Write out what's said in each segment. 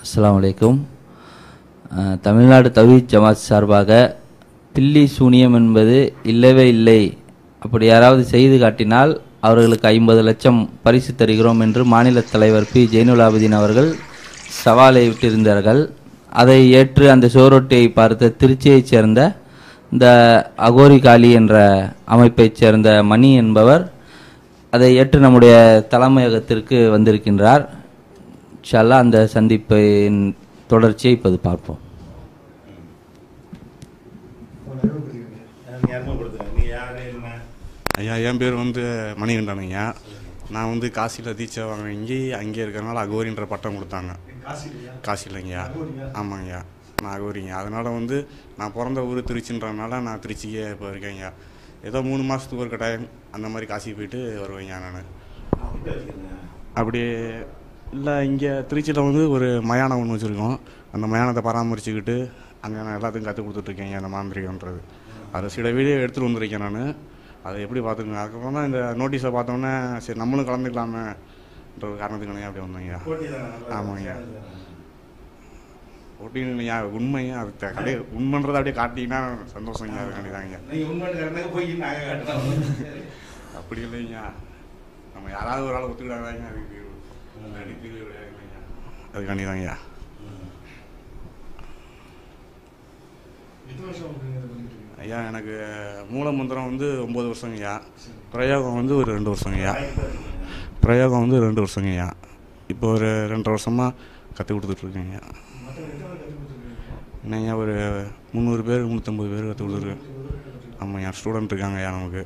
அஸ்ஸலாமு அலைக்கும் அஹ், தமிழ்நாடு தௌஹீத் ஜமாத் சார்பாக பில்லி சூனியம் என்பது இல்லவே இல்லை அப்படி யாராவது செய்து காட்டினால் அவர்களுக்கு ஐம்பது லட்சம் பரிசு தருகிறோம் என்று மாநில தலைவர் பி ஜெயினுல் ஆபதீன் அவர்கள் சவாலை விட்டிருந்தார்கள் அதை ஏற்று அந்த சுவரொட்டியை பார்த்த திருச்சியைச் சேர்ந்த இந்த அகோரி காளி என்ற அமைப்பைச் சேர்ந்த மணி என்பவர் அதை ஏற்று நம்முடைய தலைமையகத்திற்கு வந்திருக்கின்றார் இன்ஷால்லா அந்த சந்திப்பின் தொடர்ச்சியை இப்போது பார்ப்போம் ஐயா என் பேர் வந்து மணிகண்டன் ஐயா நான் வந்து காசியில் தீட்சை வாங்கி அங்கே இருக்கிறனால அகோரின்ற பட்டம் கொடுத்தாங்க காசிலைங்கய்யா ஆமாங்கய்யா நான் அகோரிங்க அதனால் வந்து நான் பிறந்த ஊர் திருச்சின்றனால நான் திருச்சிக்கே இப்போ இருக்கேங்கய்யா ஏதோ மூணு மாதத்துக்கு ஒரு டைம் அந்த மாதிரி காசி போயிட்டு வருவேங்க நான் அப்படி இல்லை இங்கே திருச்சியில் வந்து ஒரு மயானம் ஒன்று வச்சுருக்கோம் அந்த மயானத்தை பராமரிச்சுக்கிட்டு அங்கே நான் எல்லாத்துக்கும் கற்றுக் கொடுத்துட்ருக்கேங்க அந்த மாந்திரிகன்றது அதை சில வீடியோ எடுத்துகிட்டு வந்திருக்கேன் நான் அதை எப்படி பார்த்துக்கங்க அதுக்கப்புறம் தான் இந்த நோட்டீஸை பார்த்தோன்னே சரி நம்மளும் கலந்துக்கலாமேன்ற ஒரு காரணத்துக்கு அப்படி வந்தேங்க ஆமாங்க போட்டிங்கய்யா உண்மையா அது த- அப்படியே உண்மைன்றதை அப்படியே காட்டிங்கன்னா சந்தோஷங்க அதுக்காண்டி தாங்க அப்படி இல்லைங்க நம்ம யாராவது ஒரு ஆள் ஒத்துக்கிட்டாங்க அதுக்கு நடிப்பு விளையாடுங்க. அதுக்காண்டி தாங்கய்யா ஐயா எனக்கு மூலமந்திரம் வந்து ஒம்பது வருஷங்கய்யா பிரயோகம் வந்து ஒரு ரெண்டு வருஷங்கய்யா பிரயோகம் வந்து ரெண்டு வருஷங்கய்யா இப்போ ஒரு ரெண்டரை வருஷமாக கற்றுக் கொடுத்துட்ருக்கேங்க என்னய்யா ஒரு முந்நூறு பேர் முந்நூற்றம்பது பேர் கற்றுக் கொடுத்துருக்கேன் ஆமாய்யா ஸ்டூடெண்ட் இருக்காங்கய்யா நமக்கு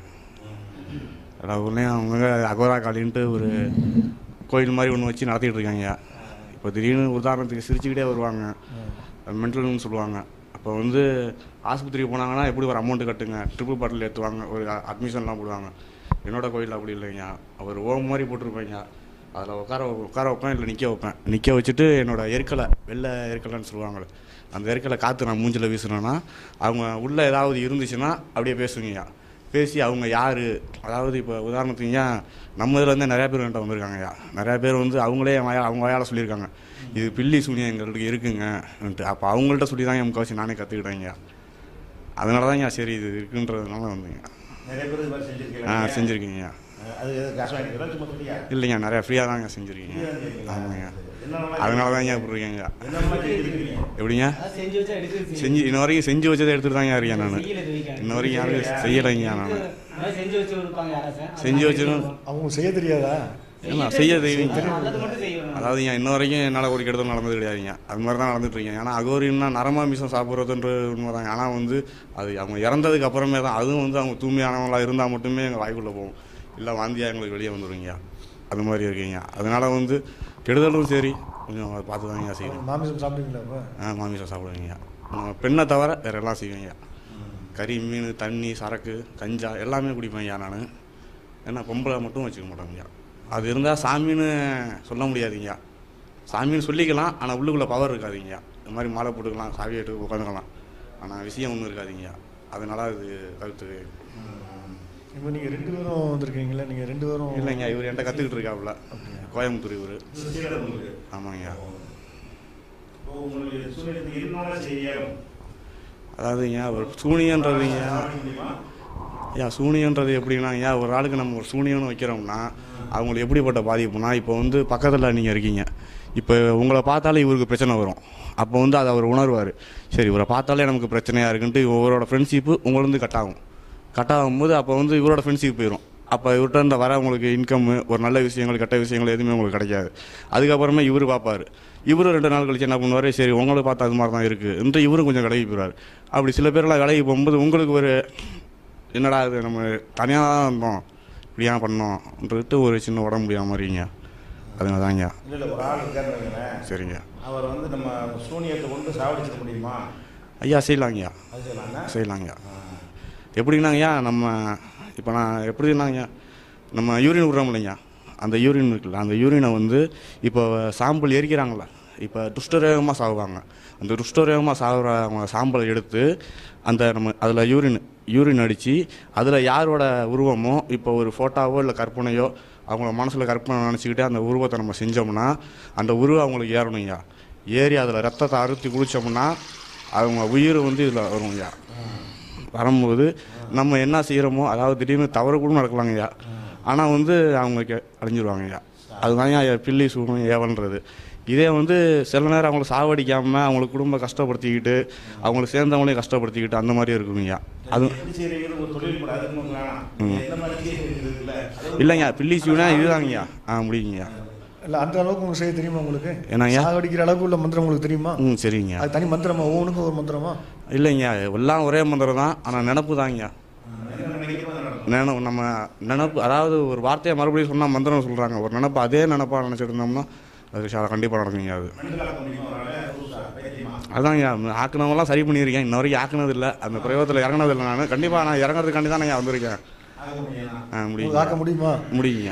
எல்லா ஊர்லேயும் அவங்க அகோரா காளின்ட்டு ஒரு கோயில் மாதிரி ஒன்று வச்சு நடத்திட்டு இருக்காங்கய்யா இப்போ திடீர்னு உதாரணத்துக்கு சிரிச்சுக்கிட்டே வருவாங்க மென்டல்னு சொல்லுவாங்க அப்போ வந்து ஆஸ்பத்திரிக்கு போனாங்கன்னா எப்படி ஒரு அமௌண்ட் கட்டுங்க ட்ரிபிள் பாட்டில் ஏற்றுவாங்க ஒரு அட்மிஷன்லாம் போடுவாங்க என்னோட கோயில் அப்படி இல்லைங்க அவர் ஓம் மாதிரி போட்டிருப்பேங்க அதில் உட்கார உட்கார வைப்பேன் இல்லை நிற்க வைப்பேன் நிற்க வச்சுட்டு என்னோட எருக்கலை வெள்ளை எருக்கலைன்னு சொல்லுவாங்களே அந்த எருக்கலை காற்று நான் மூஞ்சில் வீசுனேன்னா அவங்க உள்ளே ஏதாவது இருந்துச்சுன்னா அப்படியே பேசுங்கய்யா பேசி அவங்க யார் அதாவது இப்போ உதாரணத்துக்கு ஏன் நம்ம இதில் வந்து நிறையா பேர் என்கிட்ட வந்திருக்காங்கய்யா நிறையா பேர் வந்து அவங்களே என் வாயா அவங்க வாயால் சொல்லியிருக்காங்க இது பில்லி சூனியம் எங்களுக்கு இருக்குங்கன்ட்டு அப்போ அவங்கள்ட்ட சொல்லி தான் என் முக்கால்வாசி நானே கற்றுக்கிட்டேங்கய்யா அதனால தான் சரி இது இருக்குன்றதுனால வந்தேங்க நிறைய பேர் இது மாதிரி செஞ்சிருக்கீங்க ஆ செஞ்சுருக்கீங்கய்யா அது எது காசு வாங்கிக்கிறா சும்மா ஃப்ரீயா இல்லைங்க நிறையா ஃப்ரீயாக தாங்க செஞ்சுருக்கீங்க ஆமாங்க அதனால தான் இப்படி இருக்கேங்க என்னென்னலாம் செஞ்சிருக்கீங்க எப்படிங்க செஞ்சு வச்சா எடுத்து செஞ்சு இன்ன வரைக்கும் செஞ்சு வச்சதை எடுத்துட்டு தாங்க இருக்கேன் நான் செய்யல இது வரைக்கும். இன்ன வரைக்கும் யாரும் செய்யலைங்க நான் அதான் செஞ்சு வச்சு இருப்பாங்க யாராச்சும். செஞ்சு வச்சிரும் அவங்க செய்ய தெரியாதா ஏன்னா செய்ய தெரியுங்க நல்லது மட்டும் செய்யணும் அதாவது ஏன் இன்ன வரைக்கும் என்னால் ஒரு கெடுதல் நடந்தது கிடையாதுங்க அது மாதிரி தான் நடந்துட்டு இருக்கேன் ஏன்னா அகோரின்னா நரமாமிசம் சாப்பிட்றதுன்ற உண்மைதாங்க ஆனால் வந்து அது அவங்க இறந்ததுக்கு அப்புறமே தான் அதுவும் வந்து அவங்க தூய்மையானவங்களாக இருந்தால் மட்டுமே எங்கள் வாய்க்குள்ளே போகும் இல்லை வாந்தியாக எங்களுக்கு வெளியே வந்துருவீங்க அது மாதிரி இருக்கீங்க அதனால வந்து கெடுதலும் சரி கொஞ்சம் அதை பார்த்து தாங்க செய்யணும் மாமிசம் சாப்பிடுவீங்களா அப்போ ஆ மாமிசம் சாப்பிடுவீங்க நம்ம பெண்ணை தவிர வேறு எல்லாம் செய்வீங்க கறி மீன் தண்ணி சரக்கு கஞ்சா எல்லாமே குடிப்பேன் நான் ஏன்னா பொம்பளை மட்டும் வச்சுக்க மாட்டோங்கய்யா அது இருந்தால் சாமின்னு சொல்ல முடியாதுங்கய்யா சாமின்னு சொல்லிக்கலாம் ஆனால் உள்ளுக்குள்ளே பவர் இருக்காதுங்கய்யா இந்த மாதிரி மாலை போட்டுக்கலாம் சாவி எடுத்து உட்காந்துக்கலாம் ஆனால் விஷயம் ஒன்றும் இருக்காதுங்கய்யா அதனால அது தவிர்த்து இப்போ நீங்கள் ரெண்டு பேரும் வந்திருக்கீங்களா நீங்கள் ரெண்டு பேரும் இல்லைங்க இவர் என்கிட்ட கற்றுக்கிட்டு இருக்காப்புல கோயம்புத்தூர் இவர் ஆமாங்கய்யா இப்போ உங்களுக்கு சூழ்நிலை இருந்தாலும் செய்யணும் அதாவதுங்க ஒரு சூனியன்றதுங்க ஐயா சூனியன்றது எப்படின்னா ஐயா ஒரு ஆளுக்கு நம்ம ஒரு சூனியம்னு வைக்கிறோம்னா அவங்களுக்கு எப்படிப்பட்ட பாதிப்புனா இப்போ வந்து பக்கத்தில் நீங்கள் இருக்கீங்க இப்போ உங்களை பார்த்தாலே இவருக்கு பிரச்சனை வரும் அப்போ வந்து அதை அவர் உணர்வார் சரி இவரை பார்த்தாலே நமக்கு பிரச்சனையாக இருக்குன்ட்டு இவரோட ஃப்ரெண்ட்ஷிப்பு உங்களேருந்து கட் ஆகும் கட் ஆகும்போது அப்போ வந்து இவரோட ஃப்ரெண்ட்ஷிப் போயிடும் அப்போ இவர்கிட்ட இந்த வர உங்களுக்கு இன்கம் ஒரு நல்ல விஷயங்கள் கெட்ட விஷயங்கள் எதுவுமே உங்களுக்கு கிடைக்காது அதுக்கப்புறமா இவர் பார்ப்பாரு இவரும் ரெண்டு நாள் கழிச்சு என்ன பண்ணுவார் சரி உங்களை பார்த்தா அது மாதிரி தான் இருக்குது என்று இவரும் கொஞ்சம் விலகி போயிடுவார் அப்படி சில பேர்லாம் விலகி போகும்போது உங்களுக்கு ஒரு என்னடா இது நம்ம தனியாக தான் இருந்தோம் இப்படியா பண்ணோம்ன்றது ஒரு சின்ன உடம்பு முடியாம மாதிரிங்க அதனால தாங்க இல்லை இல்லை ஒரு ஆள் இருக்காருன்னு வைங்களேன். சரிங்க அவர் வந்து நம்ம சூனியத்தை கொண்டு சாவடிச்சிட முடியுமா ஐயா செய்யலாங்கய்யா அது சொல்லலாங்க செய்யலாங்கய்யா எப்படின்னாங்கய்யா நம்ம இப்போ நான் எப்படின்னாங்கய்யா நம்ம யூரின் விட்றோம் இல்லைங்க அந்த யூரின் இருக்குல்ல அந்த யூரினை வந்து இப்போ சாம்பிள் எரிக்கிறாங்களே இப்போ துஷ்டரேகமாக சாகுவாங்க அந்த துஷ்டரேகமாக சாகுற அவங்க சாம்பலை எடுத்து அந்த நம்ம அதில் யூரின் யூரின் அடித்து அதில் யாரோட உருவமோ இப்போ ஒரு ஃபோட்டோவோ இல்லை கற்பனையோ அவங்கள மனசில் கற்பனை நினச்சிக்கிட்டு அந்த உருவத்தை நம்ம செஞ்சோம்னா அந்த உருவம் அவங்களுக்கு ஏறணுங்கய்யா ஏறி அதில் ரத்தத்தை அறுத்தி குளித்தோம்னா அவங்க உயிர் வந்து இதில் வரும் ஐயா வரும்போது நம்ம என்ன செய்கிறோமோ அதாவது திடீர்னு தவறு கூட நடக்கலாங்க ஐயா ஆனால் வந்து அவங்க கெ- அழிஞ்சிருவாங்க ஐயா அதுதான் ஐயா பில்லி சூனம் ஏவல்ன்றது இதே வந்து சில நேரம் அவங்கள சாவடிக்காமல் அவங்களுக்கு குடும்ப கஷ்டப்படுத்திக்கிட்டு அவங்களுக்கு சேர்ந்தவங்களையும் கஷ்டப்படுத்திக்கிட்டு அந்த மாதிரி இருக்குங்க ஐயா அது எப்படி செய்யறீங்கன்னு ஒரு தொழில் கூட அதுக்கு வேணாம் நீங்க என்ன மாதிரி செய்யறது இல்ல இல்லைங்க பில்லி சூனா இதுதாங்கய்யா ஆ முடியுங்கய்யா இல்லை அந்த அளவுக்கு உங்களுக்கு செய்ய தெரியுமா உங்களுக்கு என்னங்கய்யா சாகடிக்கிற அளவுக்கு உள்ள மந்திரம் உங்களுக்கு தெரியுமா ம் சரிங்க அது தனி மந்திரமா ஒவ்வொன்றுக்கும் ஒரு மந்திரமா இல்லைங்க எல்லாம் ஒரே மந்திரம் தான் ஆனால் நினப்பு தாங்க நினை நம்ம நினப்பு அதாவது ஒரு வார்த்தையை மறுபடியும் சொன்னால் மந்திரம் சொல்கிறாங்க ஒரு நினப்பு அதே நினப்பாக நினச்சிட்டு இருந்தோம்னா அது கண்டிப்பாக நடக்குங்க அது அதாங்க ஆக்குனவங்களாம் சரி பண்ணியிருக்கேன் இன்ன வரைக்கும் ஆக்குனது இல்லை அந்த பிரயோகத்தில் இறங்குனது இல்லை நான் கண்டிப்பாக நான் இறங்குறதுக்காண்டி தான் நான் வந்திருக்கேன் ஆ உங்களுக்கு முடியுங்க ஆக்க முடியுமா முடியுங்க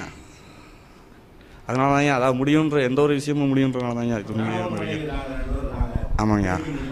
அதனால தாங்க அதாவது முடியுன்ற எந்த ஒரு விஷயமும் முடியுன்றனால தாங்க இது முடியாம இருக்கு ஆமாங்க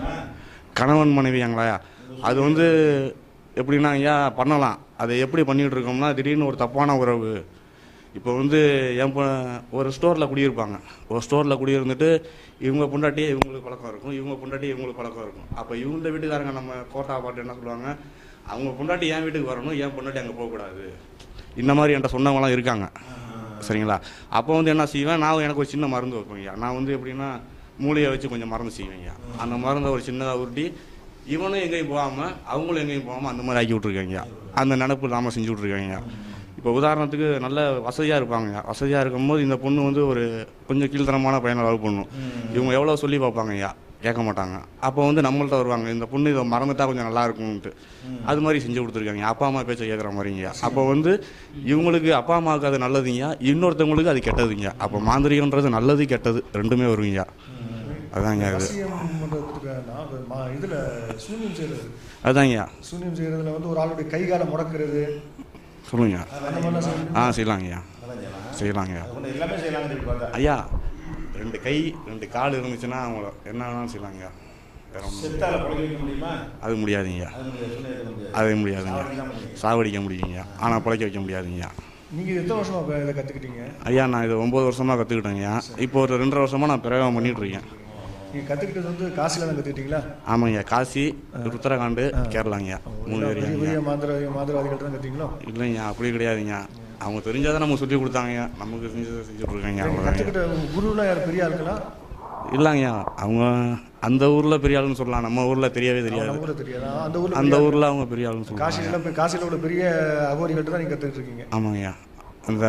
கணவன் மனைவியாங்களா அது வந்து எப்படின்னா ஐயா பண்ணலாம் அதை எப்படி பண்ணிகிட்டு இருக்கோம்னா திடீர்னு ஒரு தப்பான உறவு இப்போ வந்து என் பொ- ஒரு ஸ்டோரில் குடியிருப்பாங்க ஒரு ஸ்டோரில் குடியிருந்துட்டு இவங்க பொண்டாட்டியே இவங்களுக்கு பழக்கம் இருக்கும் இவங்க பொண்டாட்டி இவங்களுக்கு பழக்கம் இருக்கும் அப்போ இவங்க வீட்டுக்காரங்க நம்ம கோட்டா பாட்டு என்ன சொல்லுவாங்க அவங்க பொண்டாட்டி என் வீட்டுக்கு வரணும் என் பொண்டாட்டி அங்கே போகக்கூடாது இந்த மாதிரி என்கிட்ட சொன்னவங்களாம் இருக்காங்க சரிங்களா அப்போ வந்து என்ன செய்வேன் நான் எனக்கு ஒரு சின்ன மருந்து வைப்பேங்க நான் வந்து எப்படின்னா மூளையை வச்சு கொஞ்சம் மருந்து செய்வேங்க அந்த மருந்தை ஒரு சின்னதாக உருட்டி இவனும் எங்கேயும் போகாமல் அவங்களும் எங்கேயும் போகாமல் அந்த மாதிரி ஆக்கி விட்ருக்காங்க அந்த நினப்பு இல்லாமல் செஞ்சு விட்ருக்காங்க இப்போ உதாரணத்துக்கு நல்ல வசதியாக இருப்பாங்க வசதியாக இருக்கும்போது இந்த பொண்ணு வந்து ஒரு கொஞ்சம் கீழ்த்தரமான பையனை லவ் பண்ணும் இவங்க எவ்வளோ சொல்லி பார்ப்பாங்க ஐயா கேட்க மாட்டாங்க அப்போ வந்து நம்மள்ட்ட வருவாங்க இந்த பொண்ணு இதை மறந்துட்டா கொஞ்சம் நல்லா இருக்கும்ன்ட்டு அது மாதிரி செஞ்சு கொடுத்துருக்காங்க அப்பா அம்மா பேச்சை கேட்குற மாதிரிங்க அப்போ வந்து இவங்களுக்கு அப்பா அம்மாவுக்கு அது நல்லதுங்க இன்னொருத்தவங்களுக்கு அது கெட்டதுங்க அப்போ மாந்திரிகன்றது நல்லது கெட்டது ரெண்டுமே வருவீங்க அதாங்க இது வசியம் பண்ணுறதுக்குன்னா இதில் சூன்யம் செய்கிறது அதாங்க சூன்யம் செய்கிறதுல வந்து ஒரு ஆளுடைய கை காலை முடக்கிறது சொல்லுங்க அந்த மாதிரிலாம் செய்ய ஆ செய்யலாங்கய்யா செய்யலாங்கய்யா அது கொண்டு எல்லாமே செய்யலாம்னு சொல்லி பார்த்தா ஐயா ரெண்டு கை ரெண்டு கால் இருந்துச்சுன்னா அவங்கள என்ன வேணாலும் செய்யலாங்கய்யா வேற ஒண்ணும் இல்ல. செத்தால பழக வைக்க முடியுமா அது முடியாதுங்கய்யா அது முடியாது சொல்லியிருக்க முடியாது அது முடியாதுங்க சாவடிக்க முடியும். சாவடிக்க முடியுங்க ஆனால் பிழைக்க வைக்க முடியாதுங்கய்யா நீங்கள் எத்தனை வருஷமா இப்ப இதை கற்றுக்கிட்டீங்க ஐயா நான் இது ஒம்பது வருஷமாக கற்றுக்கிட்டேங்கய்யா இப்போ ஒரு ரெண்டரை வருஷமாக நான் பிரயோகம் பண்ணிட்டு இருக்கேன் நீங்கள் கற்றுக்கிட்டது வந்து காசில் தான் கற்றுக்கிட்டீங்களா ஆமாங்கய்யா காசி உத்தரகாண்டு கேரளாங்கய்யா மூணு பெரிய ஏரியாங்கய்யா பெரிய மாந்திர மாந்திரவாதிகள் தான் கற்றுக்கிங்களோ இல்லைங்க அப்படி கிடையாதுங்க அவங்க தெரிஞ்சாதான் நமக்கு சொல்லி கொடுத்தாங்க நமக்கு செஞ்சதை செஞ்சுட்டு இருக்காங்க அவ்வளோதாங்க கற்றுக்கிட்ட குருலாம் யார் பெரிய ஆளுங்களா இல்லைங்க அவங்க அந்த ஊரில் பெரிய ஆளுன்னு சொல்லலாம் நம்ம ஊரில் தெரியவே தெரியாது நம்ம ஊரில் தெரியாதா அந்த ஊரில் அந்த ஊரில் அவங்க பெரிய ஆளுன்னு சொல்லுவாங்க காசியில் போய் காசியில் உள்ள பெரிய அகோரிகள்ட்ட தான் நீங்கள் கற்றுக்கிட்டு இருக்கீங்க ஆமாங்கய்யா அந்த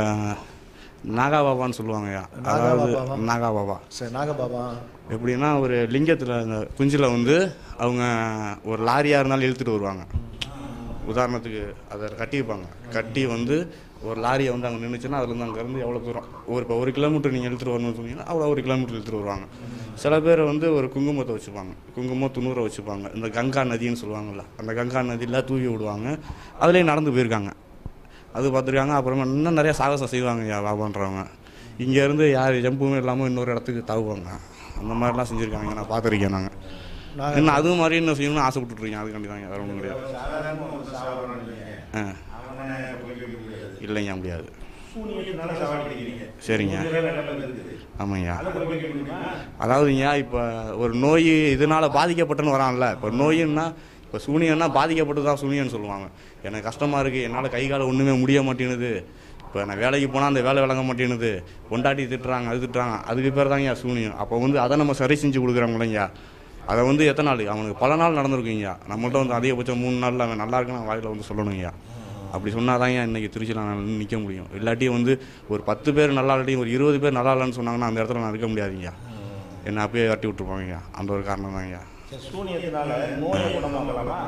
நாகா பாபான்னு சொல்லுவாங்கய்யா நாகா அதாவது பாபாவா? நாகா பாபா சரி நாகபாபா எப்படின்னா ஒரு லிங்கத்தில் அந்த குஞ்சில் வந்து அவங்க ஒரு லாரியாக இருந்தாலும் இழுத்துட்டு வருவாங்க உதாரணத்துக்கு அதை கட்டியிருப்பாங்க கட்டி வந்து ஒரு லாரியை வந்து அங்கே நின்றுச்சுன்னா அதுலேருந்து அங்கேருந்து எவ்வளோ தூரம் ஒரு இப்போ ஒரு கிலோமீட்டர் நீங்கள் இழுத்துட்டு வரணும்னு சொன்னீங்கன்னா அவ்வளோ ஒரு கிலோமீட்டர் இழுத்துட்டு வருவாங்க சில பேர் வந்து ஒரு குங்குமத்தை வச்சுப்பாங்க குங்குமம் துணூரை வச்சுப்பாங்க இந்த கங்கா நதின்னு சொல்லுவாங்கள்ல அந்த கங்கா நதியில் தூவி விடுவாங்க அதுலேயே நடந்து போயிருக்காங்க அது பார்த்துருக்காங்க அப்புறமா இன்னும் நிறைய சாகசம் செய்வாங்க யா பாபான்றவங்க இங்கேருந்து யார் ஜம்புமே இல்லாமல் இன்னொரு இடத்துக்கு தாவுவாங்க அந்த மாதிரிலாம் செஞ்சுருக்காங்க நான் பார்த்துருக்கேன் நாங்கள் நான் இன்னும் அது மாதிரி இன்னும் செய்யணும்னு ஆசைப்பட்டுருக்கீங்க அதுக்காண்டி தாங்க வேறு ஒன்றும் கிடையாது சாதாரண ஒரு சாவரம் ஆ அவனை பழக வைக்க முடியாது இல்லைங்க முடியாது சூனியத்தினால சாவடிக்கிறீங்க சரிங்க இதுல எல்லாமே இருக்குது ஆமாங்கய்யா அதை பழக வைக்க முடியுமா அதாவதுங்க இப்போ ஒரு நோய் இதனால் பாதிக்கப்பட்டுன்னு வரான்ல இப்போ நோயின்னா இப்போ சூனியன்னா பாதிக்கப்பட்டு தான் சூனியன்னு சொல்லுவாங்க எனக்கு கஷ்டமாக இருக்குது என்னால் கை கால ஒன்றுமே முடிய மாட்டேங்குது இப்போ நான் வேலைக்கு போனால் அந்த வேலை விளங்க மாட்டேங்குது பொண்டாட்டி திட்டுறாங்க அது திட்டுறாங்க அதுக்கு பேர் தாங்க சூனியம் அப்போ வந்து அதை நம்ம சரி செஞ்சு கொடுக்குறோம்லங்க அதை வந்து எத்தனை நாள் அவனுக்கு பல நாள் நடந்திருக்குங்கய்யா நம்மள்ட்ட வந்து அதிகபட்சம் மூணு நாளில் அவன் நல்லா இருக்குன்னு வாயில் வந்து சொல்லணுங்கய்யா அப்படி சொன்னால் தான் இன்றைக்கி திருச்சியில் நான் நிற்க முடியும் இல்லாட்டி வந்து ஒரு பத்து பேர் நல்லா இல்லாட்டி ஒரு இருபது பேர் நல்லா இல்லைன்னு சொன்னாங்கன்னா அந்த இடத்துல நான் இருக்க முடியாதுங்கய்யா என்னை அப்பயே கட்டி விட்டுருப்பாங்கய்யா அந்த ஒரு காரணம் தாங்கய்யா சரி, சூனியத்தினால நோயை குணமாக்கலாமா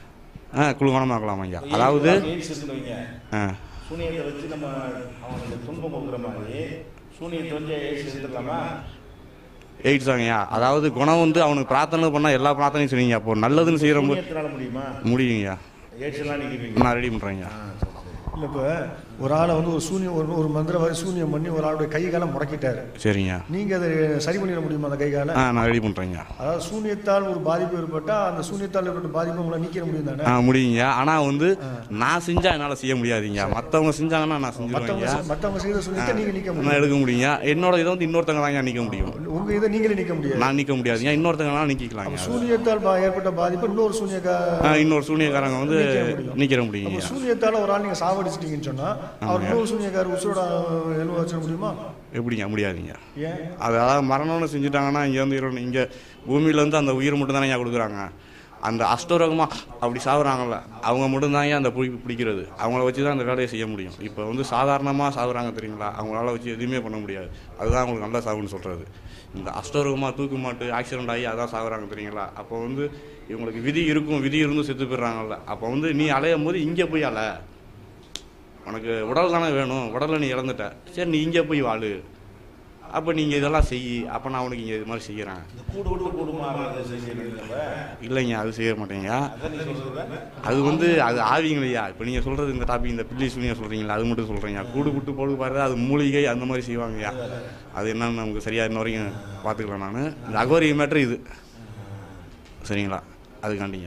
ஆ குழுகணமாக்கலாமாங்கய்யா அதாவது எய்ட்ஸ் இருக்குன்னு வைங்க. ஆ சூனியத்தை வச்சு நம்ம அவனுக்கு துன்பம் கொடுக்குற மாதிரி சூனியத்தை வச்சு எய்ட்ஸ் எடுத்துக்கலாமா எயிட்ஸ் தாங்கய்யா அதாவது குணம் வந்து அவனுக்கு பிரார்த்தனை பண்ணால் எல்லா பிரார்த்தனையும் செய்வீங்க அப்போ நல்லதுன்னு செய்கிற போது சூனியத்தினால முடியுமா முடியுங்கய்யா எய்ட்ஸ் எல்லாம் நீக்கிடுவீங்க நான் ரெடி பண்ணுறேங்க ஆ, சரி, சரி. இல்லை இப்போ ஒரு ஆளை வந்து ஒரு சூனியம் ஒரு ஒரு மந்திரவாதி சூனியம் பண்ணி ஒரு ஆளுடைய கை காலை முடக்கிட்டாரு சரிங்க நீங்க அதை சரி பண்ணிட முடியுமா அந்த கை காலை ஆ நான் ரெடி பண்ணுறேங்க அதாவது சூனியத்தால் ஒரு பாதிப்பு ஏற்பட்டா அந்த சூனியத்தால் ஏற்பட்ட பாதிப்பு உங்களை நீக்கிற முடியும் தானே ஆ முடியுங்க ஆனால் வந்து நான் செஞ்சால் என்னால் செய்ய முடியாதுங்க மற்றவங்க செஞ்சாங்கன்னா நான் மற்றவங்க செஞ்சுருவேங்க செ- மற்றவங்க செய்த சூனியத்தை நீங்க நீக்க நான் முடியும் எடுக்க முடியுங்க என்னோட இதை வந்து இன்னொருத்தங்க தாங்க நிற்க முடியும் உங்க இதை நீங்களே நீக்க முடியாது நான் நிற்க முடியாதுங்க இன்னொருத்தங்களாம் நிற்கிக்கலாங்க சூனியத்தால் பா- ஏற்பட்ட பாதிப்பு இன்னொரு சூனியக்கா ஆ, இன்னொரு சூனியக்காரங்க வந்து நிற்கிற அப்ப முடியுங்க சூனியத்தால ஒரு ஆள் நீங்க சாவடிச்சிட்டீங்கன்னு சொன்னா அவர் இன்னொரு சூனியக்காரர் உசுரோட எழுவ வச்சிட முடியுமா எப்படிங்க முடியாதுங்க ஏன் அது அதாவது மரணம்னு செஞ்சுட்டாங்கன்னா இங்கே வந்து இரு- இங்கே பூமியிலேருந்து அந்த உயிர் மட்டும் தானே கொடுக்குறாங்க அந்த அஷ்டரோகமாக அப்படி சாகுறாங்கல்ல அவங்க மட்டும்தாங்க அந்த புடி பிடிக்கிறது அவங்கள வச்சு தான் அந்த வேலையை செய்ய முடியும் இப்போ வந்து சாதாரணமாக சாகுறாங்க தெரியுங்களா அவங்களால வச்சு எதுவுமே பண்ண முடியாது அதுதான் அவங்களுக்கு நல்ல சாகுன்னு சொல்கிறது இந்த அஷ்டரோகமாக தூக்கு மாட்டு ஆக்சிடென்ட் ஆகி அதான் சாகுறாங்க தெரியுங்களா அப்போ வந்து இவங்களுக்கு விதி இருக்கும் விதி இருந்தும் செத்து போயிடுறாங்கல்ல அப்போ வந்து நீ அலையும் போது இங்கே போய் அலை உனக்கு உடல் தானே வேணும் உடலை நீ இழந்துட்ட சரி நீ இங்கே போய் வாழு அப்போ நீங்கள் இதெல்லாம் செய் அப்போ நான் உனக்கு இங்கே இது மாதிரி செய்கிறேன் இந்த கூடு விட்டு கூடு மாறுறது செய்யறது நம்ம இல்லைங்க அது செய்ய மாட்டேங்க அதான் நீ சொல்றது அது வந்து அது ஆவிங்களையா இப்போ நீங்கள் சொல்கிறது இந்த டாபிக் இந்த பில்லி சுனியா சொல்கிறீங்களா அது மட்டும் சொல்கிறீங்க கூடு விட்டு போடு பாரு அது மூலிகை அந்த மாதிரி செய்வாங்கய்யா அது என்னன்னு நமக்கு சரியாக இன்ன வரைக்கும் பார்த்துக்கலாம் நான் இந்த அகோரி மேட்ரு இது சரிங்களா அதுக்காண்டிங்க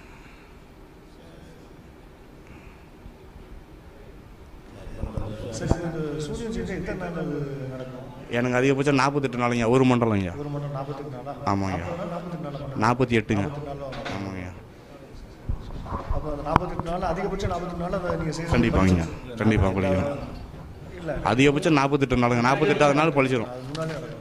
சரி சரி, இந்த சூரியன் செஞ்சா எத்தனை நாள் அது நடக்கும் எனக்கு அதிகபட்சம் நாற்பத்தெட்டு நாளுங்க ஒரு மண்டலங்க ஒரு மணி நேரம் நாற்பத்தெட்டு நாளா ஆமாங்க. நாற்பத்தெட்டு நாள் பண்ணணும். நாற்பத்தி எட்டுங்க நாற்பத்தெட்டு நாள் ஆகும். ஆமாங்க அப்போ அந்த நாற்பத்தெட்டு நாள் அதிகபட்சம் நாற்பத்தெட்டு நாள் அதை நீங்கள் செய்ய கண்டிப்பாங்க கண்டிப்பாக படிக்கணும் இல்லை அதிகபட்சம் நாற்பத்தெட்டு நாளுங்க நாற்பத்தெட்டாவது நாள் பழிச்சிடும் அது முன்னாலே நடக்கும்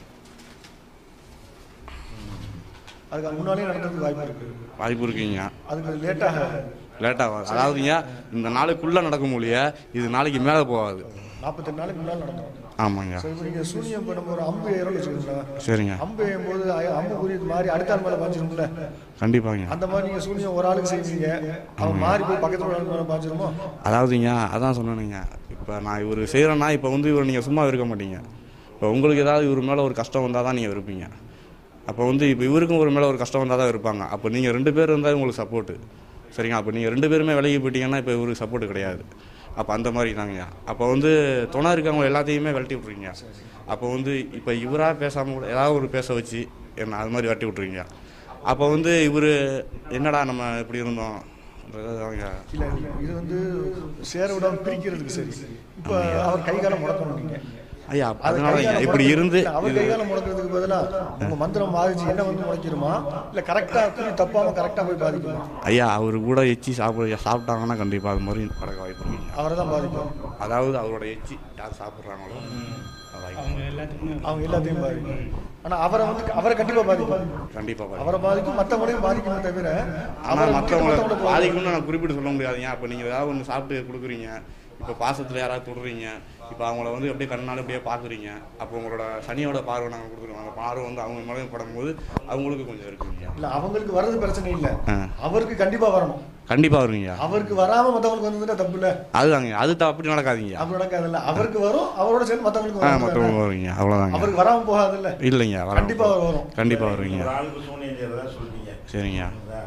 அதுக்கு அது முன்னாலே நடக்கிறதுக்கு வாய்ப்பு இருக்கு வாய்ப்பு இருக்குங்க அதுக்கு லேட்டாக லேட்டாக அதாவதுங்க இந்த நாளுக்குள்ளே நடக்கும் மொழிய இது நாளைக்கு மேலே போகாது நாற்பத்தெட்டு நாளைக்கு முன்னால் நடக்கும் ஆமாங்க ஸோ இப்போ நீங்கள் சூனியம் இப்போ நம்ம ஒரு அம்பு ஏறோம்னு வச்சுக்கோங்களேன் சரிங்க அம்பு ஏறும்போது அ- அம்பு குறி மாறி அடுத்த ஆள் மேலே பாஞ்சிரும்ல கண்டிப்பாங்க அந்த மாதிரி நீங்கள் சூனியம் ஒரு ஆளுக்கு செய்வீங்க அவன் மாறி போய் பக்கத்தில் ஒரு ஆள் மேலே பாஞ்சிருமோ அதாவதுங்க அதான் சொன்னேனுங்க இப்போ நான் இவர் செய்கிறேன்னா இப்போ வந்து இவர் நீங்கள் சும்மா இருக்க மாட்டீங்க இப்போ உங்களுக்கு ஏதாவது இவர் மேலே ஒரு கஷ்டம் வந்தால் தான் நீங்கள் இருப்பீங்க அப்போ வந்து இப்போ இவருக்கும் ஒரு மேலே ஒரு கஷ்டம் வந்தால் தான் இருப்பாங்க அப்போ நீங்கள் ரெண்டு பேர் இருந்தால் உங்களுக்கு சப்போர்ட்டு சரிங்க அப்போ நீங்கள் ரெண்டு பேருமே விலகி போயிட்டீங்கன்னா இப்போ இவருக்கு சப்போர்ட் கிடையாது அப்போ அந்த மாதிரி தாங்க அப்போ வந்து துணை இருக்கவங்க எல்லாத்தையுமே விரட்டி விட்ருவீங்க அப்போ வந்து இப்போ இவராக பேசாமல் கூட ஏதாவது ஒரு பேச வச்சு என்ன அது மாதிரி விரட்டி விட்ருவீங்க அப்போ வந்து இவர் என்னடா நம்ம இப்படி இருந்தோம் அவங்க இல்லை இது வந்து சேர விடாம பிரிக்கிறதுக்கு சரி இப்போ அவர் கை காலம் முடக்கணும் நீங்கள் ஐயா அது அதனால கைகாலம் இப்படி முடக்கிறது- இருந்து இல்ல, அவர் இது கைகாலம் முடக்கிறதுக்கு பதிலா உங்க மந்திரம் பாதிச்சு என்ன வந்து முடக்கிருமா இல்ல கரெக்டா குறி தப்பாம கரெக்டா போய் பாதிக்குமா ஐயா அவர் கூட எச்சி சாப்பிட சாப்பிட்டாங்கன்னா கண்டிப்பாக அது மாதிரி நடக்க வாய்ப்பு இருக்குங்க அவரை தான் பாதிக்கும் அதாவது அவரோட எச்சி யார் சாப்பிட்றாங்களோ அது வாய்ப்பு அவங்க எல்லாத்துக்குமே அவங்க எல்லாத்தையும் பாதிக்கும் ஆனா அவரை வந்து அவரை கண்டிப்பா பாதிக்கும் கண்டிப்பாக அவரை பாதிக்கும் மற்றவங்களையும் பாதிக்குமே தவிர ஆனால் அவரை மற்றவங்களை மற்றவங்களை பாதிக்கும் பாதிக்கும்னு நான் குறிப்பிட்டு சொல்ல முடியாதுங்க அப்போ நீங்கள் ஏதாவது ஒன்று சாப்பிட்டு கொடுக்குறீங்க இப்போ பாசத்தில் யாராவது தொடுறீங்க இப்போ அவங்கள வந்து அப்படியே கண்ணால் அப்படியே பார்க்குறீங்க அப்போ உங்களோட சனியோட பார்வை நாங்கள் கொடுத்துருவோம் அந்த பார்வை வந்து அவங்க மேலே படும்போது அவங்களுக்கு கொஞ்சம் இருக்குங்க இல்ல அவங்களுக்கு வர்றது பிரச்சனை இல்ல ஆ. அவருக்கு கண்டிப்பா வரணும் கண்டிப்பாக வருவீங்க அவருக்கு வராம மத்தவங்களுக்கு வந்துட்டா தப்பு இல்ல அதுதாங்க அது த- அப்படி நடக்காதீங்க அப்படி நடக்காதுல்ல அவருக்கு வரும் அவரோட சேர்ந்து மத்தவங்களுக்கு ஆ வரும் மற்றவங்க வருவீங்க அவ்வளோதாங்க அவருக்கு வராம போகாதுல்ல இல்லைங்க வர கண்டிப்பா வரும் கண்டிப்பாக வருவீங்க ஒரு ஆளுக்கு சூனியம் செய்யறதா சொல்றீங்க சரிங்க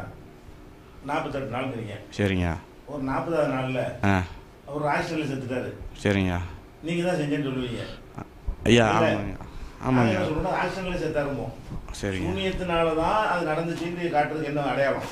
நாற்பத்தெட்டு நாளுங்கிறீங்க சரிங்க ஒரு நாற்பதாவது நாள்ல ஆ அவர் ஆக்சிடென்ட்ல செத்துட்டாரு சரிங்க நீங்க தான் செஞ்சேன்னு சொல்லுவீங்க ஐயா இல்ல. ஆமாங்க ஆமாங்க நாங்க சொல்றோம் ஆக்சிடென்ட்ல செத்தாருமோ சரிங்க சூனியத்தினால தான் அது நடந்துச்சுன்னு காட்டுறதுக்கு என்ன அடையாளம்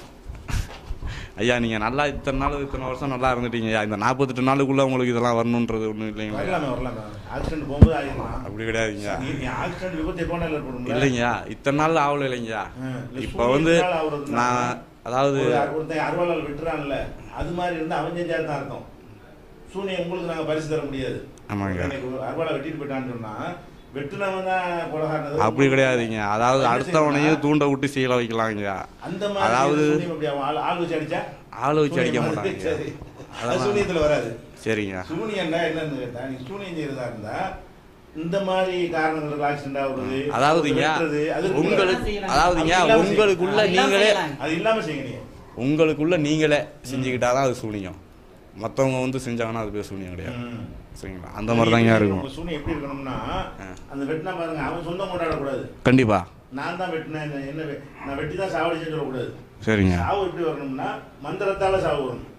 ஐயா நீங்கள் நல்லா இத்தனை நாள் இத்தனை வருஷம் நல்லா இருந்துட்டீங்க ஐயா இந்த நாற்பத்தெட்டு நாளுக்குள்ளே உங்களுக்கு இதெல்லாம் வரணுன்றது ஒன்றும் இல்லைங்களா வரலாமே வரலாமே ஆக்சிடென்ட் போகும்போது ஆகிடலாம் அப்படி கிடையாதுங்க நீ நீ ஆக்சிடென்ட் விபத்து எப்போ நாள் ஏற்படும் இல்லைங்கய்யா இத்தனை நாள் ஆகல இல்லைங்கய்யா ஆ, இல்ல இப்போ வந்து சூரியத்தினால ஆகுறதுனால நான் அதாவது ஒரு- ஒருத்தன் அறுவாளால் வெட்டுறான்ல அது மாதிரி இருந்தா அவன் செஞ்சா தான் அர்த்தம் சூனியம் உங்களுக்கு நாங்க பரிசு தர முடியாது ஆமாங்க. இன்னைக்கு ஒரு அறுவாளை வெட்டிட்டு போயிட்டான்னு சொன்னா வெட்டுனவன் தான் கொலகாரனது அப்படி கிடையாதுங்க அதாவது அடுத்தவனையும் தூண்ட விட்டு செய்யல வைக்கலாங்க அந்த மாதிரி அதாவது சூனியம் எப்படி அவன் ஆள் ஆள் வச்சு அடிச்சா ஆள் வச்சு அடிக்க சூனியம் மாட்டாங்க சரி அது அதெல்லாம் சூனியத்துல வராது சரிங்க சூனியம்னா என்னன்னு கேட்டா நீ சூனியம் செய்யறதா இருந்தா இந்த மாதிரி காரணங்களுக்கு ஆக்சிடென்ட் ஆகுறது அதாவதுங்க வெட்டுறது, அது உங்களுக்கு செய்யலாம். அதாவதுங்க அப்படி இல்லாம உங்களுக்குள்ள செய்யலாம். நீங்களே அது இல்லாம செய்யுங்க நீங்க உங்களுக்குள்ள நீங்களே செஞ்சுக்கிட்டாதான் அது சூனியம் மற்றவங்க வந்து செஞ்சாங்கன்னா அது பேர் சூனியம் கிடையாது ம். சரிங்களா அந்த மாதிரி தாங்க இருக்கும் உங்க சூனியம் எப்படி இருக்கணும்னா ஆ. அந்த வெட்டினா பாருங்க அவன் சொந்தம் கொண்டாடக்கூடாது கண்டிப்பா நான் தான் வெட்டினேன் என்ன- என்ன வெ- நான் வெட்டி தான் சாவடிச்சேன்னு சொல்லக்கூடாது சரிங்க சாவு எப்படி வரணும்னா மந்திரத்தால சாவு வரும்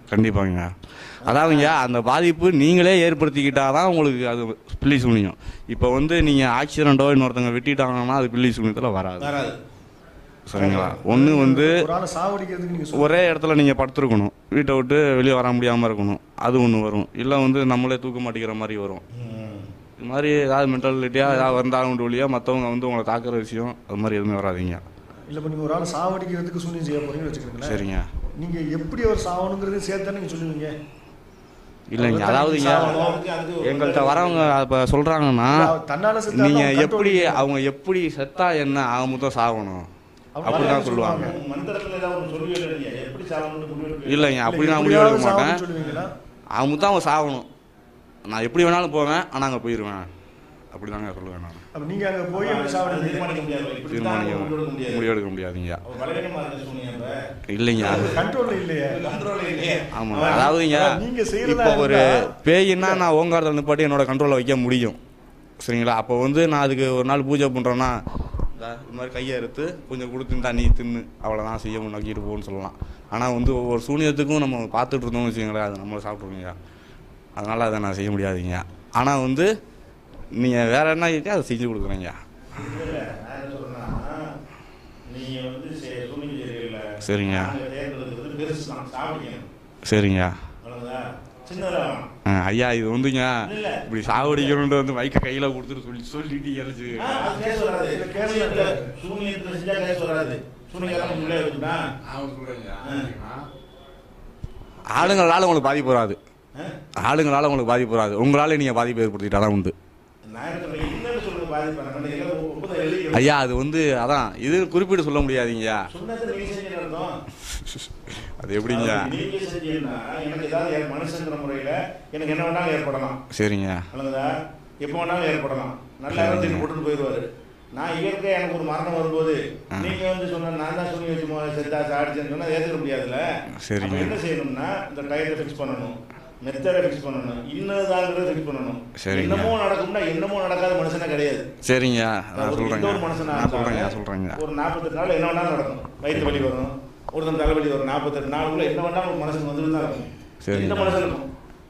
கண்டிப்பாங்க அதாவதுங்க அந்த பாதிப்பு நீங்களே ஏற்படுத்திக்கிட்டால் தான் உங்களுக்கு அது பில்லி சூனியம் இப்போ வந்து நீங்கள் ஆக்சிடென்ட்டோ இன்னொருத்தவங்க வெட்டிட்டாங்கன்னா அது பில்லி சூனியத்தில் வராது வராது சரிங்களா ஒன்று வந்து ஒரு ஆளை சாவடிக்கிறதுக்கு நீங்க சொல்லுங்க ஒரே இடத்துல நீங்கள் படுத்துருக்கணும் வீட்டை விட்டு வெளியே வர முடியாமல் இருக்கணும் அது ஒன்று வரும் இல்லை வந்து நம்மளே தூக்க மாட்டேங்கிற மாதிரி வரும் ம். இது மாதிரி ஏதாவது மென்டாலிட்டியாக ஏதாவது வந்தாலும் உண்டு வழியாக மற்றவங்க வந்து உங்களை தாக்குற விஷயம் அது மாதிரி எதுவுமே வராதீங்க இல்ல இப்ப நீங்க ஒரு ஆளை சாவடிக்கிறதுக்கு சூனியம் செய்ய போறீங்கன்னு வச்சுக்கோங்களேன் சரிங்க நீங்க எப்படி அவர் சாவணுங்கிறது சேர்த்து நீங்க சொல்லுவீங்க இல்லைங்க அதாவதுங்க அதுக்கு அதுக்கு எங்கள்கிட்ட வரவங்க இப்போ சொல்கிறாங்கன்னா அவர் தன்னால செத்தாலும் நீங்கள் அவர் எப்படி control அவங்க எப்படி செத்தா என்ன அவங்க தான் சாகணும் அவங்க அப்படி தான் அதான் சொல்லுவாங்க மந்திரத்துல ஏதாவது ஒன்று சொல்லி இல்லையா எப்படி சாகணும்னு முடிவு எடுக்க இல்லைங்க அப்படி இல்ல, நான் முடிவு எடுக்க எப்படியாவது மாட்டேன் சாவணும்னு சொல்லுவீங்களா அவங்க தான் அவங்க சாகணும் நான் எப்படி வேணாலும் போவேன் ஆனால் அங்கே போயிடுவேன் அப்படி தாங்க சொல்லுவேன் நான் அப்ப நீங்க அங்க போய் எப்படி அதை சாவடிப்பீங்க தீர்மானிக்க முடியாது இப்படி தான் தீர்மானிக்க முடிவு எடுக்க முடியாது முடிவு எடுக்க முடியாதுங்க அவ பலவீனமா இருக்க சூனியம் இப்ப இல்லைங்க கண்ட்ரோல்ல இல்லையே கண்ட்ரோல் இல்லையே ஆமாங்க அதாவதுங்க நீங்க செய்யறதா இப்போ ஒரு இருந்தா- பேயின்னா நான் ஓங்காரத்தில் நிப்பாட்டி என்னோட கண்ட்ரோலில் வைக்க முடியும் சரிங்களா அப்போ வந்து நான் அதுக்கு ஒரு நாள் பூஜை பண்ணுறேன்னா இது மாதிரி கையை எடுத்து கொஞ்சம் கொடுத்து தண்ணி தின்னு அவ்வளோதான் செய்ய நக்கிட்டு போகணும்னு சொல்லலாம் ஆனால் வந்து ஒவ்வொரு சூனியத்துக்கும் நம்ம பார்த்துட்டு இருந்தோம்னு வச்சுங்களேன் அது நம்மளை சாப்பிட்ருவீங்க அதனால் அதை நான் செய்ய முடியாதுங்க ஆனால் வந்து நீங்கள் வேற என்ன கேட்டா அதை செஞ்சு கொடுக்குறீங்க இல்ல, நான் என்ன சொல்றேன்னா நீங்க வந்து சே- சூனியம் செய்யறீங்கல்ல சரிங்க. நாங்க தேர்ந்தெடுக்கிறது பெருசு தான் சாப்பிடணும் சரிங்க அவ்வளவுதான் சின்னதா வேணாம். ஆ, ஐயா இது வந்துங்க இல்ல. இப்படி சாவடிக்கணுன்ட்டு வந்து மைக்க கையில் கொடுத்துட்டு சொல்லி சொல்லிட்டு இறச்சி ஆ, அது கேஸ் வராது சூனியத்துல சூனியத்துல செஞ்சா கேஸ் வராது சூனியம் உள்ளே இருக்குன்னா ஆளுங்களால உங்களுக்கு பாதிப்பு வராது ஆ? ஆளுங்களால உங்களுக்கு பாதிப்பு வராது உங்களால நீங்க பாதிப்பு ஏற்படுத்திட்டா தான் உண்டு நான் என்ன சொல்றேன் என்னன்னு சொல்றது பாதிப்பு நம்ம எல்லாம் ஒப்புதல் எழுதி ஐயா அது வந்து அதான் இது குறிப்பிட்டு சொல்ல முடியாதீங்க சொன்னதை நீங்க செஞ்சு நடந்தோம் அது எப்படிங்க நீங்க செஞ்சீங்கன்னா எனக்கு ஏதாவது என் மனுஷங்கிற முறையில எனக்கு என்ன வேணாலும் ஏற்படலாம் சரிங்க நல்லதா எப்போ வேணாலும் ஏற்படலாம் நல்ல இடத்துக்கு போட்டுட்டு போயிடுவாரு நான் இயற்கை எனக்கு ஒரு மரணம் வரும்போது நீங்க வந்து சொன்ன நான் தான் சொல்லி வச்சு மோ- செத்தா சாடிச்சேன்னு சொன்னா ஏத்துக்க முடியாதுல்ல சரிங்க. அப்ப என்ன செய்யணும்னா இந்த டயத்தை ஃபிக்ஸ் பண்ணணும் மெத்தடை ஃபிக்ஸ் பண்ணணும் இன்னதாங்கிறத ஃபிக்ஸ் பண்ணணும் சரிங்க. என்னமோ நடக்கும்னா என்னமோ நடக்காத மனுஷனே கிடையாது சரிங்க நான் ஒரு எந்த சொல்றேங்க ஒரு மனுஷனா நான் சொல்றேங்க இருந்தாலும் சொல்றேங்க ஒரு நாற்பத்தெட்டு நாள் என்ன வேணாலும் நடக்கும் வயிற்று வலி வரும் ஒருத்தன் தலைவலி வரும் நாற்பத்தெட்டு நாளுக்குள்ள என்ன வேணாலும் ஒரு மனுஷன் வந்துட்டு தான் இருக்கும் சரிங்க. எந்த மனுஷன் இருக்கும்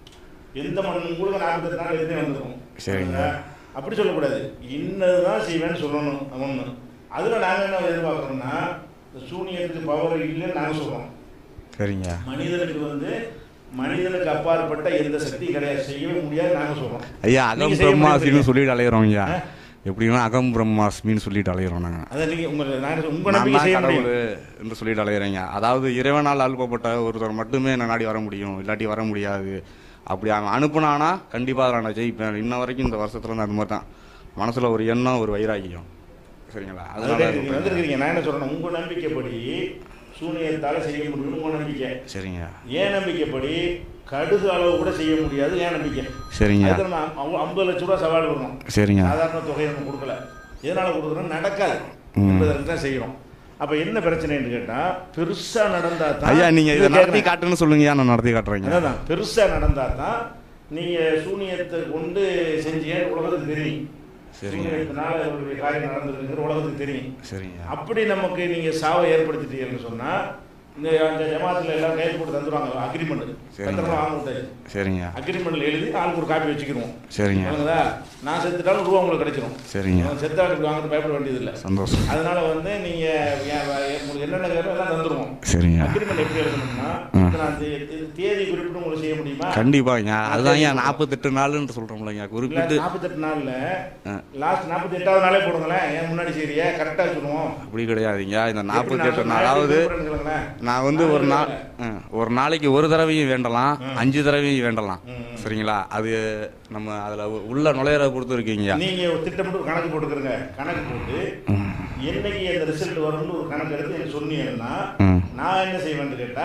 எந்த மனுஷன் உங்களுக்கு நாற்பத்தெட்டு நாள் எதுவுமே வந்துருக்கும் சரிங்க. அப்படி சொல்லக்கூடாது இன்னதுதான் செய்வேன்னு சொல்லணும் ஒன்று அதில் நாங்கள் என்ன எதிர்பார்க்குறோம்னா இந்த சூனியத்துக்கு பவர் இல்லைன்னு நாங்கள் சொல்கிறோம் சரிங்க மனிதனுக்கு வந்து மனிதனுக்கு அப்பாற்பட்ட எந்த சக்தியும் கிடையாது செய்யவே முடியாது நாங்கள் சொல்கிறோம் ஐயா அகம் நீங்க செய்ய பிரம்மாஸ்மின்னு முடியாது. சொல்லிட்டு அலையிறோம் ஐயா ஆ? எப்படின்னா அகம் பிரம்மாஸ்மின்னு சொல்லிட்டு அலையிறோம் நாங்க அதை நீங்கள் உங்கள் நான் உங்கள் நான் நம்பிக்கை தான் செய்ய கடவுள் முடியும் என்று சொல்லிட்டு அலையிறீங்க அதாவது இறைவனால் அனுப்பப்பட்ட ஒருத்தர் மட்டுமே என்ன நாடி வர முடியும் இல்லாட்டி வர முடியாது அப்படி அவன் அனுப்புனானா கண்டிப்பாக அதில் நான் ஜெயிப்பேன் இன்ன வரைக்கும் இந்த வருஷத்துல இருந்து அந்த மாதிரி தான் மனசில் ஒரு எண்ணம் ஒரு வைராக்கியம் சரிங்களா அதனால அதுதான் நீங்க சொல்றேங்க. வந்திருக்கிறீங்க நான் என்ன சொல்றேன் உங்க நம்பிக்கைப்படி சூனியத்தால செய்ய முடியும் உங்க நம்பிக்கை சரிங்க ஏன் நம்பிக்கைப்படி கடுகு அளவு கூட செய்ய முடியாது ஏன் நம்பிக்கை சரிங்க அதுக்கு நம்ம ஐம்~ ஐம்பது லட்ச ரூபா சவால் விடுறோம் சரிங்க சாதாரண தொகையை நம்ம கொடுக்கல எதனால கொடுக்குறோம் நடக்காது ம். என்பதற்கு தான் செய்யறோம் அப்ப என்ன பிரச்சனைன்னு கேட்டா பெருசா நடந்தா தான் ஐயா நீங்க இதை இது நடத்தி கேட்கணும். காட்டுன்னு சொல்லுங்க நான் நடத்தி காட்டுறேங்க அதான் பெருசா நடந்தா தான் நீங்க சூனியத்தை கொண்டு செஞ்சீங்கன்னு உலகத்துக்கு தெரியும் சரிங்க. சூனியத்தினால இவருடைய காரியம் நடந்திருக்குங்கிற உலகத்துக்கு தெரியும் சரிங்க அப்படி நமக்கு நீங்க சாவை ஏற்படுத்திட்டீங்கன்னு சொன்னா இந்த அந்த ஜமாத்துல எல்லாம் கைது போட்டு தந்துருவாங்க அக்ரிமெண்ட் சரிங்க. பத்திரமா வாங்க விட்டாச்சு சரிங்க அக்ரிமெண்ட்ல எழுதி ஆளுக்கு ஒரு காப்பி வச்சுக்கிருவோம் சரிங்க விளங்குதா? நான் செத்துட்டாலும் ரூபா உங்களுக்கு கிடைச்சிரும் சரிங்க அவன் செத்தா இப்படி வாங்கிட்டு பயப்பட வேண்டியது இல்லை சந்தோஷம் அதனால வந்து நீங்க ஏன் வ- உங்களுக்கு என்னென்ன கேட்டோ எல்லாம் தந்துருவோம் சரிங்க அக்ரிமெண்ட் எப்படி எழுதணும்னா ம். இப்ப நான் தே- தே- தேதி குறிப்பிட்டு உங்களுக்கு செய்ய முடியுமா கண்டிப்பாங்க அதுதான் ஏன் நாற்பத்தெட்டு நாளுன்னு சொல்றோம்லங்க குறிப்பிட்டு நாற்பத்தெட்டு நாள்ல ஆ. லாஸ்ட் நாற்பத்தி எட்டாவது நாளே போடுங்களேன் ஏன் முன்னாடி சரியா கரெக்டா சொல்லுவோம் அப்படி கிடையாதுங்க இந்த எப்படி நாற்பத்தி எட்டு நான் நாளாவது எப்படி சொல்லுங்களேன். நான் வந்து ஒரு நாள் ஆ, ஒரு நாளைக்கு ஒரு தடவையும் வேண்டலாம் ம். அஞ்சு தடவையும் வேண்டலாம் ம், ம். சரிங்களா அது நம்ம அதுல உள்ள நுழையிற பொறுத்து இருக்கீங்க நீங்க ஒரு திட்டமிட்டு ஒரு கணக்கு போட்டுக்கிறங்க கணக்கு போட்டு என்னைக்கு அந்த ரிசல்ட் வரும்னு ஒரு கணக்கு எடுத்து எனக்கு சொன்னீங்கன்னா ம். நான் என்ன செய்வேன்னு கேட்டா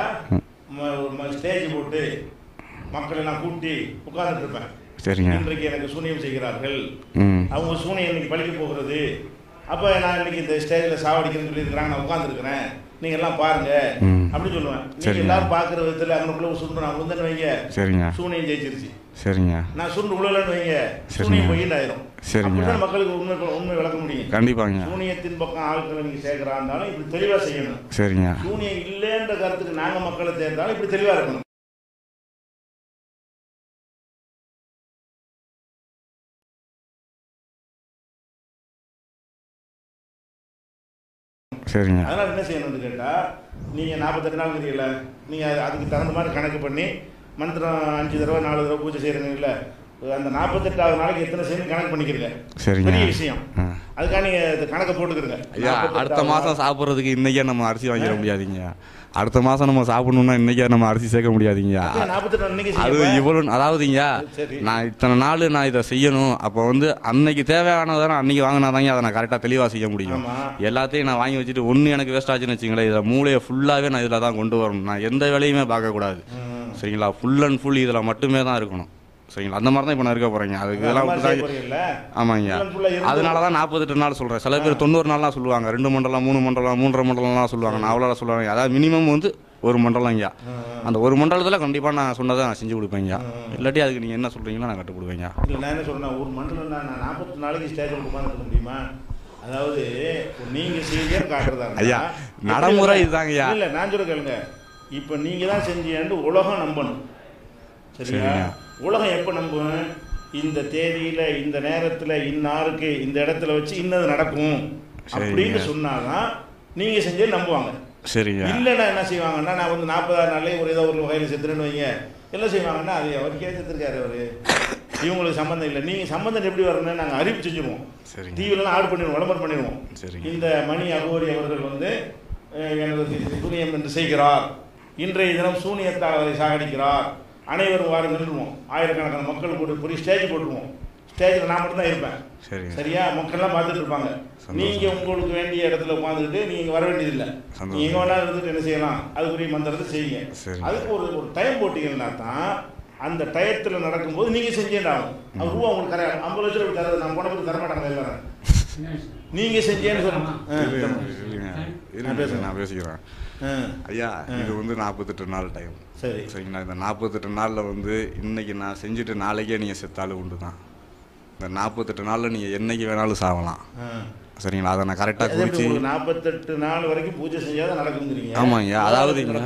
ஸ்டேஜ் போட்டு மக்களை நான் கூட்டி உட்கார்ந்துட்டு இருப்பேன் சரிங்க இன்றைக்கு எனக்கு சூனியம் செய்கிறார்கள் ம் அவங்க சூனியம் இன்னைக்கு பழிக்க போகிறது அப்போ நான் இன்னைக்கு இந்த ஸ்டேஜில் சாவடிக்கிறேன்னு சொல்லியிருக்கிறாங்க நான் உட்காந்துருக்கிறேன் நீங்க எல்லாம் பாருங்க ம். அப்படின்னு சொல்லுவேன் நீங்க சரிங்க. எல்லாரும் பார்க்குற விதத்தில் அங்கனுக்குள்ள சுண்டு நான் விழுந்தேன்னு வைங்க சரிங்க சூனியம் ஜெயிச்சிருச்சு சரிங்க நான் சுண்டு விழலன்னு வைங்க சரிங்க. சூனியம் பொய்யின் ஆயிரும் சரிங்க. அப்படிதான் மக்களுக்கு உண்மை உண்மை விளக்க முடியும் கண்டிப்பாங்க சூனியத்தின் பக்கம் ஆட்களை நீங்க சேர்க்கிறா இருந்தாலும் இப்படி தெளிவா செய்யணும் சரிங்க சூனியம் இல்லைன்ற கருத்துக்கு நாங்க மக்களை சேர்ந்தாலும் இப்படி தெளிவா இருக்கணும் சரிங்க அதனால் என்ன செய்யணும்னு கேட்டால் நீங்கள் நாற்பத்தெட்டு நாளுங்கிறீங்கள நீங்கள் அதுக்கு தகுந்த மாதிரி கணக்கு பண்ணி மந்திரம் அஞ்சு தடவை நாலு தடவை பூஜை செய்கிறீங்கல்ல அந்த நாற்பத்தெட்டாவது நாளைக்கு எத்தனை செய்யணும் கணக்கு பண்ணிக்கிறீங்க சரிங்க. பெரிய விஷயம் ஆ. அதுக்காக நீங்கள் கணக்கை போட்டுக்கிறங்க ஐயா அடுத்த 48வது மாதம் சாப்பிட்றதுக்கு இன்னைக்கே நம்ம அரிசி வாங்கிட முடியாதீங்க அடுத்த மாதம் நம்ம சாப்பிடணும்னா இன்னைக்கே நம்ம அரிசி சேர்க்க முடியாதீங்க நாள் நாற்பத்தெட்டு நாள் இன்னைக்கு அது செய்யப்பா. இவ்வளோ அதாவதுங்க சரி. நான் இத்தனை நாள் நான் இதை செய்யணும் அப்போ வந்து அன்னைக்கு தேவையானதை நான் அன்னைக்கு வாங்கினாதாங்க அதை நான் கரெக்டாக தெளிவாக செய்ய முடியும் ஆமா. எல்லாத்தையும் நான் வாங்கி வச்சுட்டு ஒன்று எனக்கு வேஸ்ட் ஆச்சுன்னு வச்சுங்களேன் இதை மூளையை ஃபுல்லாகவே நான் இதில் தான் கொண்டு வரணும் நான் எந்த வேலையுமே பார்க்கக்கூடாது ம். சரிங்களா ஃபுல் அண்ட் ஃபுல் இதில் மட்டுமே தான் இருக்கணும் சரிங்களா அந்த மாதிரி தான் இப்போ நான் இருக்க போகிறேங்க அதுக்கு அந்த இதெல்லாம் மாதிரி விட்டு செய்ய தான் போறீங்கல்ல? ஆமாங்க full and full ஆ இருந்து- அதனால தான் நாற்பத்தெட்டு நாள் சொல்கிறேன் சில பேர் தொண்ணூறு நாள்லாம் சொல்லுவாங்க ரெண்டு மண்டலம் மூணு மண்டலம் மூன்றரை மண்டலம்லாம் சொல்லுவாங்க நான் அவ்வளோ சொல்லுவாங்க அதாவது மினிமம் வந்து ஒரு மண்டலம் ஐயா அந்த ஒரு மண்டலத்தில் கண்டிப்பாக நான் சொன்னதை நான் செஞ்சு கொடுப்பேங்க இல்லாட்டி அதுக்கு நீங்கள் என்ன சொல்கிறீங்களோ நான் கட்டுப்படுவேங்க இல்லை நான் என்ன சொல்றேன் ஒரு மண்டலம் நான் நாற்பத்தி நாளைக்கு ஸ்டேஜில் உட்காந்துருக்க முடியுமா அதாவது நீங்க செய்யன்னு காட்டுறதா இருந்தா, ஐயா, எப்படி நடைமுறை இல்ல? இதுதாங்கய்யா. இல்ல நான் சொல்ல கேளுங்க இப்போ நீங்க தான் செஞ்சீங்கன்னு உலகம் நம்பணும் சரியா சரிங்க. உலகம் எப்போ நம்பும் இந்த தேதியில இந்த நேரத்துல இன்னாருக்கு இந்த இடத்துல வச்சு இன்னது நடக்கும் சரிங்க. அப்படின்னு சொன்னாதான் நீங்க செஞ்சு நம்புவாங்க சரிங்க இல்லைன்னா என்ன செய்வாங்கன்னா நான் வந்து நாற்பதாறு நாள்லயே ஒரு ஏதோ ஒரு வகையில் செத்துறேன்னு வைங்க என்ன செய்வாங்கன்னா அது அவருக்கே செத்துருக்காரு அவரு இவங்களுக்கு சம்மந்தம் இல்லை நீங்கள் சம்மந்தம் எப்படி வரணும்னு நாங்கள் அறிவிப்பு செஞ்சுருவோம் சரிங்க. டிவிலலாம் ஆட் பண்ணிடுவோம் விளம்பரம் பண்ணிடுவோம் சரிங்க. இந்த மணி அகோரி அவர்கள் வந்து அஹ், எனது சூனியம் என்று செய்கிறார் இன்றைய தினம் சூனியத்தால் அவரை சாகடிக்கிறார் அனைவரும் வாரம் நின்றுவோம் ஆயிரக்கணக்கான மக்கள் போட்டு பெரிய ஸ்டேஜ் போட்டுருவோம் ஸ்டேஜில் நான் மட்டும் தான் இருப்பேன் சரிங்க. சரியா மக்கள்லாம் பார்த்துட்டு இருப்பாங்க சந்தோஷம். நீங்க உங்களுக்கு வேண்டிய இடத்துல உட்காந்துட்டு நீங்க வர வேண்டியதில்லை சந்தோஷம். நீங்க எங்க வேணாலும் இருந்துட்டு என்ன செய்யலாம் அதுக்குரிய மந்திரத்தை செய்யுங்க சரி. அதுக்கு ஒரு ஒரு டைம் போட்டீங்கன்னா தான் அந்த டயத்துல நடக்கும்போது நீங்க செஞ்சேன் ஆகும் அது ரூபா உங்களுக்கு தர ஐம்பது லட்சம் ரூபாய் தர நான் போன போது தர மாட்டாங்க எல்லாரும் நீங்க செஞ்சேன்னு சொல்லணும் ஆ, இல்லைங்க, சொல்லுங்க. இல்லைங்க. நான் இருங்க, பேசுறேன். நான் பேசிக்கிறேன் ஆ, ஐயா இது வந்து நாற்பத்தெட்டு நாள் டைம் சரி சரிங்களா இந்த நாற்பத்தெட்டு நாளில் வந்து இன்னைக்கு நான் செஞ்சுட்டு நாளைக்கே நீங்கள் செத்தாலும் உண்டு தான் இந்த நாற்பத்தெட்டு நாளில் நீங்கள் என்னைக்கு வேணாலும் சாவலாம் ஆ. சரிங்களா அதை நான் கரெக்டாக அது எப்படி குறித்து உங்களுக்கு நாற்பத்தெட்டு நாள் வரைக்கும் பூஜை செஞ்சாதான் நடக்குங்கிறீங்க ஆமாங்க அதாவதுங்க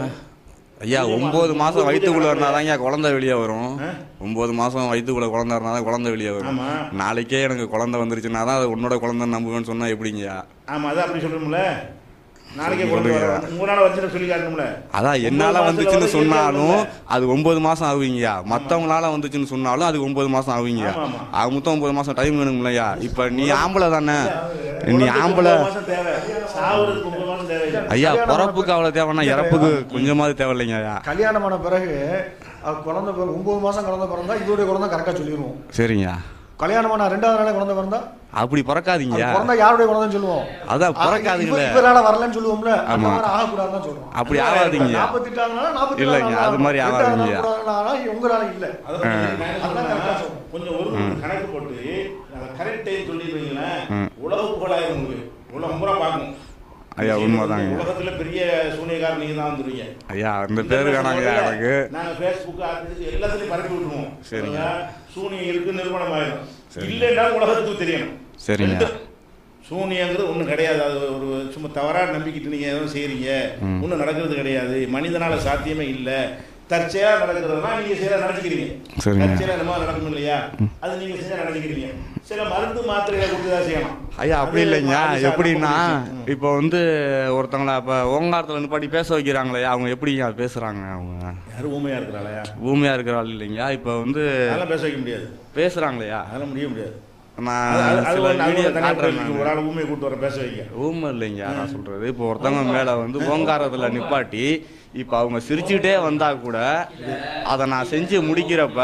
ஐயா ஒம்பது மாதம் வயிற்றுக்குள்ளே இருந்தால் தாங்க குழந்தை வெளியே வரும் ஆ? ஒம்பது மாதம் வயிற்றுக்குள்ளே குழந்தை இருந்தால் தான் குழந்தை வெளியே வரும் ஆமா. நாளைக்கே எனக்கு குழந்தை வந்துருச்சுன்னா தான் அது உன்னோட குழந்தைன்னு நம்புவேன்னு சொன்னால் எப்படிங்கய்யா ஆமா அதான் அப்படி சொல்லணும்ல நாளைக்கே சரி, கொண்டு வர சொல்லுங்க. உங்களால வச்சு சொல்லி காட்டணும்ல அதான் ஒன்பது என்னால் மாசத்துல வந்துச்சுன்னு வந்து சொன்னாலும் எரியாது அது ஒம்பது மாதம் ஆகுங்கய்யா மற்றவங்களால வந்துச்சுன்னு சொன்னாலும் அது ஒம்பது மாதம் ஆகுங்கய்யா ஆமா, ஆமா. அது மொத்தம் ஒம்பது மாதம் டைம் வேணுங்களா இப்போ நீ ஆம்பளை தானே நீ உலகத்துக்கு ஆம்பளை ஒன்பது மாசம் தேவை சாவுறதுக்கு ஒன்பது மாசம் தேவை ஐயா கல்யாணம் பிறப்புக்கு அவ்வளோ தேவைன்னா இறப்புக்கு கொஞ்சமாவது தேவையில்லைங்க ஐயா கல்யாணமான பிறகு அவர் குழந்தை பிறகு ஒன்பது மாசம் குழந்தை பிறந்தா இதோடைய குழந்தை கரெக்டா சொல்லிடுவோம் சரிங்க கல்யாணமான ரெண்டாவது நாளே குழந்தை பிறந்தா அப்படி பிறக்காதீங்க அது பிறந்தா யாருடைய குழந்தைன்னு சொல்லுவோம் அதான் பிறக்காதீங்களே இவ- இவரால வரலன்னு சொல்லுவோம்ல அந்த ஆமா. மாதிரி ஆகக்கூடாதுன்னு சொல்றோம் அப்படி ஆகாதீங்க நாற்பத்தெட்டாவது நாள் நாற்பத்தி இல்லைங்க, அது மாதிரி ஆகாதீங்க. உங்களால இல்ல அதாவது நான் என்ன அதான் சொல்றேன்னா, correct ஆ சொல்றேன். கொஞ்சம் ஒரு கணக்கு போட்டு அந்த கரெக்ட் டைம் சொல்லிடுவீங்களேன் ம். உலக புகழாயிரும் உங்களுக்கு உலகம் பூரா பார்க்கும் ஐயா, உண்மைதாங்க. உலகத்துல பெரிய சூனியக்காரர் நீங்க தான் வந்துருவீங்க ஐயா அந்த பேர் வேணாங்க எனக்கு நாங்க ஃபேஸ்புக் அது எல்லாத்துலயும் பரப்பி விட்டுருவோம் சரிங்க. சரிங்க சூனியம் இருக்கு நிறுவனம் ஆயிரும் சரிங்க. இல்லைன்னா உலகத்துக்கு தெரியணும் சரிங்க. ரெண்டு. சூனியங்கிறது ஒன்றும் கிடையாது அது ஒரு சும்மா தவறாக நம்பிக்கிட்டு நீங்கள் எதுவும் செய்கிறீங்க ஒன்றும் நடக்கிறது கிடையாது மனிதனால சாத்தியமே இல்லை தற்செயலா நடக்கிறதுனா நீங்க செய்ய நினைச்சுக்கிறீங்க சரிங்க. தற்செயலா என்னமோ நடக்கும் இல்லையா அது நீங்க செஞ்சா நினைச்சுக்கிறீங்க சில மருந்து மாத்திரைகளை கொடுத்து தான் செய்யணும் ஐயா அப்படி அது இல்லைங்க மாற்றி எப்படின்னா சாப்பிட முடியும். இப்போ வந்து ஒருத்தங்கள இப்போ ஓங்காரத்தில் நிப்பாட்டி பேச வைக்கிறாங்களே அவங்க எப்படிங்க பேசுகிறாங்க அவங்க யாரும் ஊமையா இருக்கிறாளயா பூமியாக இருக்கிற ஆள் இல்லைங்க இப்போ வந்து அதெல்லாம் பேச வைக்க முடியாது பேசுகிறாங்களையா அதெல்லாம் முடிய முடியாது அது- நான் அது- அது சில ஒரு- அது வீடியோ ஒரு தனியா காட்டுறேன் போய் நான். ஒரு ஆள் ஊமையை கூட்டு வர பேச வைக்க ஊமை இல்லைங்க நான் சொல்றது இப்போ ஒருத்தவங்க மேல வந்து ஓங்காரத்துல நிப்பாட்டி இப்போ அவங்க சிரிச்சுக்கிட்டே வந்தா கூட அதை நான் செஞ்சு முடிக்கிறப்ப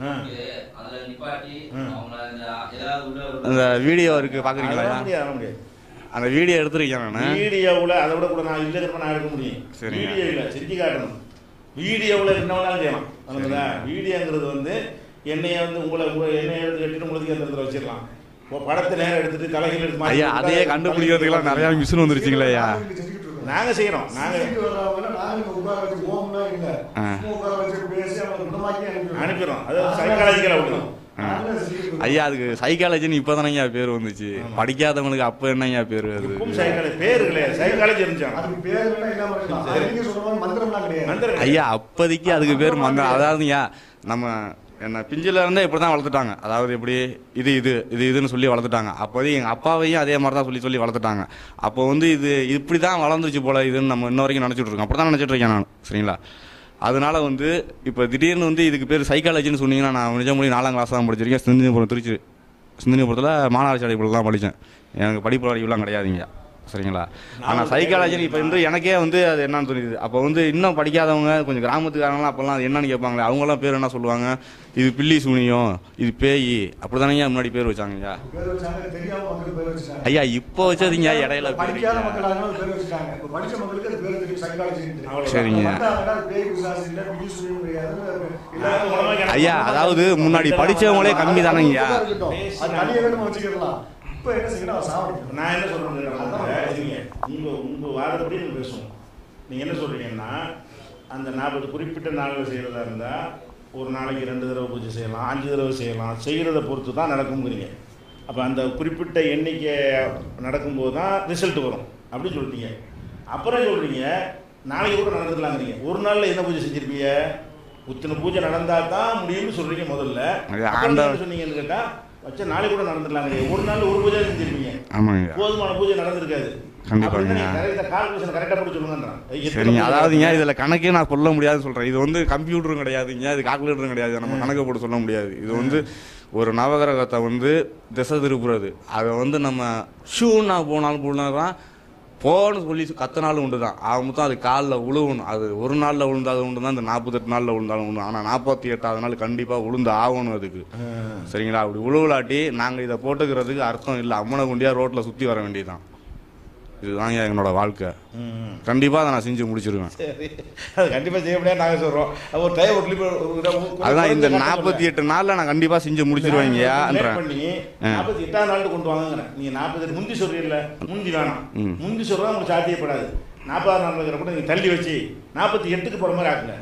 அதுல நிப்பாட்டி அவங்கள இந்த ஏதாவது உள்ள ஒரு- அந்த வீடியோ இருக்கு பாக்குறீங்களா அதெல்லாம் முடியாது அதெல்லாம் முடியாது அந்த வீடியோ எடுத்திருக்கேன் நான் வீடியோவில் அதை விட கூட நான் இல்லைங்கிறப்ப நான் எடுக்க முடியும் சரிங்க. வீடியோ இல்லை செஞ்சு காட்டணும் வீடியோவில் என்ன வேணாலும் செய்யலாம் அதுங்களா வீடியோங்கிறது வந்து என்னைய வந்து உங்களை உங்களை என்னைய எடுத்து கட்டிட்டு உங்களுக்கு அந்த இடத்துல வச்சிடலாம் இப்போ படத்தை நேரம் எடுத்துட்டு தலைகள் எடுத்து மாட்டி ஐயா விட்டா அதையே அது கண்டுபிடிக்கிறதுக்கெல்லாம் நிறைய மிஷின் வந்துருச்சுங்களே ஐயா செஞ்சுக்கிட்டு இருக்கோம். நாங்க செய்யறோம் நாங்க செஞ்சுட்டு வர்றவங்கள நாங்க இங்க உட்கார வச்சு ஓம்னா இல்ல. ஆ. சும்மா உட்கார வச்சு பேசி அவங்களை குணமாக்கி அனுப்பிடுவோம். அனுப்பிடுறோம் அதாவது சைக்காலஜிக்கலாக விட்டுரும் நாங்களே செஞ்சுக்கிட்டு இருக்கோம். ஐயா அதுக்கு சைக்காலஜின்னு இப்போதானங்க பேர் வந்துச்சு படிக்காதவங்களுக்கு அப்போ என்னங்க பேர் அது இப்பவும் சைக்காலஜி பேர் கிடையாது சைக்காலஜி இருந்துச்சாங்க அதுக்கு பேர் வேணா இல்லாம இருக்கலாம். அது நீங்க சொல்ற மாதிரி மந்திரம்லாம் கிடையாது. மந்திரம் ஐயா அப்போதைக்கு அதுக்கு பேர் மந்திரம் அதாவதுங்க நம்ம என்ன பிஞ்சில இருந்தே இப்படி தான் வளர்த்துட்டாங்க அதாவது எப்படி இது இது இது இதுன்னு சொல்லி வளர்த்துட்டாங்க அப்போதைக்கு எங்கள் அப்பாவையும் அதே மாதிரி தான் சொல்லி சொல்லி வளர்த்துட்டாங்க அப்போ வந்து இது இப்படி தான் வளர்ந்துச்சு போல இதுன்னு நம்ம இன்ன வரைக்கும் நினச்சிட்டு இருக்கோம் அப்படி தான் நினச்சிட்டு இருக்கேன் நான் சரிங்களா அதனால வந்து இப்போ திடீர்னு வந்து இதுக்கு பேர் சைக்காலஜின்னு சொன்னீங்கன்னா நான் நிஜமொழி நாலாம் கிளாஸ் தான் படிச்சிருக்கேன் சிந்தினிபுரம் திருச்சி சிந்தினிபுரத்தில் மாநகராட்சி அடிப்பில் தான் படித்தேன் எனக்கு படிப்பு அறிவுலாம் கிடையாதுங்க சரிங்களா ஆனால் சைக்காலஜி இப்போ வந்து எனக்கே வந்து அது என்னன்னு தெரியுது அப்போ வந்து இன்னும் படிக்காதவங்க கொஞ்சம் கிராமத்துக்காரங்களாம் அப்போல்லாம் அது என்னன்னு கேட்பாங்களே அவங்களாம் பேர் என்ன சொல்லுவாங்க இது பில்லி சூனியம் இது பேய் அப்படி தானே முன்னாடி பேர் வச்சாங்கய்யா பேர் வச்சாங்க தெரியாம மக்களுக்கு பேர் வச்சுட்டாங்க ஐயா இப்போ வச்சதுங்க இடையில பேர் படிக்காத வைக்க. மக்கள் அதனால பேர் வச்சுட்டாங்க இப்போ படிச்ச மக்களுக்கு அது பேர் தெரியும் சைக்காலஜி சரிங்க. பேய் பிசாசு இல்ல பிடி சொல்லி முடியாது ஐயா அதாவது முன்னாடி படிச்சவங்களே கம்மி தானேங்கய்யா அது தனியாக வேணுமா வச்சுக்கலாம் இப்போ என்ன செய்யணும் அவன் சாப்பிடணும் நான் என்ன சொல்றேன் உங்க உங்க வாதப்படி நம்ம பேசுவோம் நீங்க என்ன சொல்றீங்கன்னா அந்த நாற்பது குறிப்பிட்ட நாளில் செய்யறதா இருந்தா ஒரு நாளைக்கு ரெண்டு தடவை பூஜை செய்யலாம் அஞ்சு தடவை செய்யலாம் செய்கிறத பொறுத்து தான் நடக்குங்கிறீங்க அப்போ அந்த குறிப்பிட்ட எண்ணிக்கை நடக்கும்போது தான் ரிசல்ட் வரும் அப்படின்னு சொல்லிட்டீங்க அப்புறம் சொல்றீங்க நாளைக்கு கூட நடந்துக்கலாங்கிறீங்க ஒரு நாளில் என்ன பூஜை செஞ்சிருப்பீங்க இத்தனை பூஜை நடந்தா தான் முடியும்னு சொல்றீங்க முதல்ல அது அப்புறம் ஆண்டவர் என்ன சொன்னீங்கன்னு கேட்டா வச்ச நாளைக்கு கூட நடந்துக்கலாங்கிறீங்க ஒரு நாள் ஒரு பூஜை செஞ்சிருப்பீங்க ஆமாங்க போதுமான பூஜை நடந்திருக்காது கண்டிப்பாங்க. கால்குலேஷன் கரெக்டாக போட்டு சொல்லுங்கன்றான் எத்தனை சரிங்க பூஜை அதாவதுங்க இதில் கணக்கே நான் சொல்ல முடியாதுன்னு சொல்கிறேன் இது வந்து கம்ப்யூட்டரும் கிடையாதுங்க இது கால்குலேட்டரும் கிடையாது நம்ம கணக்கு போட்டு சொல்ல முடியாது இது வந்து ஒரு நவகிரகத்தை வந்து திசை திருப்புறது அதை வந்து நம்ம ஷூன்னா போனாலும் போனாதான் போன்னு சொல்லி கத்தினாலும் உண்டு தான் அவன் மொத்தம் அது காலில் உழுவணும் அது ஒரு நாளில் விழுந்தாலும் உண்டு தான் இந்த நாற்பத்தெட்டு நாளில் விழுந்தாலும் உண்டு ஆனால் நாற்பத்தி எட்டாவது நாள் கண்டிப்பாக உளுந்து ஆகணும் அதுக்கு சரிங்களா அப்படி உழுவலாட்டி நாங்கள் இதை போட்டுக்கிறதுக்கு அர்த்தம் இல்லை அம்மனை குண்டியாக ரோட்டில் சுற்றி வர வேண்டியதுதான் இதுதாங்க என்னோட வாழ்க்கை ம். கண்டிப்பாக அதை நான் செஞ்சு முடிச்சிருவேன் சரி அது கண்டிப்பாக செய்ய முடியாது நாங்கள் சொல்கிறோம் ஒரு டைம் ஒரு லிமிட் ஒரு இடம் ஒரு- அதுதான் இந்த ஒரு- நாற்பத்தி எட்டு நாளில் நான் கண்டிப்பாக செஞ்சு முடிச்சிருவேங்கய்யான்றேன் லேட் பண்ணி ஆ. நாற்பத்தி எட்டாம் நாள் கொண்டு வாங்குங்கிறேன் நீங்க நாற்பத்தி முந்தி சொல்றீங்கல்ல முந்தி வேணாம் ம். முந்தி சொல்றதா உங்களுக்கு சாத்தியப்படாது நாற்பதாம் நாள் இருக்கிற கூட நீங்க தள்ளி வச்சு நாற்பத்தி எட்டுக்கு போற மாதிரி ஆக்குங்க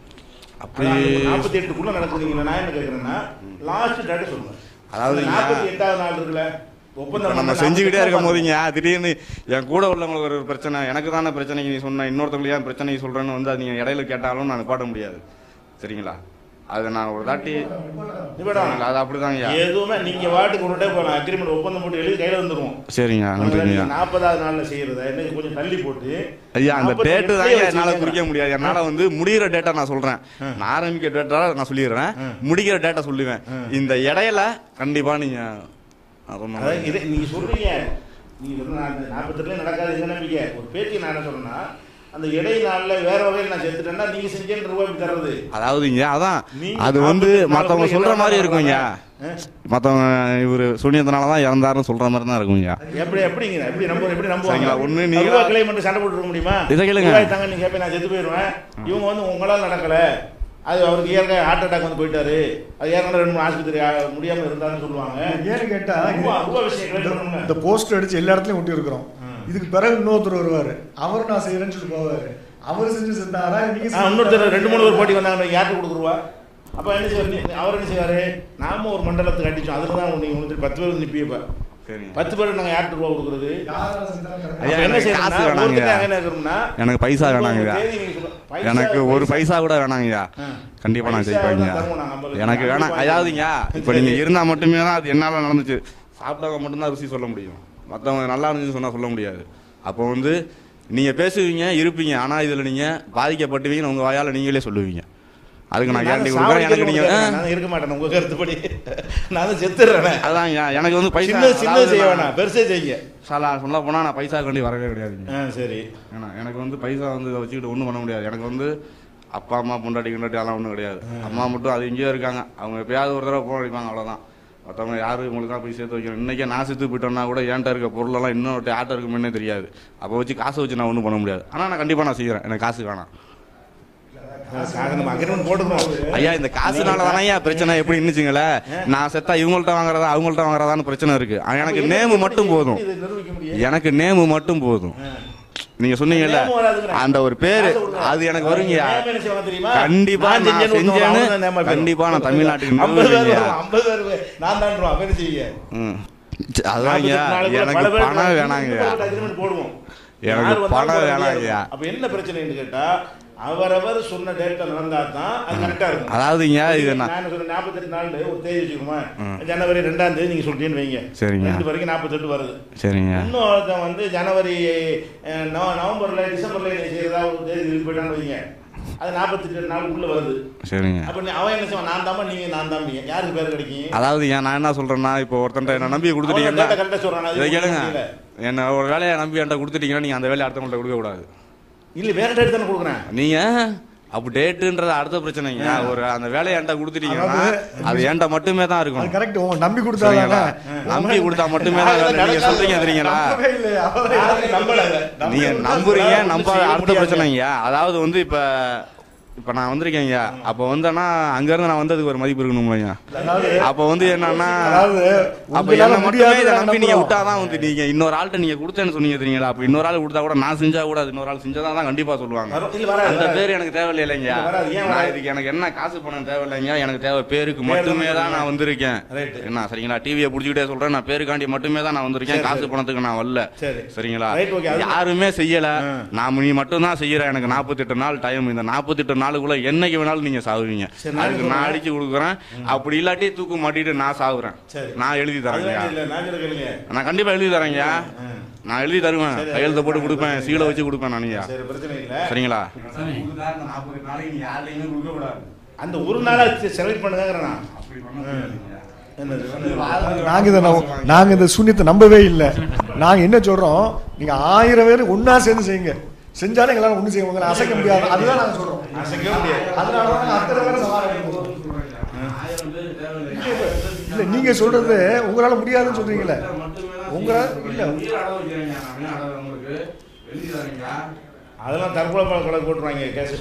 அப்படி நாற்பத்தி எட்டுக்குள்ள நடக்குதுங்களா நான் என்ன கேட்கறேன்னா லாஸ்ட் டேட்டு சொல்லுங்க அதாவது இங்க- நாற்பத்தி எட்டாவது நாள் இருக்குல்ல ஒப்பந்தம் நம்ம பண்ண செஞ்சுக்கிட்டே 48 இருக்கும் போதுங்க திடீர்னு என் கூட உள்ளவங்களுக்கு ஒரு பிரச்சனை எனக்கு தானே பிரச்சனைக்கு நீ சொன்ன இன்னொருத்தவங்களுக்கு ஏன் பிரச்சனை சொல்கிறேன்னு வந்து அது நீங்கள் இடையில கேட்டாலும் நான் பாட முடியாது சரிங்களா அதை நான் ஒரு தாட்டி நிமிடம். அது அப்படிதாங்கய்யா எதுவுமே நீங்க வாட்டுக்கு ஒரு டைம் போகலாம் அக்ரிமெண்ட் ஒப்பந்தம் போட்டு எழுதி கையில வந்துருவோம் சரிங்க நன்றிங்கய்யா நாற்பதாவது நாள்ல செய்யறத இன்னைக்கு கொஞ்சம் தள்ளி போட்டு ஐயா அந்த 48 டேட்டு தாங்க வச்சுக்கோங்க. என்னால குறிக்க முடியாது என்னால வந்து முடிகிற டேட்டா நான் சொல்றேன் நான் ஆரம்பிக்கிற டேட்டா நான் சொல்லிடுறேன் முடிக்கிற டேட்டா சொல்லுவேன் இந்த இடையில கண்டிப்பா நீங்க நான் சொன்ன அதாவது மாதிரி. இதை நீங்க சொல்றீங்க நீங்க சொல்ற நாற்பத்தெட்டுல நடக்காது என்ன நம்பிக்கை ஒரு பேச்சு நான் என்ன சொல்றேன்னா அந்த இடை நாள்ல வேற வகையில் நான் செத்துட்டேன்னா நீங்க செஞ்சேன் ரூபாய் இப்படி தர்றது அதாவதுங்க அதான் நீங்க அது வந்து 48 மத்தவங்க நாளுக்குள்ள சொல்ற மாதிரி என்ன இருக்குங்க ஆ? மத்தவங்க இவரு சூனியத்தினால தான் இறந்தாருன்னு சொல்ற மாதிரி தான் இருக்குங்க எப்படி எப்படிங்க எப்படி நம்ப எப்படி நம்புவாங்க சரிங்களா, ஒண்ணு நீங்க- ரூபாய் கிளை மட்டும் சண்டை போட்டு இருக்க முடியுமா இதை கேளுங்க. ரூபாய் தாங்க நீங்க கேட்பேன் நான் செத்து போயிடுவேன் இவங்க வந்து உங்களால நடக்கல அது அவருக்கு ஏற்கனவே ஹார்ட் அட்டாக் வந்து போயிட்டாரு அது ஏற்கனவே ரெண்டு மூணு ஆஸ்பத்திரி ஆ- முடியாம இருந்தாருன்னு சொல்லுவாங்க ஏன்னு கேட்டா ரூபா- ரூபா விஷயம் கிளை இந்த- பண்ணணும்ல. இந்த போஸ்டர் அடிச்சு எல்லா இடத்துலயும் ஒட்டி இருக்கிறோம் இதுக்கு பிறகு இன்னொருத்தர் வருவாரு அவர் நான் செய்யறேன்னு சொல்லி போவாரு அவர் செஞ்சு செத்தாரா நீங்க ஆ, இன்னொருத்தர் ரெண்டு மூணு பேர் போட்டி வந்தாங்க யார்கிட்ட கொடுக்குருவா அப்ப என்ன செய்வார் நீ- அவர் என்ன செய்வாரு நாம ஒரு மண்டலத்துக்கு அடிச்சோம் அதுல தான் நீங்க வந்து பத்து பேர் நிப்பியப்ப சரிங்க பத்து பேர் நாங்க யார்கிட்ட ரூபா கொடுக்குறது யாரா செஞ்சாலும் அப்ப ஐயா, என்ன எனக்கு செய்யணும்னா காசு வேணாங்க. ஒருத்தர் அங்க என்ன இருக்கணும்னா எனக்கு பைசா வேணாங்க ஒரு தேதி நீங்க சொல்ல- பைசா- எனக்கு ஒரு பைசா கூட வேணாங்கய்யா ஆ. கண்டிப்பா நான் பைசா ஜெயிப்பேங்க தான் தருவோம் நாங்க ஐம்பது. எனக்கு வேணாம் கண்டிப்பா அதாவதுங்க இப்போ சரி. நீங்க இருந்தா மட்டுமே தான் அது என்னால நடந்துச்சு சாப்பிட்டவங்க மட்டும்தான் ருசி சொல்ல முடியும் மற்றவங்க நல்லா இருந்துச்சுன்னு சொன்னா சொல்ல முடியாது அப்போ வந்து நீங்க பேசுவீங்க இருப்பீங்க ஆனா இதுல நீங்க பாதிக்கப்பட்டுவீங்கன்னு உங்க வாயால நீங்களே சொல்லுவீங்க அதுக்கு நான் கேரண்டி கொடுக்குறேன் எனக்கு நீங்க ஆ, நான் இருக்க மாட்டேன் உங்க கருத்துப்படி நான் தான் செத்துறேன் அதான் எனக்கு வந்து பைசா சின்ன சின்ன அதாவது செய்ய நான் வேணாம் பெருசே செய்யுங்க சாலா சொல்ல போனா நான் பைசா கண்டி வரவே கிடையாதுங்க ஆ சரி ஏன்னா எனக்கு வந்து பைசா வந்து இதை வச்சுக்கிட்டு ஒன்றும் பண்ண முடியாது எனக்கு வந்து அப்பா அம்மா பொண்டாட்டி கிண்டாட்டி அதெல்லாம் ஒன்றும் கிடையாது அம்மா மட்டும் அது எங்கேயோ இருக்காங்க அவங்க எப்பயாவது ஒரு தடவை போன் அடிப்பாங்க அவ்வளோதான் மற்றவங்க யாரும் இவங்களுக்கு தான் போய் சேர்த்து வைக்கணும் இன்றைக்கே நான் செத்து போயிட்டோன்னா கூட ஏன்ட்ட இருக்க பொருளெல்லாம் இன்னொரு ஆட்ட இருக்குமே தெரியாது அப்போ வச்சு காசை வச்சு நான் ஒன்றும் பண்ண முடியாது ஆனால் நான் கண்டிப்பாக நான் செய்கிறேன் எனக்கு காசு வேணாம் காசு நம்ம அக்ரிமெண்ட் போட்டுக்கணும் ஐயா இந்த காசுனால தானே ஐயா பிரச்சனை எப்படி இருந்துச்சுங்களேன் நான் செத்தா இவங்கள்ட்ட வாங்குறதா அவங்கள்ட்ட வாங்குறதான்னு பிரச்சனை இருக்கு ஆனா எனக்கு நேமு மட்டும் போதும் இதை நிரூபிக்க முடியும் எனக்கு நேமு மட்டும் போதும் நீங்க சொன்னீங்கல்ல நேமு வராதுங்கிறேன். அந்த ஒரு பேரு காசை கொடுங்க. அது எனக்கு வருங்கய்யா நேம் என்ன செய்வாங்க தெரியுமா? கண்டிப்பா நான் நான் செஞ்சேன்னு ஒருத்தன் செஞ்சேன்னு அவன் தான் நேமா போயிடும். கண்டிப்பா நான் தமிழ்நாட்டுக்கு ஐம்பது பேர் நிரூபிப்பேன்யா. வருவான், ஐம்பது பேர் வருவான். நான் தான்டுவான், அப்ப என்ன செய்வீங்க? ம். சரி, அதான்யா நாற்பத்தெட்டு நாளைக்குள்ள எனக்கு பல பேர் பணம் நாங்க வேணாங்கய்யா agreement போடுவோம் எனக்கு யார் வந்தாலும் பணம் போட வேணாங்கய்யா. முடியாது. அப்ப என்ன பிரச்சனைன்னு கேட்டா அவரவர் சொன்ன டேட்ல நடந்தா தான் அது கரெக்டா இருக்கும் அதாவதுங்க இது நான் நான் சொன்ன நாற்பத்தெட்டு நாள் ஒரு தேதி வச்சுக்கோமா ஜனவரி ரெண்டாம் தேதி நீங்க சொல்றீங்கன்னு வைங்க சரிங்க. ரெண்டு வரைக்கும் நாற்பத்தெட்டு வருது சரிங்க இன்னொருத்தன் வந்து ஜனவரி அஹ், நவ- நவம்பர்ல டிசம்பர்ல நீ செய்யறதா ஒரு தேதி இது போயிட்டான்னு வைங்க அது நாற்பத்தெட்டு நாளுக்குள்ள வருது சரிங்க அப்ப நீ- அவன் என்ன செய்வான் நான் தாம்பா நீங்க நான் தாம்பிங்க யாருக்கு பேர் கிடைக்கும் அதாவது ஏன் நான் என்ன சொல்றேன்னா இப்போ ஒருத்தன்ட்ட என்ன நம்பி கொடுத்துட்டீங்கன்னா அவன் கரெக்டா சொல்றான் அது இதை கேளுங்க தெரியல. என்ன ஒரு வேலையை நம்பி என்கிட்ட கொடுத்துட்டீங்கன்னா நீங்க அந்த வேலையை அடுத்தவங்கள்ட்ட கொடுக்க கூடாது இல்ல வேற டேட் தானே கொடுக்குறேன் நீங்க அப்ப டேட்டுன்றது அடுத்த பிரச்சனைங்க ஒரு அந்த வேலையை என்கிட்ட கொடுத்துட்டீங்கன்னா அது என்கிட்ட மட்டுமே தான் அது இருக்கும் கரெக்ட் உங்க நம்பி சரிங்களா கொடுத்தாங்க நம்பி கொடுத்தா மட்டுமே தான் வேலை. நீங்க சொல்றீங்க தெரியுங்களா நம்பவே இல்லையா யாரும் நம்பல அதை. நீங்க நம்பி நம்புறீங்க கொடுத்தா நம்ப ஒண்ணும் செய்ய அடுத்த முடியாது. பிரச்சனைங்க அதாவது வந்து இப்ப இப்ப நான் வந்திருக்கேங்க அப்ப வந்தேன்னா அங்க இருந்து நான் வந்ததுக்கு ஒரு மதிப்பு இருக்கணும்லைங்க அதாவது அப்ப வந்து என்னன்னா அதாவது அப்ப உங்களால என்ன மட்டுமே முடியாது இதை நாங்க நம்பி நீங்க நம்புறோம். விட்டாதான் வந்து நீங்க இன்னொரு ஆள்கிட்ட நீங்க கொடுத்தேன்னு சொன்னீங்க தெரியுங்களா அப்ப இன்னொரு ஆள் கொடுத்தா கூட நான் செஞ்சா கூட அது இன்னொரு ஆள் செஞ்சா தான் கண்டிப்பா சொல்லுவாங்க வரும். இல்ல வராது, அந்த வராது. பேர் எனக்கு தேவையில்லை இல்லைங்க இல்ல, வராது. ஏன் நான் வராது? இதுக்கு எனக்கு என்ன காசு பணம் தேவையில்லைங்க எனக்கு தேவை பேருக்கு பேர் மட்டுமே தான் தான் நான் வந்திருக்கேன் Right. என்ன சரிங்களா டிவியை புடிச்சுக்கிட்டே சொல்றேன் நான் பேருக்காண்டி மட்டுமே தான் நான் வந்திருக்கேன் சரி, காசு சரி. பணத்துக்கு நான் வரல சரி. சரிங்களா Right, okay. அது- யாருமே செய்யல ஆ. நான் நீ மட்டும் தான் செய்யற எனக்கு நாற்பத்தெட்டு நாள் டைம் இந்த நாற்பத்தெட்டு நாளுக்குள்ள என்னைக்கு வேணாலும் நீங்க சாகுவீங்க சரி, நான் அதுக்கு நான் சொல்றேன். அடிச்சு கொடுக்குறேன் அப்படி இல்லாட்டி தூக்கு மாட்டிட்டு நான் சாகுறேன் சரி. நான் எழுதி அது தரேங்க வேண்டியது இல்ல, நான் சொல்ல கேளுங்க. நான் கண்டிப்பா எழுதி தரேங்க நான் எழுதி தருவேன் சரி, கையெழுத்த போட்டு அது கொடுப்பேன் அது சீலை வச்சு கொடுப்பேன் நானுங்க சரி பிரச்சனை இல்ல சரிங்களா அந்த ஒரு நாளா செலக்ட் பண்ணுங்கிறேன் நான் என்னது? நாங்க இதை நம்ப- நாங்க இந்த சூன்யத்தை நம்பவே இல்லை நாங்க என்ன சொல்றோம் நீங்க ஆயிரம் பேர் ஒண்ணா சேர்ந்து செய்யுங்க செஞ்சாலும் எங்களால ஒண்ணு செய்ய உங்களை அசைக்க முடியாது அதுதான் நாங்க சொல்றோம் அசைக்கவே முடியாது. அதனாலதான் நாங்க அத்தனை பேரை சவால் எடுக்கிறோம். இல்ல நீங்க சொல்றது உங்களால முடியாதுன்னு சொல்றீங்களே உங்களால இல்ல அதெல்லாம் தற்கொலை பண்ண கொலை போட்டுருவாங்க கேஸ்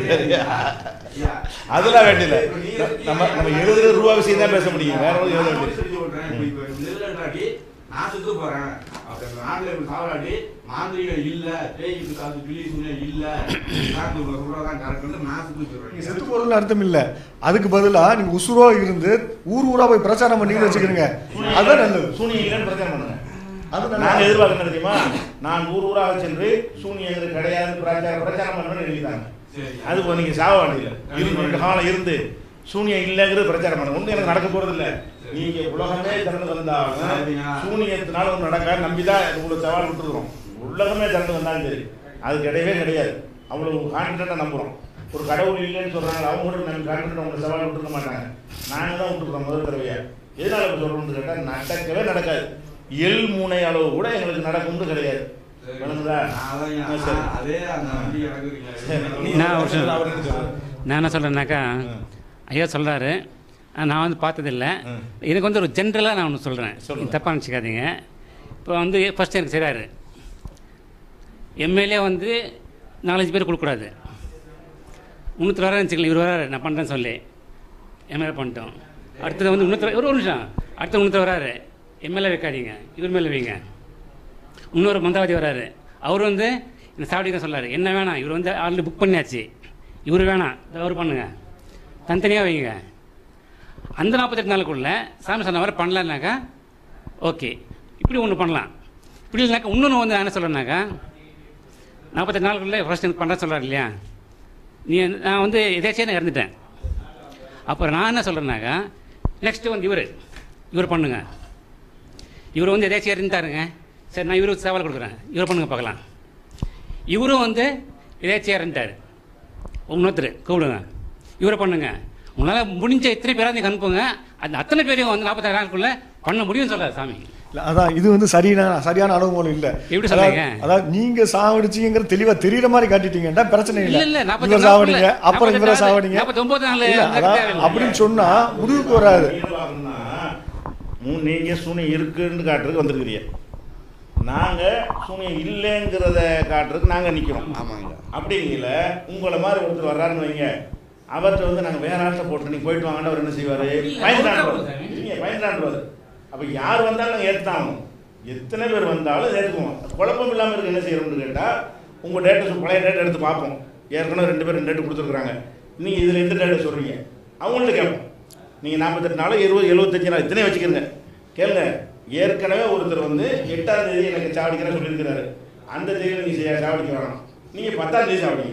அதெல்லாம் வேண்டியதில்லை நம்ம நம்ம எழுதுற ரூபா விஷயம் தான் பேச முடியும் வேற ஒன்றும் எழுத வேண்டியது நான் செத்து போறேன் அப்ப நாட்டுல இப்படி சாவலாட்டி மாந்திரிகம் இல்ல பேய்க்கு காசு பிள்ளி சூழ்நிலை இல்ல நாட்டு சொல்றதான் கரெக்ட் நான் செத்து நீங்க போயிடுறேன் செத்து போறதுன்னு அர்த்தம் இல்ல அதுக்கு பதிலா நீங்க உசுரோ இருந்து ஊர் ஊரா போய் பிரச்சாரம் பண்ணீங்கன்னு வச்சுக்கிறீங்க அதுதான் நல்லது சூனியம் இல்லைன்னு பிரச்சனை பண்ணுங்க அது நாங்க நல்லது எதிர்பார்க்க என்ன தெரியுமா நான் ஊர் ஊராக சென்று சூனியங்கள் கிடையாது பிரச்சாரம் பிரச்சாரம் பண்ணணும்னு எழுதிட்டாங்க அது இப்போ நீங்க சாவ வேண்டியது இருந்து ரெண்டு காலம் இருந்து சூனியம் இல்லைங்கிறது பிரச்சாரம் பண்ண ஒன்றும் எனக்கு நடக்க போறது இல்ல நீங்க உலகமே திறந்து வந்தாலும் சூனியத்தினால ஒன்று நடக்காது நம்பிதான் உங்களுக்கு சவால் விட்டுருக்கோம் உலகமே திறந்து வந்தாலும் சரி அது கிடையவே கிடையாது அவ்வளவு கான்ஃபிடென்ட்டாக நம்புறோம் ஒரு கடவுள் இல்லைன்னு சொல்றாங்க அவங்க கூட நம்ம கான்ஃபிடென்ட் உங்களுக்கு சவால் விட்டுருக்க மாட்டாங்க நாங்க தான் விட்டுருக்கோம் முதல் தடவையா எதனால இப்போ சொல்றோம்னு கேட்டால் நடக்கவே நடக்காது எள் மூனை அளவு கூட எங்களுக்கு நடக்கும்னு கிடையாது விளங்குதா? ஆ, சரி. அதே அந்த வண்டி எனக்கு சரி. நீ நான் ஒரு நிமிஷம். அவர் என்ன சொல்றாரு? நான் என்ன சொல்கிறேன்னாக்கா ஐயா சொல்கிறாரு நான் வந்து பார்த்ததில்ல எனக்கு வந்து ஒரு ஜென்ரலாக நான் ஒன்று சொல்கிறேன் சொல்லுங்க. தப்பாக நினச்சிக்காதீங்க இப்போ வந்து ஃபஸ்ட் எனக்கு செய்கிறாரு எம்எல்ஏ வந்து நாலஞ்சு பேர் கொடுக்கக்கூடாது இன்னொருத்தர் வர வச்சுக்கலாம் இவர் வராரு நான் பண்ணுறேன்னு சொல்லி எம்எல்ஏ பண்ணிட்டோம் அடுத்தது வந்து இன்னொருத்தர் ஒரு ஒரு நிமிஷம் அடுத்து இன்னொருத்தர் வராரு எம்எல்ஏ வைக்காதீங்க இவர் மேலே வைங்க இன்னொரு மந்திரவாதி வராரு அவர் வந்து இந்த சாவடிக்க சொல்லாரு என்ன வேணாம் இவர் வந்து ஆல்ரெடி புக் பண்ணியாச்சு இவர் வேணாம் இதை அவர் பண்ணுங்க தனித்தனியாக வைங்க அந்த நாற்பத்தெட்டு நாளுக்குள்ள சாமி சொன்ன மாதிரி பண்ணலான்னாக்கா ஓகே இப்படி ஒன்று பண்ணலாம் இப்படி இல்லைனாக்கா இன்னொன்று வந்து நான் என்ன சொல்கிறேன்னாக்கா நாற்பத்தெட்டு நாளுக்குள்ளே ஃபர்ஸ்ட் எனக்கு பண்ணுற சொல்கிறார் இல்லையா நீ நான் வந்து எதாச்சும் நான் இறந்துட்டேன் அப்புறம் நான் என்ன சொல்கிறேன்னாக்கா நெக்ஸ்ட்டு வந்து இவர் இவர் பண்ணுங்க இவர் வந்து எதாச்சும் இருந்தாருங்க சரி நான் இவருக்கு சவால் கொடுக்குறேன் இவர் பண்ணுங்க பார்க்கலாம் இவரும் வந்து எதாச்சும் இறந்துட்டார் இன்னொருத்தர் கூப்பிடுங்க இவரை பண்ணுங்க உங்களால் முடிஞ்ச இத்தனை பேராக நீங்கள் அனுப்புங்க அந்த அத்தனை பேரையும் வந்து நாற்பத்தாறு நாளுக்குள்ளே பண்ண முடியும்னு சொல்கிறார் சாமி இல்ல, அதான் இது வந்து சரியான சரியான அனுபவம் இல்ல எப்படி அதாவது- சொல்றீங்க? அதாவது நீங்க சாவடிச்சீங்கிற தெளிவா தெரியற மாதிரி காட்டிட்டீங்கன்னா பிரச்சனை இல்ல இல்ல, இல்ல, நாற்பத்தி இவர் நாலுக்குள்ள- சாவடிங்க அப்புறம் இவரை நாற்பத்தி சாவடிங்க நாற்பத்தி ஒன்பது நாள் இல்ல, அந்த அதான் தேவையில்லை. அப்படின்னு சொன்னா முடிவுக்கு வராது நீங்க பார்க்கணும்னா, மூ- நீங்க சூனியம் இருக்குன்னு காட்டுறதுக்கு வந்திருக்கிறீங்க நாங்க சூனியம் இல்லைங்கிறத காட்டுறதுக்கு நாங்க நிக்கிறோம் ஆமாங்க அப்படிங்கல உங்களை மாதிரி ஒருத்தர் வர்றாருன்னு வைங்க அவர்கிட்ட வந்து நாங்க வேற ஆள்கிட்ட போட்டு நீங்க போயிட்டு வாங்கன்னு அவர் என்ன செய்வாரு பயந்துடாண்டுவாரு நீங்க பயந்துடாண்டுவாரு அப்ப யார் வந்தாலும் நாங்க ஏத்துதான் ஆகணும் எத்தனை பேர் வந்தாலும் ஏற்றுக்குவோம் குழப்பம் இல்லாம இருக்கு என்ன செய்யறோம்னு கேட்டா உங்க டேட்டை பழைய டேட்டை எடுத்து பார்ப்போம் ஏற்கனவே ரெண்டு பேர் ரெண்டு டேட்டு கொடுத்துருக்காங்க நீங்க இதுல எந்த டேட்டை சொல்றீங்க அவங்கள்ட்ட கேட்போம் நீங்க நாற்பத்தெட்டு நாள் இருபது எழுபத்தஞ்சு நாள் இத்தனை வச்சுக்கிறங்க கேளுங்க ஏற்கனவே ஒருத்தர் வந்து எட்டாம் தேதி எனக்கு சாவடிக்கிறேன்னு சொல்லியிருக்கிறாரு அந்த தேதியில் நீங்க செய்ய சாவடிக்க வேணாம் நீங்க பத்தாம் தேதி சாவடிங்க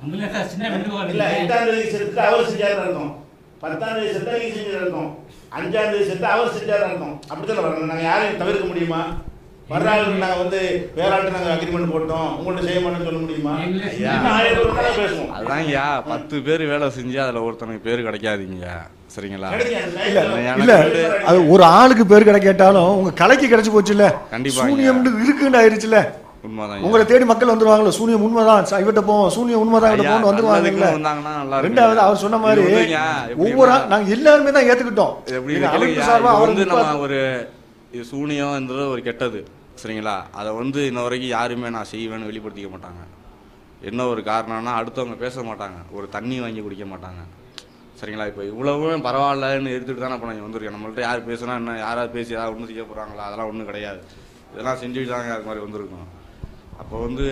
உங்களை சார் சின்ன மெதுவாக இல்ல எட்டாம் தேதி செத்து அவர் செஞ்சாரு அர்த்தம் பத்தாம் தேதி செத்தா நீங்க செஞ்சது அர்த்தம் அஞ்சாம் தேதி செத்தா அவர் செஞ்சாரு அர்த்தம் அப்படித்தானே வரணும் நாங்க யாரையும் தவிர்க்க முடியுமா வர்றாளுக்கு நாங்க வந்து வேற ஆள்கிட்ட நாங்க அக்ரிமெண்ட் போட்டோம் உங்கள்ட்ட செய்ய மாட்டோம்னு சொல்ல முடியுமா ஐயா. இன்னும் ஆயிரம் ஒரு நாள் பேசுவோம் அதான்யா பத்து பேர் வேலை செஞ்சு அதில் ஒருத்தனுக்கு பேர் கிடைக்காதீங்க சரிங்களா கிடைக்காது. இல்ல எனக்கு இல்ல வந்து- அது ஒரு ஆளுக்கு பேர் கிடைக்காட்டாலும் உங்க கலைக்கு கிடைச்சு போச்சுல்ல கண்டிப்பாங்க. சூனியம் இருக்குன்னு ஆயிருச்சுல உண்மைதான் உங்களை தேடி மக்கள் வந்துருவாங்கல்ல சூனியம் உண்மைதான் ச- இவர்ட்ட போவோம் சூனியம் உண்மைதான் இவர்ட்ட ஐயா, போவோம் வந்துருவாங்கல்ல நல்லதுக்கு வந்தாங்கன்னா நல்லா இருக்கும். ரெண்டாவது அவர் சொன்ன மாதிரி இது வந்துங்க, எப்படின்னா- ஒவ்வொரு ஆள் நாங்க எல்லாருமே தான் ஏத்துக்கிட்டோம் எப்படி எங்க கேளுங்க, அமைப்பு சார்பா இது அவர் வந்து நம்ம முப்பா- ஒரு இது சூனியம்ன்றது ஒரு கெட்டது சரிங்களா அதை வந்து இன்ன வரைக்கும் யாருமே நான் செய்வேன்னு வெளிப்படுத்திக்க மாட்டாங்க என்ன ஒரு காரணம்னா அடுத்தவங்க பேச மாட்டாங்க ஒரு தண்ணி வாங்கி குடிக்க மாட்டாங்க சரிங்களா இப்போ இவ்வளவும் பரவாயில்லன்னு எடுத்துட்டு தானே இப்போ நான் வந்திருக்கேன் நம்மள்ட்ட யார் பேசுனா என்ன யாராவது பேசி ஏதாவது ஒன்றும் செய்ய போகிறாங்களா அதெல்லாம் ஒன்றும் கிடையாது இதெல்லாம் செஞ்சுட்டு தாங்க அது மாதிரி வந்திருக்கோம் அப்போ வந்து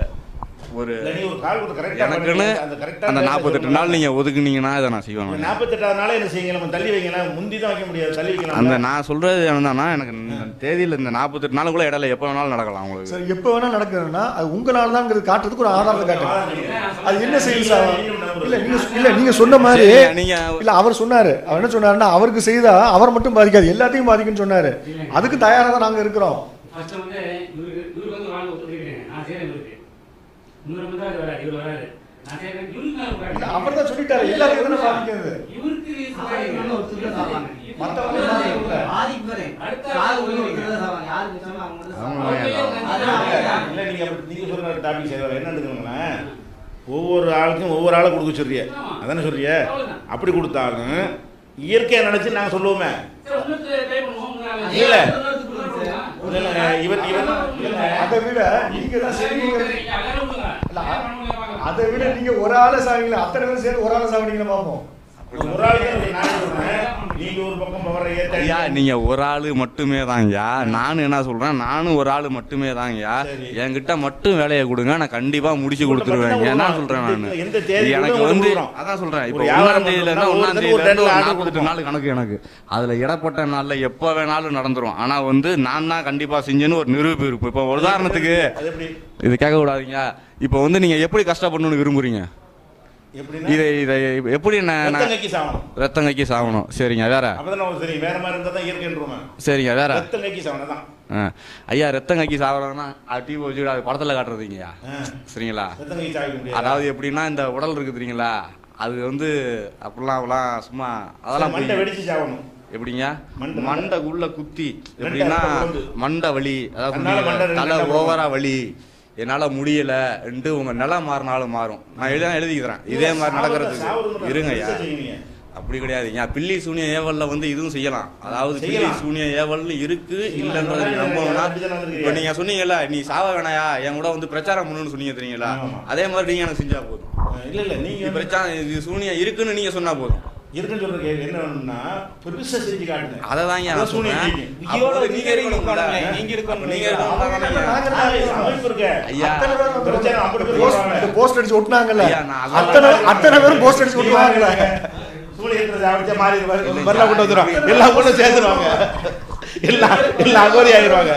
ஒரு இல்ல, நீ ஒரு கால் கொடுத்து கரெக்டா எனக்குன்னு அந்த கரெக்டா அந்த நாற்பத்தெட்டு நாள் நீங்கள் ஒதுக்குனீங்கன்னா இதை நான் செய்வேன் நாற்பத்தெட்டாவது நாளே என்ன செய்யுங்க நம்ம தள்ளி வைக்கலாம் முந்தி தான் வைக்க முடியாது தள்ளி அந்த வைக்கலாம் நான் சொல்றது என்னன்னா எனக்கு இந்த தேதியில் இந்த நாற்பத்தெட்டு நாளுக்குள்ள இடையில எப்போ வேணாலும் நடக்கலாம் உங்களுக்கு சரி எப்ப வேணா நடக்குதுன்னா அது உங்களால தான்ங்கிறது காட்டுறதுக்கு ஒரு ஆதாரத்தை காட்டுங்க அது என்ன செய்யுது சார் இல்ல நீங்க இல்ல நீங்க சொன்ன மாதிரி சரிங்க, நீங்க இல்ல அவர் சொன்னாரு அவர் என்ன சொன்னாருன்னா அவருக்கு செய்தா அவர் மட்டும் பாதிக்காது எல்லாத்தையும் பாதிக்கும்னு சொன்னாரு அதுக்கு தயாரா தான் நாங்க இருக்கிறோம் ஃபர்ஸ்ட் வந்து இவருக்கு இவருக்கு வந்து வாழ் ஒத்துக்கிறேன் நான் செய்கிறேன் இவருக்கு இன்னொரு வந்து அது வராது இவர் வராது நான் செய்கிறேன் இவருக்கு நான் அவர் தான் சொல்லிட்டாரு எல்லாத்தையும் தானே பாதிக்கிறது இவருக்கு ஆதிக்கம் ஒருத்தர் தான் சாவாங்க. மத்தவங்க மத்தவங்க சாவாங்க. ஆதிக்கம் வேற. அடுத்த சாவு ஆள் ஒருத்தர் தான் சாவாங்க. யாரு பேசாம அவங்க மட்டும் அவங்க சாவாங்க. வேண்டாம். அதனால இல்ல நீங்க அப்படி- நீங்க சொல்ற டாபிக் செய்வார் என்ன எடுத்துக்கோங்களேன் ஒவ்வொரு ஆளுக்கும் ஒவ்வொரு ஆளை கொடுக்க சொல்றிய ஆமா. அதானே சொல்றிய அவ்வளவுதான். அப்படி கொடுத்தாலும் இயற்கையா நினைச்சு நாங்க சொல்லுவோமே சரி, உங்களுக்கு ட்ரை பண்ணுவோம் உங்களால. இல்ல. இன்னொருத்தர் கொடுங்க சார். இல்ல, இல்ல, இவன் இவன் இல்ல, அதை விட நீங்க தான் செய்வீங்க எல்லாரும் கொடுங்க. இல்ல, யார் பண்ணுவாங்க பார்க்கலாம். அதை விட நீங்க ஒரு ஆளை சாவீங்களா அத்தனை பேரும் சேர்ந்து ஒரு ஆளை சாவீங்களா பாப்போம் ஒரு ஆளுக்கு நான் சொல்றேன் நீங்க ஒரு பக்கம் பவரை ஐயா ஏத்த நீங்க ஒரு ஆளு மட்டுமே தாங்கய்யா நானும் என்ன சொல்றேன் நானும் ஒரு ஆளு மட்டுமே தாங்கய்யா சரி. என்கிட்ட மட்டும் வேலையை கொடுங்க நான் கண்டிப்பா முடிச்சு கொடுத்துருவேன் என்ன சொல்றேன் நான் எந்த தேதி எனக்கு கூட வந்து கொடுக்குறோம். அதான் சொல்றேன் இப்போ ஒரு வியாபாரம் ஒன்றாம் தேதியில இருந்தா பண்றோம்னா ஒன்றாம் ஒருத்தருக்கு ஒரு தேதியில இருந்து ரெண்டு ஒரு ஆர்டர் நாற்பத்தெட்டு கொடுப்போம். நாள் கணக்கு எனக்கு அதுல இடப்பட்ட நாள்ல எப்போ வேணாலும் நடந்துரும் ஆனா வந்து நான் தான் கண்டிப்பா செஞ்சேன்னு ஒரு நிரூபி இருப்போம் இப்போ உதாரணத்துக்கு அது எப்படி இது கேட்க கூடாதீங்க இப்போ வந்து நீங்க எப்படி கஷ்டப்படணும்னு விரும்புறீங்க எப்படின்னா இதை இதை எப்படி நான் நான் ரத்தங்கைக்கு சாவணும் ரத்தங்கைக்கு சாகணும் சரிங்க வேற அப்பதான் நமக்கு தெரியும் வேற மாதிரி இருந்தா தான் இயற்கைன்றோம் சரிங்க வேற ரத்தங்கைக்கு சாவணும் தான் ஆ. ஐயா ரத்தம் கக்கி சாப்பிட்றதுனா அது டிவி வச்சு அது படத்தில் காட்டுறதுங்கய்யா ஆ. சரிங்களா ரத்தங்கைக்கு சாவிக்க முடியாது அதாவது எப்படின்னா இந்த உடல் இருக்கு தெரியுங்களா அது வந்து அப்படிலாம் அப்படிலாம் சும்மா அதெல்லாம் மண்டை பொய். வெடிச்சு சாவணும் எப்படிங்க மண்டை- மண்டைக்குள்ள குத்தி ரெண்டு எப்படின்னா இடத்துல வந்து. மண்டை வலி அதாவது கண்ணால புரியல. மண்டை ரெண்டு தலை இடத்துல ஓவரா வலி என்னால முடியல உங்க நிலம் மாறினாலும் மாறும் நான் எழுத எழுதிக்கிறேன் இதே மாதிரி நடக்கிறதுக்கு இருங்க ஐயா அப்படி கிடையாதுங்க பில்லி சூனிய ஏவல்ல வந்து இதுவும் செய்யலாம் அதாவது பில்லி செய்யலாம். சூனிய ஏவல்னு இருக்கு இல்லைன்றது அதான் நம்பணும்னா அப்படிதான் வந்திருக்கீங்க. இப்ப நீங்க சொன்னீங்கல்ல நீ சாவ வேணாயா என் கூட வந்து பிரச்சாரம் பண்ணணும்னு சொன்னீங்க தெரியுங்களா ஆமா. அதே மாதிரி நீங்க எனக்கு செஞ்சா போதும் இல்ல இல்ல நீங்க இது வந்து பிரச்சாரம் இது சூனியம் இருக்குன்னு நீங்க சொன்னா போதும் இருக்குன்னு சொல்றது என்ன வேணும்னா பெருசா செஞ்சு காட்டுங்க அதை தான் நான் அதான் சூனியம் சொல்றேன் செய்யுங்க. அப்போ வந்து நீங்க இருக்கணும்ல நீங்க இருக்கணும் நீங்க இருக்கணும் ஆ, அமைப்பு இருக்க ஐயா அத்தனை பேரும் வந்து பிரச்சனை அப்படி போய் post- சொல்றாங்க. இந்த post அடிச்சு ஒட்டுனாங்கல்ல ஐயா, நான் அதெல்லாம் அத்தனை அத்தனை பேரும் போஸ்ட் அடிச்சு ஒட்டுவாங்கல்ல சூனியத்தை அடிச்சா மாறி வரலாம் கொண்டு வந்துருவாங்க எல்லாம் கொண்டு சேர்த்துருவாங்க எல்லாம் எல்லாம் அகோரி ஆகிருவாங்க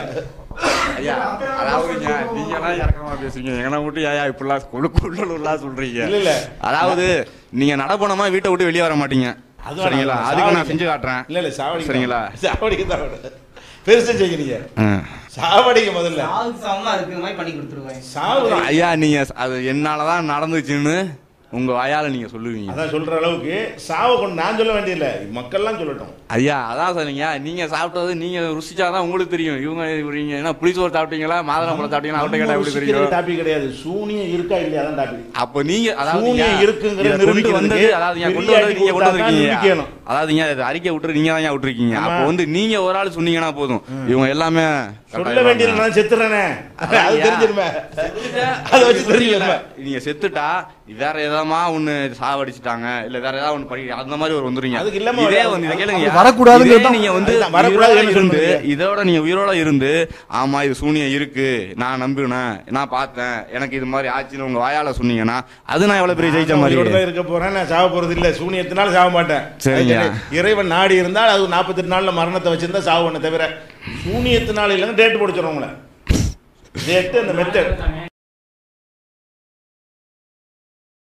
ஐயா அதாவதுங்க நீங்கலாம் இறக்கமா பேசுறீங்க எங்கன மட்டும் ஏயா இப்படிலாம் குழு குள்ளலாம் சொல்றீங்க இல்ல, இல்ல. அதாவது நீங்க நடப்பணமா வீட்டை விட்டு வெளியே வர மாட்டீங்க அது சரிங்களா வேணாம். அதுக்கு நான் சாவடிக்க- செஞ்சு காட்டுறேன் இல்ல இல்ல சாவடிக்க சரிங்களா? சாவடிக்க தான் பெருசா செய்கிறீங்க ஆ. சாவடிக்க முதல்ல சாவுக்கு சமமா இருக்கிற மாதிரி பண்ணி கொடுத்துருவேன் சாவு தான். ஐயா நீங்க அது என்னாலதான் நடந்துச்சுன்னு உங்க வாயால நீங்க சொல்லுவீங்க அதான் சொல்ற அளவுக்கு சாவை கொண்டு நான் சொல்ல வேண்டியதில்லை மக்கள்லாம் சொல்லட்டும் ஐயா அதான் சொன்னீங்க நீங்க சாப்பிட்டது நீங்க ருசிச்சாதான் உங்களுக்கு தெரியும் இவங்க இவங்க என்ன புளிசோறு சாப்பிட்டீங்களா மாதுளம்பழம் சாப்பிட்டீங்களா அவட்ட கேட்டா எப்படி தெரியும் டாபிக் கிடையாது சூனியம் இருக்கா இல்லையா அதான் டாபிக் அப்ப நீங்க அதாவது சூனியம் ஐயா, இருக்குங்கிறத இதை கொண்டு நிரூபிக்கிறதுக்கு வந்தது அதாவது நீங்க கொண்டு பெரிய வந்தது நீங்க கொண்டு அடி கொடுத்தா தான் வந்திருக்கீங்க நிரூபிக்கணும். அதாவதுங்க இது அறிக்கை விட்டுரு நீங்க தான் விட்டுருக்கீங்க ஆமா. அப்போ வந்து நீங்க ஒரு ஆள் சொன்னீங்கன்னா போதும் இவங்க எல்லாமே சொல்ல வேண்டியது நான் செத்துறேனே அது ஐயா. தெரிஞ்சிருமே அதை வச்சு தெரிஞ்சிருமே நீங்க செத்துட்டா வேற எதாமா ஒண்ணு சாவடிச்சிட்டாங்க இல்ல வேற ஏதாவது ஒண்ணு படி அந்த மாதிரி ஒரு வந்துருங்க அதுக்கு இல்லாம இதே அது- வந்து இதை கேளுங்க அது வரக்கூடாதுங்கிறது இதே தான். நீங்க வந்து அதுதான் வரக்கூடாதுன்னு உயிரோட இருந்து சொல்றீங்க. இதோட நீங்க உயிரோட இருந்து ஆமா இது சூனியம் இருக்கு நான் நம்பினேன் நான் பார்த்தேன் எனக்கு இது மாதிரி ஆச்சுன்னு உங்க வாயால சொன்னீங்கன்னா அது நான் எவ்வளவு பெரிய ஜெயிச்ச நான் மாதிரி உயிரோட தான் இருக்க போறேன் நான் சாவ போறது இல்ல சூனியத்தினால சாவ மாட்டேன் சரிங்க. அது இறைவன் நாடி இருந்தால் அது நாற்பத்தெட்டு நாள்ல மரணத்தை வச்சிருந்தா சாவு பண்ண தவிர சூனியத்தினால இல்லைன்னா டேட் போட உங்களை டேட்டு அந்த மெத்தட்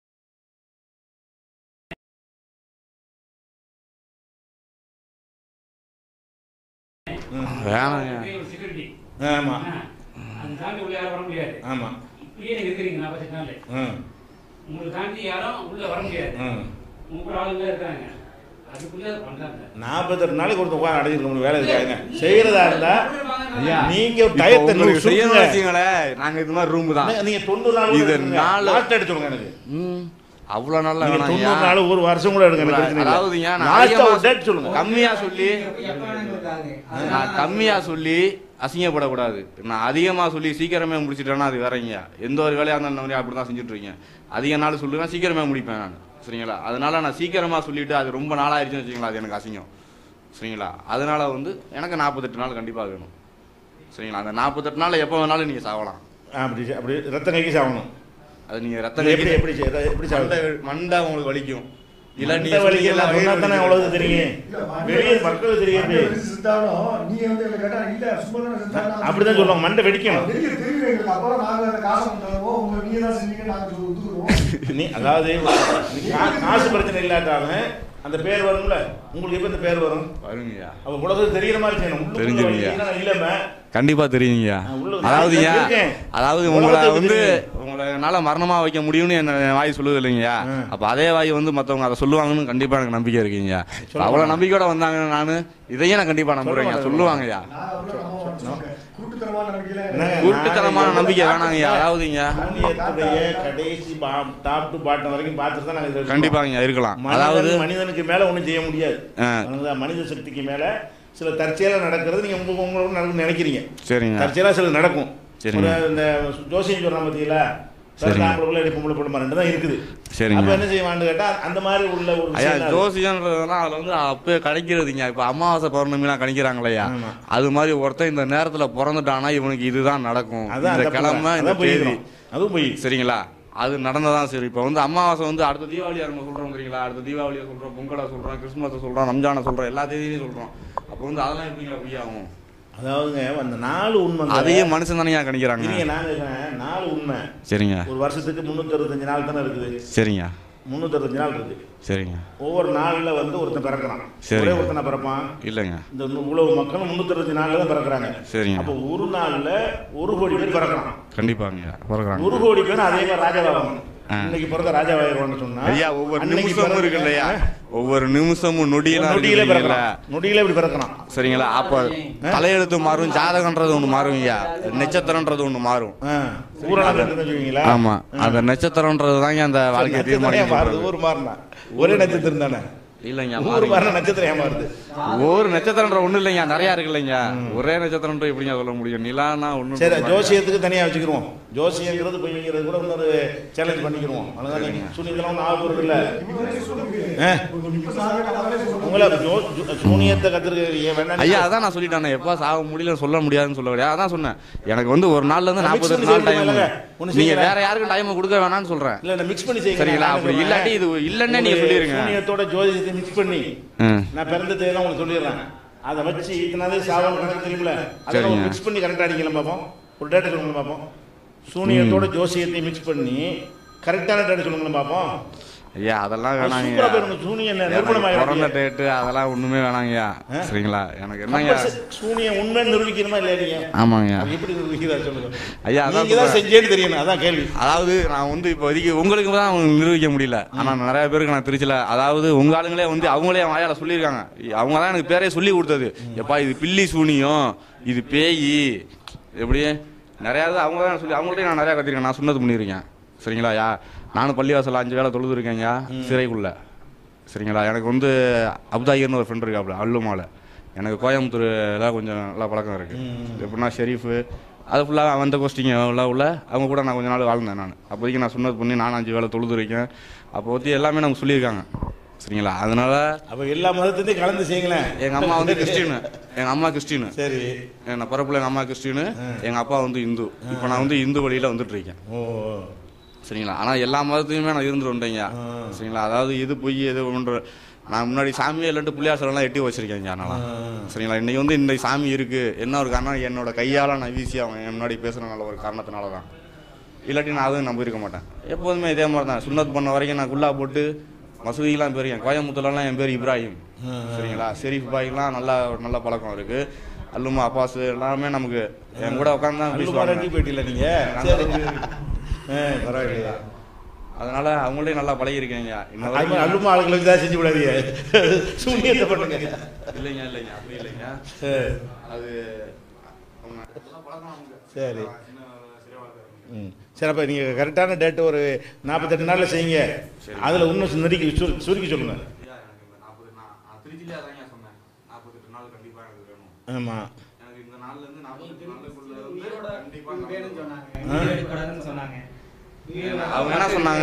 வேணாங்க. செக்யூரிட்டி ஆமாம் அது தாண்டி உள்ள யாரும் வர முடியாது ஆமாம் இப்படியே நீங்க இருக்கிறீங்க நாற்பத்தெட்டு நாள் ம் உங்களை தாண்டி யாரும் உள்ள வர முடியாது ம் உங்க ஆளுங்க இருக்காங்க அதுக்குள்ள அதை பண்றாங்க நாற்பத்தெட்டு நாளைக்கு ஒருத்தர் உட்காந்து அடைஞ்சிருக்க முடியும் வேலை இருக்காங்க செய்யறதா இருந்தா ஐயா, நீங்க இப்போ டயத்தை உங்களுக்கு செய்யணும்னு சுருக்குங்க. வச்சுங்களேன் நாங்க இது மாதிரி ரூம் தான் நீ- நீங்க தொண்ணூறு நாள் இது இது நாலு- லாஸ்ட் எடுத்துருங்க எனக்கு ம் அவ்வளோ நல்லா நீங்க வேணாம் தொண்ணூறு நாள் ஒரு வருஷம் கூட எடுங்க எனக்கு பிரச்சனை இல்லை. அதாவதுங்க நான் லாஸ்டா அதிகமா ஒரு டேட் சொல்லுங்க கம்மியா சொல்லி எப்ப வேணுங்கிறதுக்காக. நான் அதனால கம்மியா சொல்லி அசிங்கப்படக்கூடாது நான் அதிகமா சொல்லி சீக்கிரமே முடிச்சிட்டேன்னா அது வேறங்க எந்த ஒரு வேலையா இருந்தாலும் இந்த மாதிரி அப்படி தான் செஞ்சுட்டு இருக்கீங்க அதிக நாள் சொல்லுவேன் சீக்கிரமே முடிப்பேன் நான் சரிங்களா அதனால நான் சீக்கிரமா சொல்லிட்டு அது ரொம்ப நாளாயிருச்சுன்னு வச்சுங்களா அது எனக்கு அசிங்கம் சரிங்களா அதனால வந்து எனக்கு நாற்பத்தெட்டு நாள் கண்டிப்பா வேணும் சரிங்களா அந்த நாற்பத்தெட்டு நாள் எப்போ வேணாலும் நீங்க சாவலாம் அப்படி அப்படி ரத்தம் கைக்கு சாகணும் அது நீங்க ரத்த அது எப்படி எப்படி செய்ய- எப்படி சாகணும் மண்டை மண்டை உங்களுக்கு வலிக்கும் இல்ல மண்டை நீங்க வலிக்கு சொன்னீங்கல்ல, எல்லாம் வயிறு சொன்னா தானே வலிக்கும். அவ்வளவு தெரியும் வெளியே மக்களுக்கு தெரியாது செத்தாலும் நீ வந்து எங்களை கேட்டா இல்ல சும்மா தானே செத்தாலும் அப்படிதான் சொல்லுவாங்க மண்டை வெடிக்கணும் வெளியே தெரியும் எங்களுக்கு அப்புறம் நாங்க அந்த காசை வந்து தருவோம் உங்க நீங்க தான் செஞ்சீங்க நாங்க சொல்லி ஒத்துக்குறோம் நீ அதாவது நீ கா- காசு பிரச்சனை இல்லாட்டாலும் அந்த பேர் வரும்ல உங்களுக்கு எப்ப இந்த பேர் வரும் வருங்கய்யா அவ உலகத்துக்கு தெரியுற மாதிரி செய்யணும் உள்ளுக்குள்ள தெரிஞ்சுதுங்கய்யா. வலிக்குதுன்னா இல்லைம்மா கண்டிப்பா தெரியுங்கய்யா நான் உள்ள- அதாவதுயா நான் இருக்கேன். அதாவது உலகத்தை உங்களை எப்படி வந்து தெரியும்? உங்களை என்னால மரணமா வைக்க முடியும்னு என்ன வாய் சொல்லுது இல்லைங்கய்யா ம். அப்ப அதே வாய் வந்து மத்தவங்க அதை சொல்லுவாங்கன்னு கண்டிப்பா எனக்கு நம்பிக்கை இருக்குங்கய்யா சொல்ல அவ்வளவு மாட்டாங்க. நம்பிக்கையோட வந்தாங்க நானு இதையும் நான் கண்டிப்பா நம்புறேங்க மாட்டாங்க. சொல்லுவாங்கய்யா நான் அப்படியே நம்ப மாட்டேன். கூட்டுத்தனமான நம்பிக்கையில என்னங்க? கூட்டுத்தனமான நம்பிக்கை வேணாங்கய்யா அதாவதுங்க சூனியத்துடைய கடைசி டாப் டு பாட்டம் வரைக்கும் பார்த்துட்டு தான் நாங்க இதை இருக்கோம். கண்டிப்பாங்க இருக்கலாம் மனிதன் அதாவது மனிதனுக்கு மேல ஒண்ணும் செய்ய முடியாது ஆ. அதனால மனித சக்திக்கு மேல சில தற்செயலா நடக்கிறது நீங்க உங்க உங்களோட நடக்கும் நினைக்கிறீங்க சரிங்க தற்செயலா சில நடக்கும் சரிங்க. ஒரு இந்த ஜோசியம் சொல்றான் பாத்தீங்களா சரிங்க. ஆம்பளை பிள்ளை பொம்பளை பிள்ளை ரெண்டு தான் இருக்குது சரிங்க. அப்ப என்ன செய்வான்னு கேட்டா அந்த மாதிரி உள்ள ஒரு ஐயா விஷயம் தான் அது. ஜோசியன்றதுலாம் அதுல வந்து அப்பயே கணிக்கிறதுங்க இப்ப அமாவாசை பௌர்ணமிலாம் கணிக்கிறாங்களையா ஆமா. அது மாதிரி ஒருத்தன் இந்த நேரத்துல பிறந்துட்டானா இவனுக்கு இதுதான் நடக்கும் அதான் இந்த அந்த கிழமை இந்த அதான் பொய் தேதி இருக்கும். அதுவும் போய் சரிங்களா அது நடந்ததான் சரி இப்போ வந்து அமாவாசை வந்து அடுத்த தீபாவளியா நம்ம சொல்றோம் தெரியுங்களா அடுத்த தீபாவளியை சொல்றோம் பொங்கலை சொல்றோம் கிறிஸ்துமஸை சொல்றோம் ரம்ஜானை சொல்றோம் எல்லா தேதியும் சொல்றோம் அப்போ வந்து அதெல்லாம் எப்படிங்க பொய் ஆகும் அதாவதுங்க அந்த நாலு உண்மை அதையும் மனுஷன் தானே கணிக்கிறாங்க நீங்க நான் கேட்கிறேன், நாலு உண்மை சரிங்க ஒரு வருஷத்துக்கு முன்னூத்தி அறுபத்தஞ்சு நாள் தானே இருக்குது சரிங்க முன்னூத்தி அறுபத்தஞ்சு நாள் இருக்கு சரிங்க ஒவ்வொரு நாள்ல வந்து ஒருத்தன் பிறக்கிறான் சரிங்க. ஒரே ஒருத்தனை பிறப்பான் இல்லைங்க இந்த இவ்வளவு மக்கள் முன்னூத்தி அறுபத்தஞ்சு நாள்ல தான் பிறக்கிறாங்க சரிங்க அப்போ ஒரு நாள்ல ஒரு கோடி பேர் பிறக்கிறான் கண்டிப்பாங்க பிறகுறாங்க ஒரு கோடி பேர் அதே மாதிரி ராஜாவாகும் ஆ. இன்னைக்கு பிறந்த ராஜாவாயிருவான்னு சொன்னா ஐயா ஒவ்வொரு அன்னைக்கு நிமிஷமும் பிறந்த- இருக்கு இல்லையா ஒவ்வொரு நிமிஷமும் நொடியெல்லாம் நொடியில இருக்கு இல்லைங்களா? பிறக்கிறான் நொடியில இப்படி பிறக்கிறான் சரிங்களா அப்ப தலையெழுத்து மாறும் ஜாதகன்றது ஒண்ணு மாறுங்கய்யா நட்சத்திரன்றது ஒண்ணு மாறும் ஆ. ஊரெல்லாம் தெரிஞ்சுவீங்களா ஆமா அந்த நட்சத்திரன்றது தாங்க அந்த வாழ்க்கையை நட்சத்திரம் மாறுது தீர்மானிக்கும் ஊர் மாறினா ஒரே நட்சத்திரம் தானே இல்லைங்க ஊர் மாறுங்க. மாறின நட்சத்திரம் ஏன் மாறுது ஒரு நட்சத்திரன்ற ஒண்ணு இல்லைங்க நிறைய இருக்கு இல்லைங்க ஒரே நட்சத்திரன்ற எப்படிங்க சொல்ல முடியும் நிலானா ஒண்ணு சரி ஜோசியத்துக்கு தனியா வச்சுக்கிருவோம் ஜோசியங்கிறது பொய்ங்கிறது கூட இன்னொரு சேலஞ்ச் பண்ணிக்கிருவோம் அவ்வளவுதான் நீங்க சூனியத்தெல்லாம் ஒன்றும் ஆக போறது இல்ல ஆ? உங்களை ஜோ- ஜோ- சூனியத்தை கத்துருக்க வேணாம் ஐயா அதான் நான் சொல்லிட்டேன் எப்ப சாக முடியல சொல்ல முடியாதுன்னு சொல்ல முடியாது அதான் சொன்னேன் எனக்கு வந்து ஒரு நாள்ல இருந்து Mix நாற்பத்தெட்டு பண்ணி நாள் டைம் செய்யணும்ல? ஒண்ணு நீங்க செய்யல. வேற யாருக்கும் டைம் கொடுக்க வேணாம்னு சொல்றேன் இல்ல நான் மிக்ஸ் பண்ணி செய்யுங்க சரிங்களா? நான் அப்படி சொல்றேன். இல்லாட்டி இது இல்லைன்னே நீங்க உங்களுக்கு சொல்லிருங்க. சூனியத்தோட ஜோதிடத்தை மிக்ஸ் பண்ணி ம். நான் பிறந்த தேதியெல்லாம் உங்களுக்கு சொல்லிடுறேன் அதை வச்சு இத்தனாவது சாவன் கணக்கு தெரியுமில்ல அதெல்லாம் சரிங்க. மிக்ஸ் பண்ணி கரெக்டாக அடிக்கலாம் பார்ப்போம் ஒரு டேட்டா சொல்லுங்க பார்ப்போம் சூனியத்தோட ஜோசியத்தை மிக்ஸ் பண்ணி கரெக்டான டேட்டா சொல்லுங்க பார்ப்போம் ஐயா அதெல்லாம் அது வேணாங்க சூப்பரா போயிடும். சூனியம் எனக்கு நிரூபணமாயிடும். பிறந்த டேட்டு அதெல்லாம் ஒண்ணுமே வேணாங்கய்யா ஆ? சரிங்களா எனக்கு என்னங்க அப்ப ச- சூனியம் உண்மை நிரூபிக்கணுமா இல்லையா நீங்க ஆமாங்கய்யா அது எப்படி நிரூபிக்கிறதா சொல்லுங்க ஐயா, அதான் நீங்க தான் சொல்றேன். செஞ்சேன்னு தெரியணும் அதான் கேள்வி அதாவது நான் வந்து இப்போதைக்கு உங்களுக்கு தான் நிரூபிக்க முடியல ஆனா நிறைய பேருக்கு நான் திருச்சில அதாவது உங்க ஆளுங்களே வந்து அவங்களே என் வாயால சொல்லியிருக்காங்க அவங்க தான் எனக்கு பேரே சொல்லி கொடுத்தது எப்பா இது பில்லி சூனியம் இது பேய் எப்படி நிறையா இது அவங்க தான் சொல்லி அவங்கள்ட்ட நான் நிறையா கத்திருக்கேன் நான் சொன்னது பண்ணியிருக்கேன் சரிங்களா யா நானும் பள்ளிவாசல் அஞ்சு வேலை தொழுதுருக்கேங்க சிறைக்குள்ள சரிங்களா எனக்கு வந்து அப்தாகிர்னு ஒரு ஃப்ரெண்ட் இருக்காப்புல அல்லுமால எனக்கு கோயம்புத்தூர்ல கொஞ்சம் நல்லா பழக்கம் இருக்கு எப்படின்னா ஷெரீஃபு அது ஃபுல்லாக வந்த கோஷ்டிங்க உள்ள உள்ள அவங்க கூட நான் கொஞ்ச நாள் வாழ்ந்தேன் நான் அப்போதைக்கு நான் சொன்னது பண்ணி நான் அஞ்சு வேலை தொழுதுருக்கேன் அப்போ பற்றி எல்லாமே நமக்கு சொல்லியிருக்காங்க சரிங்களா அதனால அப்ப எல்லா மதத்தையும் கலந்து செய்யுங்களேன் எங்கள் அம்மா வந்து கிறிஸ்டின் எங்கள் அம்மா கிறிஸ்டின் சரி நான் பிறப்புல எங்கள் அம்மா கிறிஸ்டின் எங்கள் அப்பா வந்து இந்து இப்போ நான் வந்து இந்து வழியில் வந்துட்டு இருக்கேன் ஓ சரிங்களா ஆனால் எல்லா மதத்தையுமே நான் இருந்துட்டு வந்தேங்க சரிங்களா அதாவது இது பொய் எது ஒன்று நான் முன்னாடி சாமியே இல்லைன்ட்டு பிள்ளையார் சிலைலாம் எட்டி வச்சிருக்கேங்க அதனால சரிங்களா இன்னைக்கு வந்து இந்த சாமி இருக்கு என்ன ஒரு காரணம் என்னோட கையால் நான் வீசி அவன் என் முன்னாடி பேசுறதுனால ஒரு காரணத்தினால தான் இல்லாட்டி நான் அதுவும் நம்பியிருக்க மாட்டேன் எப்போதுமே இதே மாதிரி தான் சுண்ணத் பண்ண வரைக்கும் நான் குல்லா போட்டு மசூதிக்கெலாம் போயிருக்கேன் கோயம்புத்தூர்லாம் என் பேர் இப்ராஹிம் சரிங்களா ஷெரீஃப் பாய்க்கெலாம் நல்லா நல்ல பழக்கம் இருக்கு அல்லுமா அப்பாஸ் எல்லாமே நமக்கு என் கூட உட்காந்து தான் அல்லுமா பேசுவாங்க ரெட்டி போயிட்டில்ல நீங்க சரி ஆ, பரவாயில்லையா அதனால அவங்களே நல்லா பழகிருக்கீங்க இன்ன அது மாதிரி வரைக்கும் அல்லுமா ஆளுங்களுக்கு தான் செஞ்சு விடாதீங்க சூனியத்தை பண்ணுங்க இல்லைங்க இல்லைங்க அப்படி இல்லைங்க சரி. அது அவங்க நல்லா பழக்கம் நமக்கு. சரி சின்ன சிறைவாசம் இருக்கு. ம் சரி அப்போ நீங்கள் கரெக்டான டேட்டு ஒரு நாற்பத்தெட்டு நாளில் செய்யுங்க அதில் இன்னும் நெருக்கி சுரு- சுருக்கி சொல்லுங்கள் ஐயா, எனக்கு இந்த 40 நான் நான் திருச்சியிலே அதாங்க சொன்னேன். 48 நாள் கண்டிப்பா எனக்கு வேணும். ஆமாம் எனக்கு இந்த நாள்ல இருந்து 48 நாளுக்குள்ள வந்து கண்டிப்பா நான் வேணும்னு சொன்னாங்க ஆ? வீடு எடுக்கக்கூடாதுன்னு சொன்னாங்க வீடு அவங்க என்ன சொன்னாங்க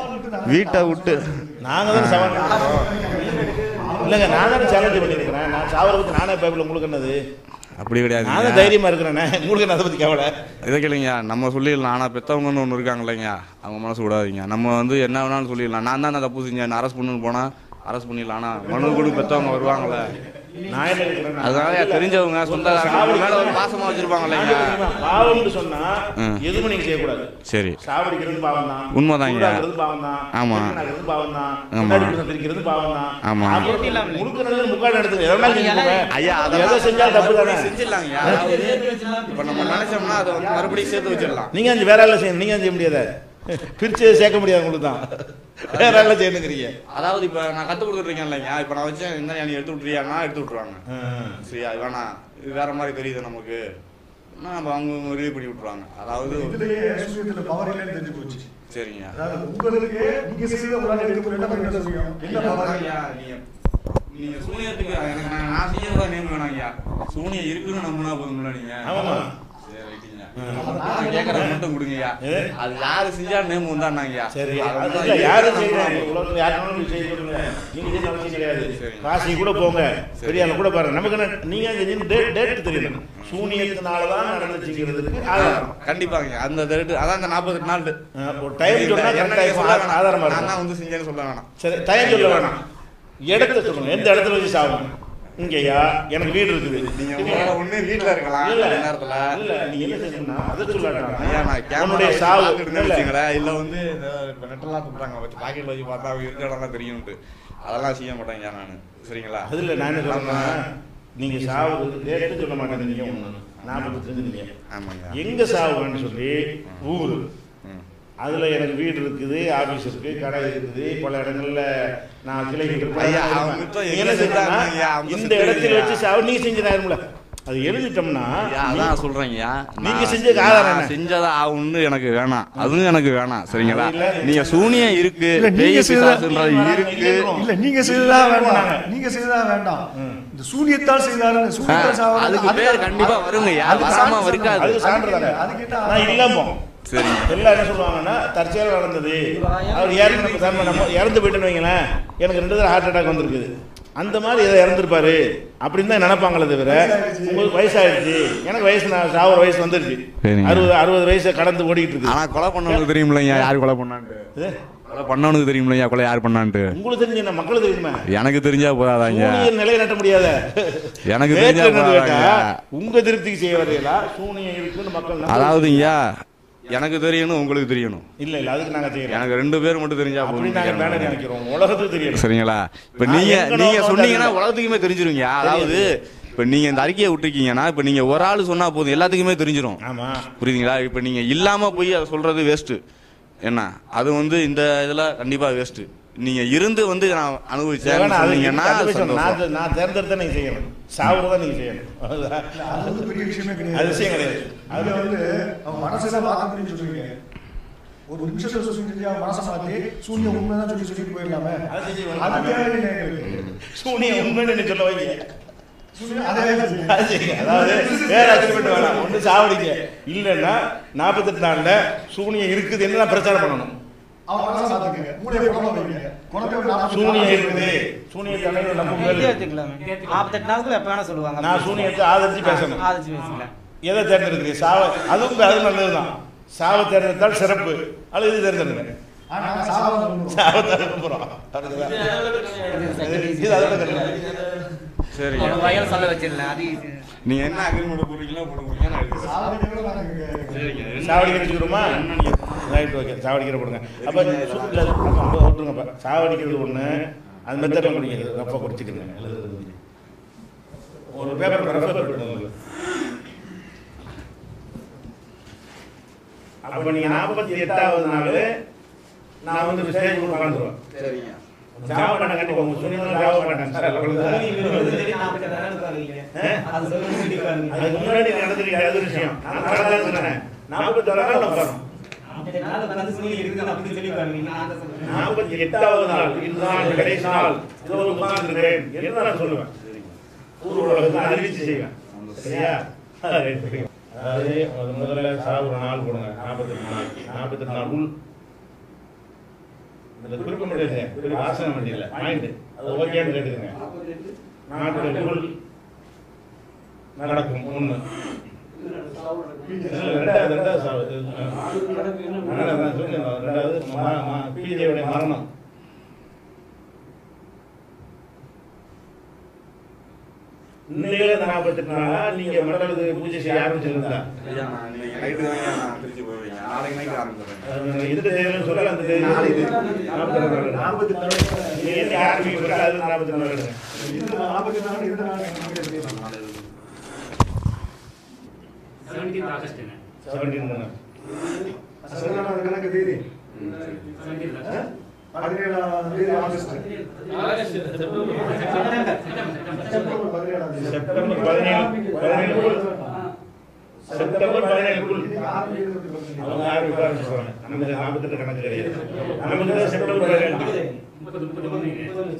வீட்டை விட்டு நாங்கள் தான் சவால் பண்ணுறோம் இல்லைங்க நான் தான் சேலஞ்ச் பண்ணியிருக்கிறேன் நான் சாவரத்துக்கு நானே பயப்பில் உங்களுக்கு என்னது அப்படி நான் கிடையாது தான் தைரியமாக இருக்கிறேனே உங்களுக்கு என்ன அதை பற்றி கவலை இதை கேளுங்க நம்ம சொல்லிடலாம் ஆனால் பெற்றவங்கன்னு ஒன்று இருக்காங்க இல்லைங்க அவங்க மனசு விடாதீங்க நம்ம வந்து என்ன வேணாலும் சொல்லிடலாம் நான் தான் நான் தப்பு செஞ்சேன் அரெஸ்ட் பண்ணுன்னு போனால் அரெஸ்ட் பண்ணிடலாம் ஆனால் மனு கூட பெற்றவங்க வருவாங்கல்ல நான் என்ன இருக்கிறேன் அதனால தெரிஞ்சவங்க சொந்தக்காரங்க மேலே ஒரு பாசமாக வச்சுருப்பாங்க இல்லைங்க பாவம்னு சொன்னா ம். எதுவும் நீங்க செய்யக்கூடாது சரி சாவடிக்கிறது பாவம் தான் உண்மைதாங்க. பாவம் தான் ஆமா. திருடினது பாவம் தான் ஆமா. முன்னாடி புருஷன் பிரிக்கிறது பாவம் தான் ஆமா. அப்புறம் முழுக்கிறது முக்காடு எடுத்து எதனால நீங்க போங்க. ஐயா எதை அதெல்லாம் செஞ்சாலும் தப்பு தானே செஞ்சிடலாங்க அதாவது இப்போ நம்ம நினைச்சோம்னா அதை வந்து மறுபடியும் சேர்த்து வச்சிடலாம் நீங்க அஞ்சு வேற எல்லாம் செய்யணும் நீங்க செய்ய முடியாத பிரிச்சு சேர்க்க முடியாது உங்களுக்கு தான் வேற எல்லாம் செய்யணுங்கிறீங்க அதாவது இப்போ நான் கற்றுக் கொடுத்துட்ருக்கேன் இல்லைங்க இப்போ நான் வச்சேன் இந்த நீ எடுத்து விட்றியான்னா எடுத்து விட்ருவாங்க சரியா இது வேணாம் இது வேற மாதிரி தெரியுது நமக்கு நான் நம்ம அவங்க ரிலீவ் பண்ணி விட்ருவாங்க அதாவது இதுலயே சூரியத்துல பவர் இல்லைன்னு தெரிஞ்சு போச்சு சரிங்க அதாவது உங்களுக்கு நீங்க செய்த ஒரு ஆள் எடுக்க முடியும் என்ன செய்யும் என்ன பவர் ஐயா, நீங்க- நீங்க சூனியத்துக்கு எனக்கு நான் நான் செய்யறதா நேம் வேணாங்கய்யா சூனியம் இருக்குன்னு நம்பினா போதும்ல நீங்க ஆமாமா. சரி ரைட்டுங்க நான் கேட்கறத மட்டும் கொடுங்கய்யா ஏ? அது யாரு செஞ்சா நேம் வந்தாங்கய்யா சரி அது இல்ல யாரும் செய்யறாங்க உலகத்துல யாரும் செய்ய சொல்லுங்க நீங்க செய்ய அவசியம் கிடையாது சரிங்க. காசி கூட போங்க பெரிய ஆளு கூட பாருங்க நமக்கு என்ன நீங்க செஞ்சு டேட் டேட் தெரியணும் சூனியத்தினாலதான் நடந்துச்சுங்கிறதுக்கு ஆதாரம் கண்டிப்பாங்க அந்த ரேட்டு அதான் அந்த நாற்பத்தெட்டு நாள் அஹ் ஒரு டைம் சொன்னா கரெக்டா இருக்கும் ஆதாரமா நான் இருக்கும் தான் வந்து செஞ்சேன்னு சொல்ல வேணாம் சரி டைம் சொல்ல வேணாம் இடத்த சொல்லணும் எந்த இடத்துல வச்சு சாகணும் இங்கயா எனக்கு வீடு இருக்குது நீங்க உங்களால ஒண்ணு வீட்ல இருக்கலாம் இல்ல அந்த நேரத்துல இல்ல நீ என்ன செய்யணும்னா அதை ஐயா நான் சொல்லாட்டா கேமரா உன்னுடைய வச்சு சாவு பார்த்துட்டு இல்ல வச்சுங்களேன் இல்ல வந்து இந்த இப்ப நெட்டெல்லாம் சொல்றாங்க வச்சு பாக்கெட்ல வச்சு பார்த்தா அவங்க இருக்கிற இடம்லாம் தெரியும்ட்டு அதெல்லாம் செய்ய மாட்டேங்க நான் சரிங்களா அது இல்ல நான் என்ன சொல்றேன்னா நீங்க சாவு டேட்டு சொல்ல மாட்டேன் நீங்க ஒண்ணு நாற்பத்தி தெரிஞ்சுங்க ஆமாங்க எங்க சாவுன்னு சொல்லி ஊரு ம். அதுல எனக்கு வீடு இருக்குது ஆபீஸ் இருக்கு கடை இருக்குது பல இடங்கள்ல நான் கிளைகள் இருக்கு. ஐயா, அவங்க இப்ப நீ எங்க என்ன செய்யணும்னா, செத்தாங்க ஐயா? அவங்க இந்த செத்து இடத்துல இல்லையா? வச்சு சாவு நீங்க செஞ்சிடாரும்ல அது எழுதிட்டோம்னா ஐயா, நீ- அதான் சொல்றேங்கய்யா நீங்க நான் செஞ்சதுக்கு ஆதாரம் நான் என்ன? செஞ்சதா ஆகும்னு எனக்கு வேணாம் அதுவும் எனக்கு வேணாம் சரிங்களா அது இல்ல. நீங்க சூனியம் இருக்கு இல்ல, நீங்க பேய் செய்த- பிசாசுன்றது இருக்கு இல்ல நீங்க செய்ததா வேண்டாம் நீங்க செய்ததா வேண்டாம் இந்த சூனியத்தால் செய்தாருன்னு ஆ, சூனியத்தால் சாவறது அதுக்கு பேர் கண்டிப்பா வருங்கய்யா அதுக்கு வராம சான்று இருக்காது அதுக்கு சான்று தானே அதுக்கு என்ன நான் இல்லாம சரிங்க எல்லாம் என்ன சொல்லுவாங்கன்னா தற்செயலாக நடந்தது அவர் இறந்து நம்ம தர்ம நம்ம இறந்து போயிட்டுன்னு வைங்களேன் எனக்கு ரெண்டு தடவை ஹார்ட் அட்டாக் வந்திருக்குது அந்த மாதிரி ஏதோ இறந்துருப்பாரு அப்படின்னு தான் நினைப்பாங்களே தவிர உங்களுக்கு வயசாயிடுச்சு எனக்கு வயசு நான் சாவர வயசு வந்துருச்சு சரிங்க. அறுபது அறுபது வயசை கடந்து ஓடிட்டு இருக்கு ஆனா கொலை பண்ணவனுக்கு தெரியுமில்லையா யார் கொலை பண்ணான்ட்டு இது, கொலை பண்ணவனுக்கு தெரியுமில்லையா கொலை யார் பண்ணான்ட்டு உங்களுக்கு தெரிஞ்சு என்ன மக்களுக்கு தெரியுமா எனக்கு தெரிஞ்சா போதாதாங்க சூனியம் நிலையை நட்ட முடியாத எனக்கு நேற்று தெரிஞ்சா என்னன்னு கேட்டா, போதாதாங்க உங்க திருப்திக்கு செய்ய வரையிலா சூனியம் இருக்குன்னு மக்கள் நம்ப- அதாவதுங்கய்யா எனக்கு தெரியணும் உங்களுக்கு தெரியணும் இல்ல இல்ல அதுக்கு நாங்க செய்யறோம் எனக்கு ரெண்டு பேர் மட்டும் தெரிஞ்சா அப்படி நாங்க வேலை போதும் நினைக்கிறோம் உலகத்துக்கு தெரியணும் சரிங்களா இப்ப நான் நீங்க எங்க நீங்க நோக்கம் சொன்னீங்கன்னா வந்து உலகத்துக்குமே தெரிஞ்சிருங்க அதாவது இப்ப நீங்க இந்த அறிக்கையை விட்டுருக்கீங்கன்னா இப்ப நீங்க ஒரு ஆள் சொன்னா போதும் எல்லாத்துக்குமே தெரிஞ்சிரும் ஆமா புரியுதுங்களா இப்ப நீங்க இல்லாம போய் அதை சொல்றது வேஸ்ட் என்ன அது வந்து இந்த இதுல கண்டிப்பா வேஸ்ட் நீங்க இருந்து வந்து நான் அனுபவிச்சேன் வேணாம், அது சொன்னீங்கன்னா அது விஷயம். சந்தோஷம். நான் நான் தேர்ந்தெடுத்த நீங்க செய்யணும் சாவுறதா நீங்க செய்யணும் அதுதான். அது வந்து பெரிய விஷயமே அது கிடையாது விஷயம் கிடையாது அதுல வந்து அவன் மனசை தான் மாத்த முடியும்னு சொல்றீங்க ஒரு நிமிஷத்துல சொல்லி அவன் மனசை மாத்தி சூன்யம் உண்மைதான் சொல்லி சொல்லிட்டு போயிடலாமே அது செஞ்சு அது தேவையில்லை எங்களுக்கு. சூனியம் உண்மைன்னு நீ சொல்ல வைங்க சூன்யம் அதே செய்யுங்க. அது செய்யுங்க. அதாவது வேற அக்ரிமெண்ட் வேணாம் ஒன்று சாவடிங்க இல்லைன்னா நாற்பத்தெட்டு நாள்ல சூனியம் இருக்குது என்ன நான் பிரச்சாரம் பண்ணணும் அவன் மனசை மாத்துங்க மூளையை குணமா வைங்க குணத்தை ஒரு நாற்பது சூனியம் இருக்குது சூனியத்தை அனைவரும் நம்ப எழுதி மேல் வச்சுக்கலாமே நாற்பத்தெட்டு நாளுக்குள்ள எப்போ வேணா சொல்லுவாங்க நான் சூனியத்தை ஆதரிச்சு பேசணும் ஆதரிச்சு பேசிக்கலாம் எதை தேர்ந்தெடுக்கிறீங்க சாவ அதுவும் அது நல்லதுதான் சாவை தேர்ந்தெடுத்தால் சிறப்பு அல்லது இது தேர்ந்தெடுங்க ஆனா சாவம் சொல்லுவோம். சாவை தேர்ந்தெடுக்கிறோம் அதுக்குதான். இது அதோட கிடையாது சரிங்க ஒரு வகையில் சொல்ல வச்சிடலாம் அது easy. நீங்க என்ன அக்ரிமெண்ட் போடுறீங்களோ போடுங்க நான் எடுத்துக்கிறேன். சாவடிக்கிறதுல நாங்க சரிங்க சாவடிக்கிற வச்சுக்கிறோமா ரைட் ஓகே சாவடிக்கிற போடுங்க அப்போ இல்லை அப்போ விட்டுருங்கப்பா சாவடிக்கிறது ஒன்று அது மெத்தட் குடிக்கிறது ரஃபாக குடிச்சிக்கிறேன் எழுதுறது ஒரு பேப்பர் ரெஃபர் பண்ணுங்க அப்ப நீங்க நாற்பத்தி எட்டாவது நாள் நான் வந்து ஸ்டேஜ் உட்காந்துருவேன் சரிங்க ஜாப பண்ண கண்டிப்பா உங்க சொன்னீங்கன்னா ஜாப பண்ணேன் சார் அதுக்கு முன்னாடி நடந்திருக்க அது ஒரு விஷயம் நான் நடந்தது சொன்னேன் நாற்பத்தி நாள் நான் உட்காரணும் நாற்பத்தி எட்டாவது நாள் இதுதான் கடைசி நாள் இதோ உட்கார்ந்துருக்கிறேன் என்று நான் சொல்லுவேன் ஊர் உலகத்தை அறிவிச்சு செய்வேன் சரியா அதாவது அது முதல்ல சாகுற நாள் கொடுங்க நாற்பத்தி எட்டு நாள் நாற்பத்தி எட்டு நாள் உள் இந்த குறிக்க முடியாது குறி வாசனை முடியல பாயிண்ட் அது ஓகேன்னு கேட்டுக்கங்க நாற்பத்தி உள் நடக்கும் ஒண்ணு ரெண்டாவது ரெண்டாவது சாவு அதனால நான் சொன்னேன் ரெண்டாவது ம- ம- பீலியோட மரணம் இன்னையில இந்த நாற்பத்தெட்டு நாளா நீங்க மண்டலத்துக்கு பூஜை செய்ய ஆரம்பிச்சிருந்தா ஐயா நான் இன்னைக்கு நைட்டு தான் ஐயா நான் திருச்சி போவேன் நாளைக்கு நைட்டு ஆரம்பிச்சிடுறேன் இது தேவைன்னு சொல்லல அந்த தேவை நாளைக்கு. நாற்பத்தி நாலு நீங்க என்ன ஆரம்பிக்கிறீங்க அது நாற்பத்தி நாலு எடுங்க. இந்த நாற்பத்தி நாலு இந்த நாள் நமக்கு தெரியும். செவன்டீன்த் ஆகஸ்ட்டுங்க 17 தானே? பதினேழாவது கணக்கு தேதி செவன்டீன்த் ஆ? பதினேழாம் தேதி ஆகஸ்ட் செப்டம்பர் பதினேழாம் தேதி செப்டம்பர் பதினேழு பதினேழுக்குள் செப்டம்பர் பதினேழுக்குள் நீங்க ஆரம்பிக்கிறது பத்தி பிரச்சனை இல்லை. அவங்க ஆரம்பிக்க ஆரம்பிச்சிருவாங்க நமக்கு நாற்பத்தெட்டு கணக்கு கிடையாது நமக்கு தான் செப்டம்பர் பதினேழு முப்பது முப்பது ஒன்றுங்க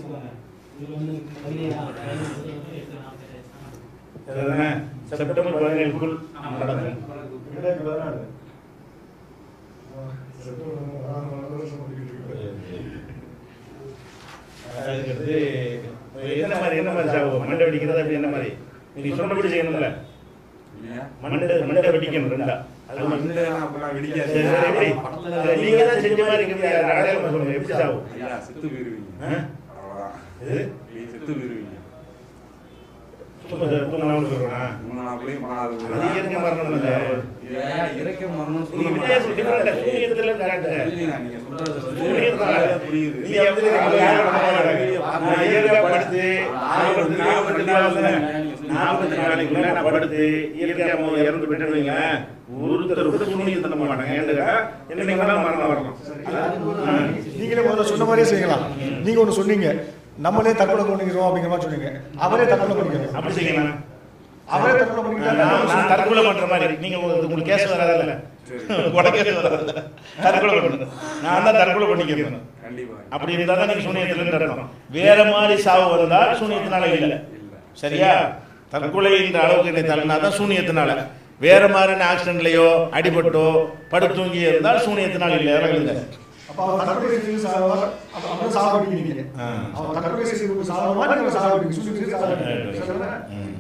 சரிதானே? செப்டம்பர் பதினேழுக்குள் நடக்கும் ரெண்டாயிரத்தி பதினாலு ஆ, செப்டம்பர் ஆறு நாலு வருஷம் ஓடிக்கிட்டு இருக்கு. அதுக்கடுத்து என்ன மாதிரி என்ன மாதிரி சாவு மண்டை வெடிக்கிறது அப்படி என்ன மாதிரி நீங்க சொன்னபடி செய்யணும்ல இல்லையா மண்டை மண்டை வெடிக்கணும் ரெண்டா அது அது வந்து வந்து நான் அப்பெல்லாம் வெடிக்காது சரி, சரி, எப்படி? சரி, நீங்க தான் செஞ்ச மாதிரி இருக்கிறது அடையாளமா சொல்லுங்க எப்படி சாவு ஐயா செத்து போயிருவீங்க ஆ? அவ்வளோதான் இது நீ செத்து போயிருவீங்க சும்மா தூங்கலாம்னு சொல்றேனா மூணு நாளையும் பண்ணாது அது இயற்கை மரணம் இல்ல ஐயா இறக்க மரணம் நீங்க சொல்ல வித்தியாசம் different ஆ, சூனியத்துல correct ஆ. இல்லைங்க நீங்க சொல்றது சூனியத்துல வந்து புரியுது நீங்க வந்து நம்ம யாரும் பண்ண மாட்டாங்க. நான் இயற்கையா படுத்து, நாற்பத்தி நாற்பத்தி நாலுல, நாற்பத்தி நாளைக்குள்ள நான் படுத்து, இயற்கையா மு- இறந்து போயிட்டேன்னு வைங்களேன், ஒருத்தர் கூட சூனியம் பண்ண மாட்டாங்க. ஏன்னு கேட்டா, என்னைக்கு வேணாலும் மரணம் வரலாம். ஆ. நீங்களே முதல்ல சொன்ன மாதிரியே செய்யலாம் நீங்க ஒண்ணு சொன்னீங்க நம்மளே தற்கொலை பண்ணிக்கிறோம் அப்படிங்கிற மாதிரி சொன்னீங்க அவரே தற்கொலை பண்ணிக்கிறோம் அப்படி செய்யலாம். அவரே தற்கொலை பண்ணிக்கிட்டா நான் நான் தற்கொலை பண்ற மாதிரி நீங்க உங்களுக்கு உங்களுக்கு கேஸ் வராதுல்ல உடக்கே வராது தற்கொலை பண்ணணும் நான் தான் தற்கொலை பண்ணிக்கிறேன் கண்டிப்பா அப்படி இருந்தா தான் நீங்க சூனியத்துல அர்த்தம் வேற மாதிரி சாவு வந்தா சூனியத்தினால இல்ல சரியா தற்கொலை என்ற அளவுக்கு என்னை தள்ளினா தான் சூனியத்தினால வேற மாதிரி ஆக்சிடென்ட்லயோ அடிபட்டோ படுத்து தூங்கி இருந்தால் சூனியத்தினால இல்ல அதெல்லாம் இல்ல அப்ப அவர் தற்கொலை செய்து சாவார் அப்ப அவரை சாவடிக்கிறீங்க ஆ. அவர் தற்கொலை செய்து சாவ மாதிரி நீங்க சாவடிங்க சுற்றி சுற்றி சாவடிங்க சரிதானே? ம்.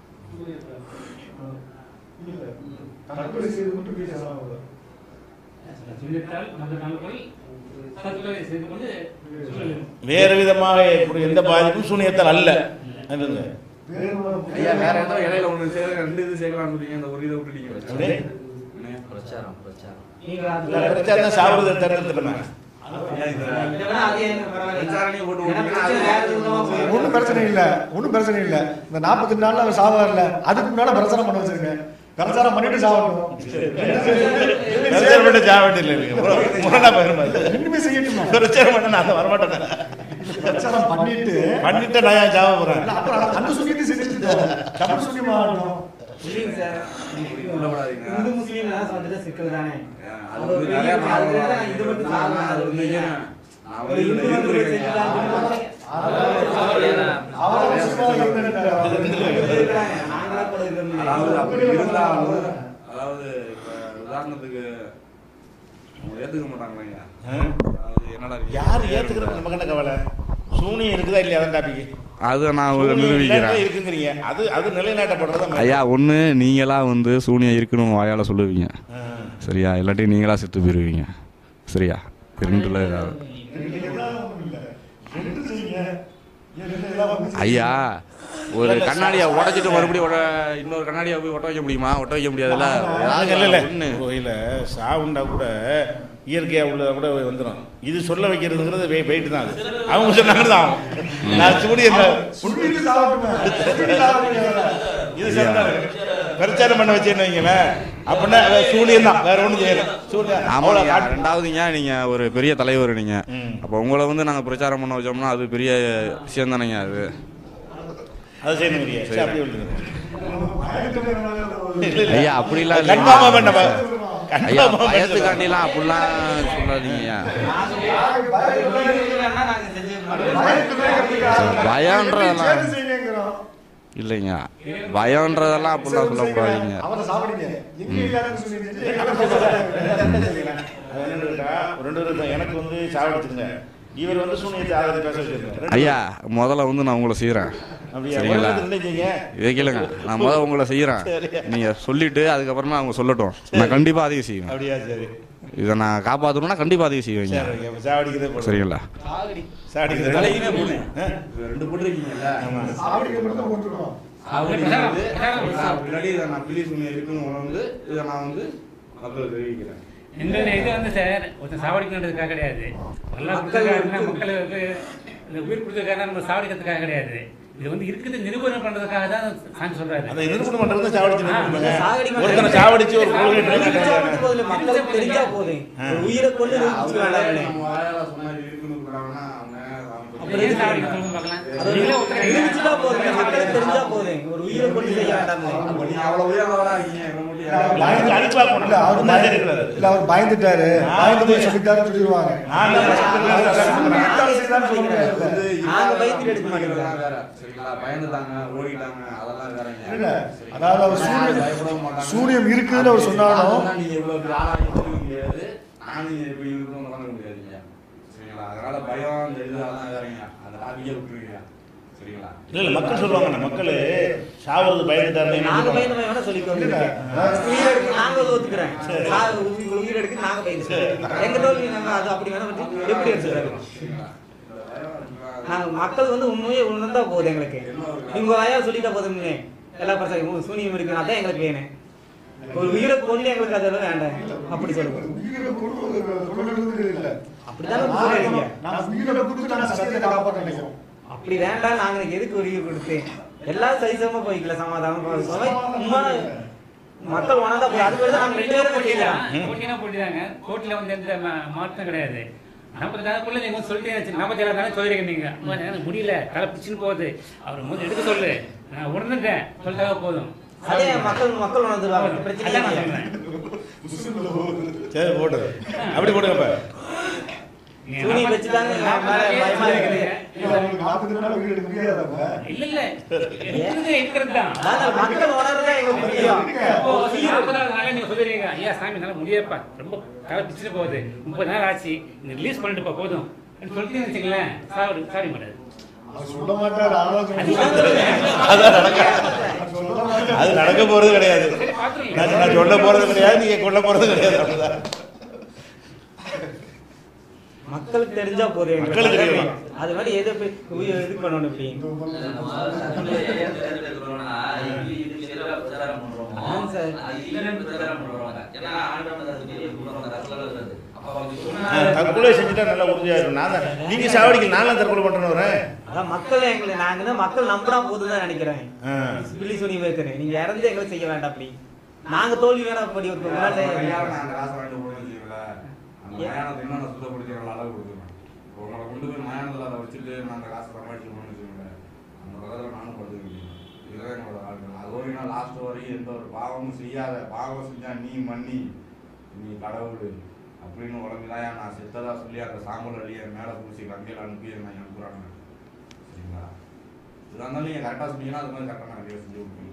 இல்ல. தற்கொலை செய்து மட்டும் வீட்டை சாவக்கூடாது சொல்லிவிட்டால் மற்ற நாட்கள் தற்கொலை செய்து கொண்டு சூழல் வேற விதமாக ஏற்படும் எந்த பாதிப்பும் சூனியத்தால் அல்ல என்னது? வேறு ஒரு- ஐயா வேற ஏதோ இடையில ஒண்ணு சேர்க்க ரெண்டு இது சேர்க்கலாம்னு சொன்னீங்க அந்த ஒரு இதை விட்டுட்டீங்க அப்படியே? என்ன? பிரச்சாரம் பிரச்சாரம் இல்ல, கிடைச்சா தான் சாவுறது தடுத்துட்டுமே விசாரணையை போட்டு ஒண்ணும் பிரச்சனை இல்ல ஒண்ணும் பிரச்சனை இல்ல இந்த நாற்பத்தி நாள்ல அவர் சாவார்ல அதுக்கு முன்னால பிரச்சாரம் பண்ண வச்சிருங்க பிரச்சாரம் பண்ணிட்டு சாவட்டும் பிரச்சனை பண்ண சாவட்டு இல்லை முரணா போயிருமா ரெண்டுமே செய்யட்டும் பிரச்சனை பண்ண நான் வரமாட்டேன் பிரச்சாரம் பண்ணிட்டு பண்ணிட்டு நான் ஏன் சாவ போறேன் இல்ல, அப்புறம் அந்த சுனியத்தை செஞ்சுட்டோம் தமிழ் சுனியமா ஆகட்டும் இல்லைங்க சார் சொல்லப்படாதீங்க. இந்து முஸ்லீம் வந்துட்டு சிக்கல் தானே அது வந்து நிறைய மாறுபடும். இது மட்டும் நான் சாதாரண அது வந்து இல்லையா? நான் ஒரு வந்து இந்து வந்து இருந்திருக்கேன். செஞ்சுட்டாங்கன்னு சொன்னாங்க. அவர் முஸ்லிமா இருந்திருக்காரு. இருக்கிறாங்க. நாங்களாம் கூட இருக்கிறோம். அதாவது அப்படி இருந்தாலும் அதாவது இப்ப உதாரணத்துக்கு அவங்க ஏத்துக்க மாட்டாங்களா அதாவது என்னடா இது? யார் ஏத்துக்கிறது நமக்கு என்ன கவலை சூனியம் இருக்குதா இல்லையா அதான் டாபிக் அதை நான் சூனியம் இல்லைன்னா நிரூபிக்கிறேன் இருக்குங்கிறீங்க அது அது நிலைநாட்டப்படுறது ஐயா ஒன்று நீங்களா வந்து சூனியம் இருக்கணும் வாயால் சொல்லுவீங்க ஆ. சரியா இல்லாட்டி நீங்களா செத்து போயிருவீங்க சரியா ரெண்டுல ஏதாவது ரெண்டு எல்லாம் ஒண்ணும் இல்ல. ரெண்டு செய்யுங்க. ஏன் ரெண்டு எல்லாம் வந்து ஐயா ஒரு கண்ணாடியை உடைச்சிட்டு மறுபடியும் உட- இன்னொரு கண்ணாடியை போய் ஒட்ட வைக்க முடியுமா ஒட்ட வைக்க முடியாதுல்ல அது இல்ல இல்ல ஒன்று கோயில சாவுண்டா கூட இயற்கையா உள்ளதா கூட வந்துடும் இது சொல்ல வைக்கிறதுங்கிறது வெயிட் தான் அது அவங்க சொன்னாங்க தான் ஆகும். நான் சூரியன் சுனிட்டு சாவட்டுமே. சுனிட்டு சாவட்டுமே. இது சரிதான் இருக்கு. பிரச்சாரம் பண்ண வச்சேன்னு வைங்களேன் அப்படின்னா அது சூனியம் தான் வேற ஒன்றும் செய்யல சூனியம் அவ்வளோ ஆமாங்க காட்டு ரெண்டாவதுங்க நீங்க ஒரு பெரிய தலைவர் நீங்க ம். அப்போ உங்களை வந்து நாங்க பிரச்சாரம் பண்ண வச்சோம்னா அது பெரிய விஷயம் தானேங்க அது அதை செய்யணும் சரி அப்படி விட்டுருங்க ஐயா அப்படிலாம் இல்லைங்க. கன்ஃபார்மா பண்ண ஐயா கன்ஃபார்மா பயத்துக்காண்டிலாம் அப்படிலாம் சொல்லாதீங்க நாங்க செஞ்சு பயம்ன்றதெல்லாம் செய்யுங்கிறோம். இல்லைங்க பயம்ன்றதெல்லாம் அப்படிலாம் சொல்லக்கூடாதுங்க அவனை சாப்பிடுங்க எங்க இருக்காருன்னு சொல்லிட்டு அது என்னன்னு கேட்டா, ரெண்டு பேரும் தான். எனக்கு வந்து சாவடிச்சிருங்க இவர் வந்து சூனியத்தை ஆதரவு பேச வச்சிருக்காரு ஐயா முதல்ல வந்து நான் உங்களை செய்கிறேன் அப்படியா சரிங்களா ஒரு ரெண்டு செய்யுங்க. இதை கேளுங்க நான் முதல்ல உங்களை செய்கிறேன் நீங்க சொல்லிட்டு அதுக்கப்புறமா அவங்க சொல்லட்டும் நான் கண்டிப்பா அதையும் செய்வேன் அப்படியா சரி இதை நான் காப்பாற்றணும்னா கண்டிப்பா அதையும் செய்வேங்க சரி அப்ப சாவடிக்கிறதே போதும். சரிங்களா சாவடிக்கிறது தலையுமே போடு. ஆ? ரெண்டு போட்டிருக்கீங்கல்ல ஆமா சாப்பிடுங்க மட்டும் தான் போட்டுருக்கோம் அப்படி வந்து நான் முன்னாடி இதை நான் பிலீஸ் பண்ணி இருக்குன்னு உணர்ந்து இதை நான் வந்து மக்களுக்கு தெரிவிக்கிறேன் இந்த இது வந்து சார் ஒருத்தன் சாவடிக்கணுன்றதுக்காக கிடையாது நல்லா கொடுத்துருக்காருன்னா மக்களுக்கு இந்த உயிர் கொடுத்துருக்காருன்னா நம்ம சாவடிக்கிறதுக்காக கிடையாது இது வந்து இருக்குது நிரூபணம் பண்றதுக்காக தான் சாமி சொல்றாரு அந்த நிரூபணம் பண்றது சாவடிச்சு நிரூபணம் சாகடிக்க ஒருத்தனை சாவடிச்சு ஒரு கொள்கை நிரூபிச்சா மட்டும் போதும், மக்களுக்கு தெரிஞ்சா போதும் ஒரு உயிரை கொண்டு நிரூபிச்சு வேண்டாம் நம்ம வாயால சொன்னா இது இருக்குன்னு சொல்றாங்கன்னா அவங்க அவங்க அப்புறம் ஏன் சாவடிக்க சொல்லுங்க பார்க்கலாம் அது நீங்களே ஒத்துக்கிறீங்க நிரூபிச்சுட்டா போதும் மக்களுக்கு தெரிஞ்சா போதும் ஒரு உயிரை கொண்டு செய்ய வேண்டாம் அப்ப நீங்க அவ்வளவு உயர்ந்தவரா இருக்கீங்க இவரை மட்டும் யாரும் பயந்து அழிப்பா போனோம். இல்ல அவர் ஒண்ணா தெரிகிறது. இல்ல அவர் பயந்துட்டாரு பயந்து போய் சொல்லிட்டாருன்னு சொல்லிடுவாங்க நான் தான் செய்யலாம்னு சொல்ல முடியாது. நாங்க பயந்துட்டு எடுக்க மாட்டோம் இதெல்லாம் வேற சரிங்களா பயந்துட்டாங்க ஓடிட்டாங்க அதெல்லாம் வேறங்க இல்ல அதாவது அவர் சூனியம் பயப்படவும் மாட்டாங்க. சூனியம் இருக்குதுன்னு அவர் சொன்னாலும் அதெல்லாம் நீங்க இவ்வளவு பெரிய ஆளா நீங்க இருக்க முடியாது நானும் இப்படி இருக்கணும்னு வணங்க முடியாதுங்க சரிங்களா அதனால பயம் இந்த இது அதெல்லாம் வேறங்க அந்த டாபிக்கே விட்டுருங்க சரிங்களா இல்ல இல்ல மக்கள் சொல்லுவாங்க மக்கள் சாவது பயந்துட்டாருன்னு என்ன நாங்க சொல்லுவாங்க? பயந்து வேணா சொல்லிக்கோங்க உயிர் எடுக்க நாங்க ஒத்துக்கிறேன் சாவு, உயிர் உயிர் எடுக்க நாங்க பயந்து எங்க தோல்வி நாங்க அது அப்படி வேணா பற்றி எப்படி எடுத்துக்கிறாங்க நாங்க மக்கள் வந்து உண்மையே உணர்ந்தா போதும் எங்களுக்கு இவங்க வாயா சொல்லிட்டா போதும்னே எல்லா பிரச்சனை சூனியம் இருக்கு அதான் எங்களுக்கு வேணும் ஒரு உயிரை கொண்டு எங்களுக்கு அதெல்லாம் வேண்டாம் அப்படி சொல்லுங்க உயிரை கொண்டு கொள்ளுறது இல்ல அப்படித்தானே சொல்றீங்க நான் உயிரை கொடுத்து நான் சத்தியத்தை காப்பாற்ற நினைக்கிறோம் அப்படி வேண்டாம் நாங்க எனக்கு எதுக்கு ஒரு உயிர் கொடுத்து எல்லாம் சரிசமா போய்க்கல சமாதானம் சும்மா மக்கள் உணர்ந்தா போதும் அது மாதிரி நாங்க ரெண்டு பேரும் பண்ணிக்கலாம் போட்டினா போட்டிதாங்க கோர்ட்ல வந்து எந்த மா- மாற்றம் கிடையாது நாற்பத்தி நாலுக்குள்ள நீங்க வந்து சொல்லிட்டே நாற்பத்தி ஏழு தானே சொல்லிருக்கீங்க நீங்க அம்மா, எனக்கு முடியல தலை பிடிச்சின்னு போகுது அவர் வந்து எடுக்க சொல்லு நான் உணர்ந்துட்டேன் சொல்லிட்டாக போதும் அதே மக்கள் மக்கள் உணர்ந்துருவாங்க பிரச்சனை அதான் நான் இல்லை. சொல்றேன். சரி போடுது அப்படி போடுங்க இப்ப நீங்க சூனியம் நாற்பத்தி- வச்சுட்டாங்க, நாற்பத்தி மேல நாலு பயமா இருக்குது. இல்ல, அவங்களுக்கு நாற்பத்தி நாள் உயிர் எடுக்க முடியாது அப்ப இல்ல இல்ல இருக்கிறது இருக்கிறது தான் அதான் மக்கள் உணர்றதா எங்களுக்கு முக்கியம் இப்போ நாற்பதாவது நாளே நீங்க சொல்லிடுறீங்க ஐயா சாமி நல்லா முடியப்பா ரொம்ப தலை பிடிச்சிட்டு போகுது முப்பது நாள் ஆச்சு இந்த ரிலீஸ் பண்ணிட்டுப்பா போதும் அப்படின்னு சொல்லிட்டு வச்சுங்களேன் சாரி சாரி மாட்டாரு அவர் சொல்ல மாட்டார் ஆலோசனை அது அதான் நடக்க அவர் சொல்ல மாட்டார் அது நடக்க போறது கிடையாது சரி பாத்துருங்க நான் நான் சொல்ல போறது கிடையாது நீங்க கொல்ல போறது கிடையாது அப்படிதான் மக்களுக்கு தெரிஞ்சா போதும் எங்களுக்கு. மக்களுக்கு தெரியும். அது மாதிரி எதை போய் உயிர் இது பண்ணணும் இப்படி ஆமாம் சார். தற்கொலை செஞ்சுட்டா நல்லா உறுதியா இருக்கும் நான் தான் நீங்க சாவடிக்கல நான் தற்கொலை பண்றேன்னு வரேன் அதான் மக்கள் எங்களை நாங்க தான் மக்கள் நம்பினா போதும் தான் நினைக்கிறேன் பில்லி சொல்லி வைக்கிறேன் நீங்க இறந்து எங்களை செய்ய வேண்டாம் அப்படி நாங்க தோல்வி வேணா அப்படி ஒரு ஒரு நாள் செய்ய ஐயாவை வேண்டாம். நான் அந்த காசை வாங்கிட்டு போகணும்னு வச்சுக்கோங்களேன். அந்த மயானத்தை இன்னும் நான் சுத்தப்படுத்தி அளவு கொடுத்துருவேன் உங்களை கொண்டு போய் மயானத்தில் அதை வச்சுட்டு நான் அந்த காசை சமாளிச்சு போகணும்னு வச்சுக்கோங்களேன் அந்த பக்கத்தில் நானும் படுத்துக்கிட்டேன் இதுதான் என்னோட வாழ்க்கை அது வரைக்கும் நான் லாஸ்ட் வரைக்கும் எந்த ஒரு பாவமும் செய்யாத பாவம் செஞ்சா நீ மன்னி நீ கடவுள் அப்படின்னு உடம்புலாயா நான் செத்ததா சொல்லி அந்த சாம்பல் அள்ளிய மேலே பூசி கங்கையில் அனுப்பி நான் அனுப்புகிறாங்க சரிங்களா இதாக இருந்தாலும் நீங்கள் கரெக்டாக சொன்னீங்கன்னா அது மாதிரி கரெக்டாக நான் நிறைய செஞ்சு கொடுப்பீங்க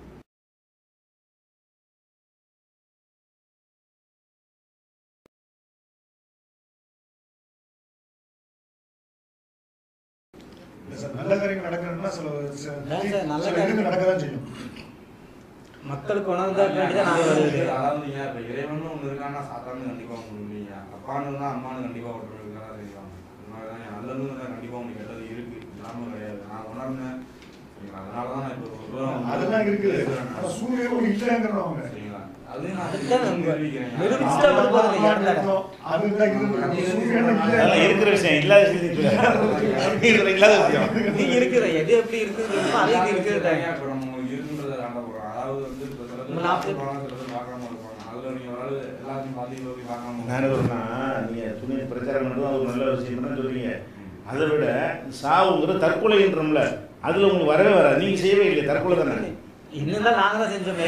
இல்ல சார், நல்ல காரியங்கள் நடக்கணும்னா சில சில அதான் சார், நல்ல சில காரியம். இதுங்க நடக்கதான் செய்யும் மக்களுக்கு உணர்ந்தா வேண்டிதான் நாங்க வருது அதாவது நீங்க இப்ப இறைவன் ஒண்ணு இருக்கான்னா சாத்தானு கண்டிப்பா ஒண்ணு இல்லைங்க அப்பான்னு இருந்தா அம்மானு கண்டிப்பா ஒருத்தர் இருக்கதான் செய்வாங்க அதனாலதான் என் நல்லதும் இருந்தா கண்டிப்பா ஒண்ணு கெட்டது இருக்கு இல்லாம கிடையாது நான் உணர்ந்தேன் சரிங்களா அதனாலதான் நான் இப்ப ஒரு தூரம் அதெல்லாம் இருக்குது பேசுறேன் ஆனா நான். சூரியன் ஒண்ணு இல்லைங்கிறோம் அவங்க சரிங்களா அதையும் நான் அதுதான் நம்ம நிரூபிக்கிறேன். நிரூபிச்சுட்டா மட்டும் போதும் இந்த இடத்துல. அதுதான் இது சூரியன் அதெல்லாம் இல்லை இருக்கிற விஷயம் இல்லாத விஷயம் இருக்கிற இல்லாத விஷயம் நீ இருக்கிற எது எப்படி இருக்குன்னு அதே இது இருக்குது இப்ப நம்ம இருக்குன்றதை தாண்ட போறோம் அதாவது வந்து இப்ப சில உங்க நாற்பது போனா சில பேர் பார்க்காம இருப்பாங்க அதுல நீங்க ஒரு ஆளு எல்லாத்தையும் பார்த்து போய் பார்க்காம நான் என்ன சொல்றேன்னா நீங்கள் துணி பிரச்சாரம் பண்ணுறது அது ஒரு நல்ல விஷயம் தான் சொல்றீங்க அதை விட சாவுங்கிற தற்கொலைன்றோம்ல அதில் உங்களுக்கு வரவே வராது நீங்கள் செய்யவே இல்லை தற்கொலை தானே இன்னும் தான் நாங்க தான் செஞ்சோம்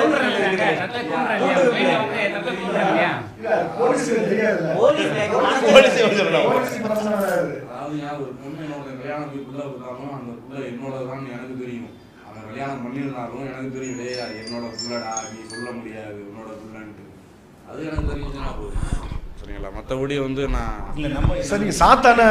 இல்ல, போலீஸுக்கு தெரியாதுல்ல. போலீஸ் போலீஸ் சொல்லலாம் போலீஸ் பிரச்சனை வராது. அதாவது ஏன் ஒரு பொண்ணு என்னோட கல்யாணம் போய் புள்ள கொடுத்தாலும் அந்த புள்ள என்னோடதான் எனக்கு தெரியும் அவன் கல்யாணம் பண்ணியிருந்தாலும் எனக்கு தெரியும் டேய் அது என்னோட புள்ளடா நீ சொல்ல முடியாது உன்னோட புள்ளன்ட்டு அது எனக்கு தெரிஞ்சுன்னா போதும் சரிங்களா மற்றபடி வந்து நான் இல்லை நம்ம சார், நீங்க சாத்தான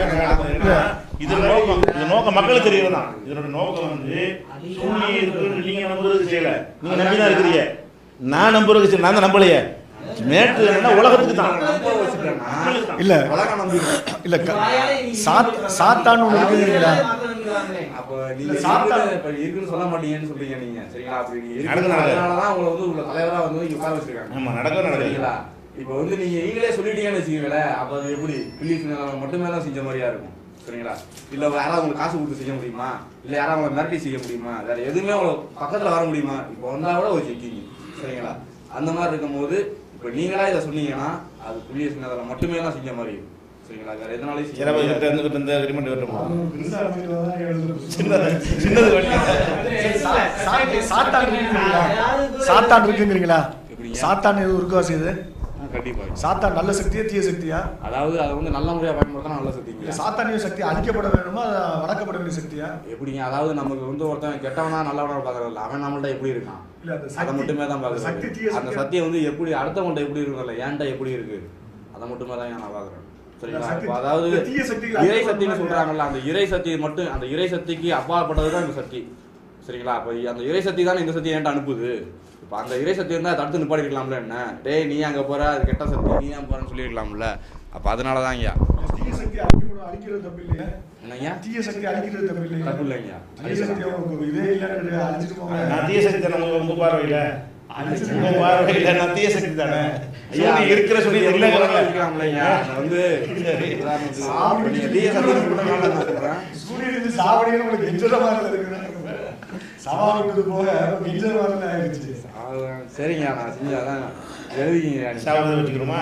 இது நோக்கம் இது நோக்கம் மக்களுக்கு தெரியறதான் இதனோட நோக்கம் வந்து சூனியம் இருக்குன்னு நீங்க நம்புறது செய்யல நீங்க நம்பி தான் இருக்கிறீங்க நான் நம்புறது செய்யல நான் தான் நம்பலையே மேட்டு என்னன்னா உலகத்துக்கு தான் நம்ப வச்சுட்டேன்னா இல்ல உலகம் நம்பிடும் இல்ல க- சாத் சாத்தான் ஒண்ணு இருக்குதுங்களா அப்ப நீங்க இல்ல, சாத்தா- இருக்குது, இப்ப இருக்குன்னு சொல்ல மாட்டீங்கன்னு சொல்றீங்க நீங்க சரிங்களா அப்படி நீங்க நடக்குது, இருக்குது நடக்குது. அதனாலதான் உங்களை வந்து உங்களை தலைவரா வந்து இங்க உட்கார வச்சிருக்காங்க ஆமா நடக்க நடக்குது சரிங்களா இப்போ வந்து நீங்க நீங்களே சொல்லிட்டீங்கன்னு வச்சுக்கீங்களேன் அப்ப அது எப்படி பிலீஃப் மட்டுமே தான் செஞ்ச மாதிரியா இருக்கும் சரிங்களா இல்ல யாராவது உங்களுக்கு காசு கொடுத்து செய்ய முடியுமா இல்ல யாராவது உங்களை மிரட்டி செய்ய முடியுமா வேற எதுவுமே உங்களுக்கு பக்கத்துல வர முடியுமா இப்போ வந்தா கூட ஒரு செக்கிங் சரிங்களா அந்த மாதிரி இருக்கும்போது இப்போ நீங்களா இதை சொன்னீங்கன்னா அது புலிய சின்னதில் மட்டுமே தான் செஞ்ச மாதிரி இருக்கும் சரிங்களா வேற எதனாலையும் செய்ய சிறப்பு முடியாது. கிட்ட இருந்து கிட்ட இந்த அக்ரிமெண்ட் வரட்டுமா பெருசா அமைக்கிறதா எழுதுறது. சின்னது சின்னது வழி சா- சா- சாத்தான் இருக்குங்கிறீங்களா சாத்தான் இருக்குங்கிறீங்களா எப்படிங்க? சாத்தான் எதுவும் இருக்கா செய்யுது ஆ, கண்டிப்பா சாத்தான் நல்ல சக்தியா தீய சக்தியா அதாவது அதை வந்து நல்ல முறையா பயன்படுத்தினா நல்ல இல்ல சக்திங்க சாத்தானிய சக்தி அழிக்கப்பட வேணுமா அது வளர்க்கப்பட வேண்டிய சக்தியா எப்படிங்க அதாவது நமக்கு வந்து ஒருத்தன் கெட்டவனா நல்லவனா பாக்குறதில்ல அவன் நம்மள்ட்ட எப்படி இருக்கான் இல்ல அந்த அதை சக்தி- மட்டுமே தான் அந்த சக்தி பாக்குறேன் தீய அந்த சக்தி சத்தியம் வந்து எப்படி அடுத்தவன்ட்ட எப்படி இருக்குல்ல ஏன்டா எப்படி இருக்கு அதை மட்டுமே தான் நான் பாக்குறேன் சரிங்களா சக்தி- இப்போ அதாவது இந்த தீய சக்திகள் இறை அழிக்கப்பட சக்தின்னு வேண்டிய- சொல்றாங்கல்ல அந்த இறை சக்தி மட்டும் அந்த இறை சக்திக்கு அப்பாற்பட்டது தான் இந்த சக்தி சரிங்களா அப்போ அந்த இறை சக்தி தான் இந்த சக்தி ஏன்ட்ட அனுப்புது இப்போ அந்த இறை சக்தி இருந்தால் தடுத்து நிப்பாடி இருக்கலாம்ல என்ன டேய் நீ அங்கே போற அது கெட்ட சக்தி நீ ஏன் போறன்னு சொல்லியிருக்கலாம்ல அப்போ அதனால தான் ஐயா தீய சக்தி அழிக்கப்பட அழிக்கிறது தப்பு இல்லையா என்னய்யா தீய சக்தி அழிக்கிறது தப்பு இல்லையா தப்பு இல்லைங்க தீய சக்தி அவங்களுக்கு இதே இல்லைன்னு அழிச்சிட்டு போங்க நான் தீய சக்தி தானே உங்க உங்க பார்வையில அழிச்சிட்டு உங்க போங்க. பார்வையில நான் தீய சக்தி தானே ஐயா, சூரியன் இருக்கிற சொல்லி இல்லைங்கிறல இருக்கலாம்லையா? அது வந்து உதாரணத்துக்கு நீங்க தீய சக்தின்னு சொல்றதுனால நான் சொல்றேன். சூரியனுக்கு சாவடின்னு உங்களுக்கு கெஞ்சற மாதிரி இருக்குன்னு சவால் விட்டது போக கெஞ்சற மாதிரி ஆயிடுச்சு அது சரிங்க நான் செஞ்சாதான் எழுதிங்க சாவதை வச்சுக்கிறோமா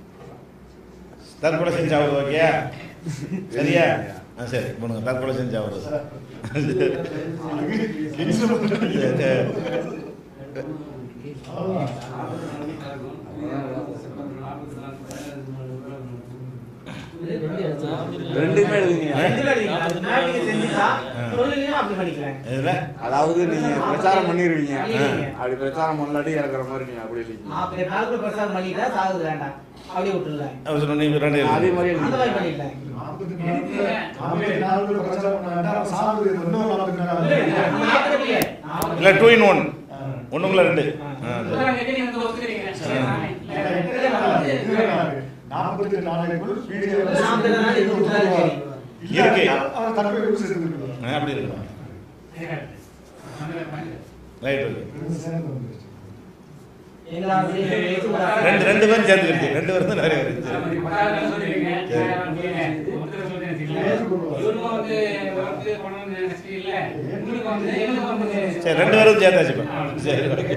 தற்கொலை செஞ்சு சாவது ஓகே சரியா ஆ சரி பண்ணுங்க தற்கொலை செஞ்சு சாவது கெஞ்சற மாதிரி ரெண்டுமே எழுதுங்க அப்படி பண்ணிக்கிறேன் இதில் அதாவது நீங்க பிரச்சாரம் பண்ணிருவீங்க பண்ணிருவீங்க. அப்படி பிரச்சாரம் பண்ணலாட்டி இறக்குற மாதிரி நீங்க அப்படி எழுதிங்க அப்படி நாலு பிரசாதம் பண்ணிட்டா சாகுது வேண்டாம் அப்படியே விட்டுருலாம் அவர் சொன்ன நீங்க ரெண்டு அதே எழுதுங்க. மாதிரி அந்த மாதிரி எழுதிங்க பண்ணிட்டேன் நாற்பத்தி நாலு நாற்பத்தி நாலு பிரச்சாரம் பண்ணாண்டா சாவு இன்னும் நாற்பத்தி நாலு இல்லை டூ இன் ஒன் ஒன்றுங்களா ரெண்டு ஆ சரி. நாற்பத்தி நாலுக்குள் நாற்பத்தி நாலு இது விட்டாலும் சரி. இருக்கு. அவன் தன்மை யூஸ் எடுத்துக்கணும் ஆ, அப்படி இருக்கணும் ரைட் ஓகே எல்லா விஷயத்தையும் பேசி ஒரு ரெண்டு ரெண்டு பேரும் சேர்ந்துக்கிட்டு ரெண்டு பேரும் தான் நிறைய வருது சரி ரெண்டு பேரும் சேர்த்தாச்சு இப்போ சரி ஓகே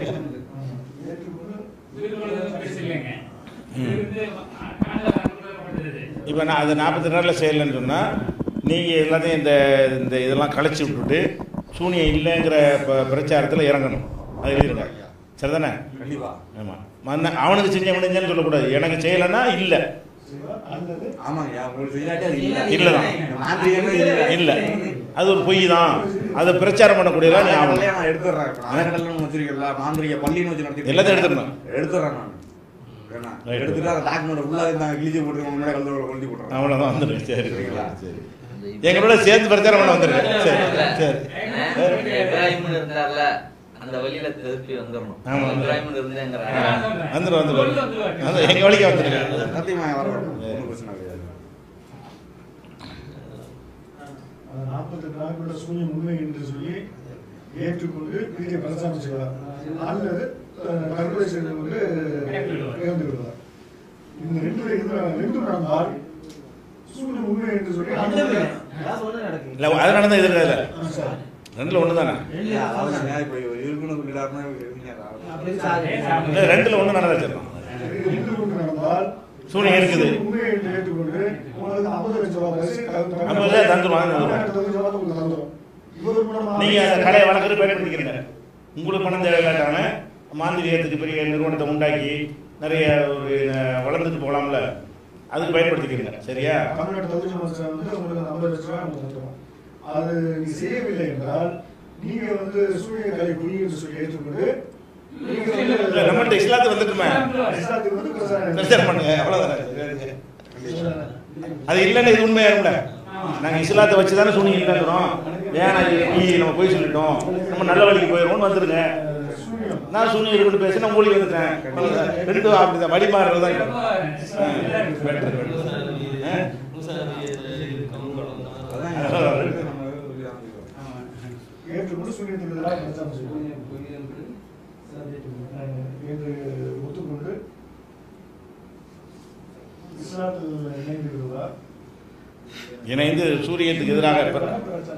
இப்போ நான் அது நாற்பத்தி நாளில் செய்யலைன்னு சொன்னால் நீங்கள் எல்லாத்தையும் இந்த இந்த இதெல்லாம் கழிச்சு விட்டுட்டு சூனியம் இல்லைங்கிற ப- பிரச்சாரத்தில் இறங்கணும் அது எழுதிருங்க சரிதானே கண்டிப்பா ஆமாம் மன்ன அவனுக்கு செஞ்ச முடிஞ்சேன்னு சொல்லக்கூடாது எனக்கு செய்யலைன்னா இல்லை அல்லது ஆமாங்க உங்களுக்கு செய்யாட்டி அது இல்ல இல்லதான். மாந்திரிகமே இல்ல இல்லை அது ஒரு பொய் தான் அதை பிரச்சாரம் பண்ணக்கூடியதான் நீ ஆகணும் கல்யாணம் நான் எடுத்துடுறேன் இப்ப நான் கல்யாணம் வச்சிருக்கல மாந்திரிக பள்ளின்னு வச்சு நடத்தி எல்லாத்தையும் எடுத்துடணும். எடுத்துடுறேன் நான் ஏன்னா, Right. எடுத்துட்டு அந்த டாக்குமெண்ட் உள்ள இருந்தாங்க கிழிச்சு போட்டு முன்னாடி கலந்து கொண்டு போட்டுறேன் அவ்வளோதான் வந்துடுங்க சரி சரிங்களா? சரி எங்களோட சேர்ந்து பிரச்சாரம் பண்ண வந்துருங்க சரி சரி இப்ராஹிம் இருந்தார்ல அந்த வழியில திருப்பி வந்துடணும் ஆமா. இப்ராஹிம் இருந்தேங்கிற வந்துடும் வந்துடும் வந்து எங்கள் வழிக்கு வந்துருங்க சத்தியமா வரணும் ஒன்றும் பிரச்சனை கிடையாது நாற்பத்தி நாளுக்குள்ள சூன்யம் உண்மை என்று சொல்லி ஏற்றுக்கொண்டு பிரிக்க பிரச்சாரம் செய்வார் அல்லது அஹ், தற்கொலை செய்து கொண்டு இறந்து விடுவார் இந்த ரெண்டு இது ரெண்டு நடந்தால் சூன்யம் உண்மை என்று சொல்லி ரெண்டுமே. அதான் ஒண்ணு நடக்குது. இல்லை அதனால தான் எதிர்க்காது ஆ, சரி. ரெண்டில் ஒன்று தானே இல்ல, அதாவது நான் இப்போ இருக்குன்னு சொல்லிடாருன்னா இருந்தீங்க இல்ல, ரெண்டுல ஒண்ணு நடந்துச்சிடலாம் இந்து ஒன்று நடந்தால் சூனியம் இருக்குது. உண்மை என்று ஏற்றுக்கொண்டு உங்களுக்கு ஐம்பது லட்சம் ரூபாய் பரிசு தந்து- ஐம்பது லட்சம் தந்துருவோம், தந்துருவோம். தமிழ்நாட்டு தொகுதி ஜமாத்து உங்களுக்கு தந்துரும். இவர் மூலமா நீங்க அந்த கடையை வளர்க்குறது பயன்படுத்திக்கிறீங்க உங்களுக்கு பணம் தேவையில்லாட்டான மாந்திரியத்துக்கு பெரிய நிறுவனத்தை உண்டாக்கி நிறைய ஒரு அஹ், வளர்ந்துட்டு போகலாம்ல அதுக்கு பயன்படுத்திக்கிறீங்க சரியா தமிழ்நாட்டு தொகுதி ஜமாத்து வந்து உங்களுக்கு அந்த ஐம்பது லட்சம் ரூபாய் உங்களுக்கு தந்துரும். அது நீ செய்யவில்லை என்றால் நீங்க வந்து சூரிய கலை பொய் என்று சொல்லி ஏற்றுக்கொண்டு நீங்க இல்ல, வந்து நம்மள்ட்ட இஸ்லாத்துக்கு வந்துட்டுமே இஸ்லாத்துக்கு வந்து பிரச்சாரம் பிரச்சாரம் பண்ணுங்க அவ்வளவுதான் அது இல்லைன்னு இது உண்மையாரும்ல நாங்க இஸ்லாத்தை வச்சு தானே சூனியம் இல்லைங்கிறோம் ஏன்னா இது பொய் நம்ம போய் சொல்லிட்டோம் நம்ம நல்ல வழிக்கு போயிடுவோம்னு வந்துருங்க நான் சூனியம் இருக்கட்டும் பேசி நான் மூலிகை வந்துட்டேன் அவ்வளவுதான். ரெண்டும் அப்படிதான் வழி மாறுறது தான் ஏற்றுக்கொண்டு சூரியத்துக்கு எதிராக பிரச்சாரம் செய்யும் என்று ஒத்துக்கொண்டு இஸ்லாத்தில் இணைந்து விடுவார் இணைந்து சூரியத்துக்கு எதிராக இருப்பார்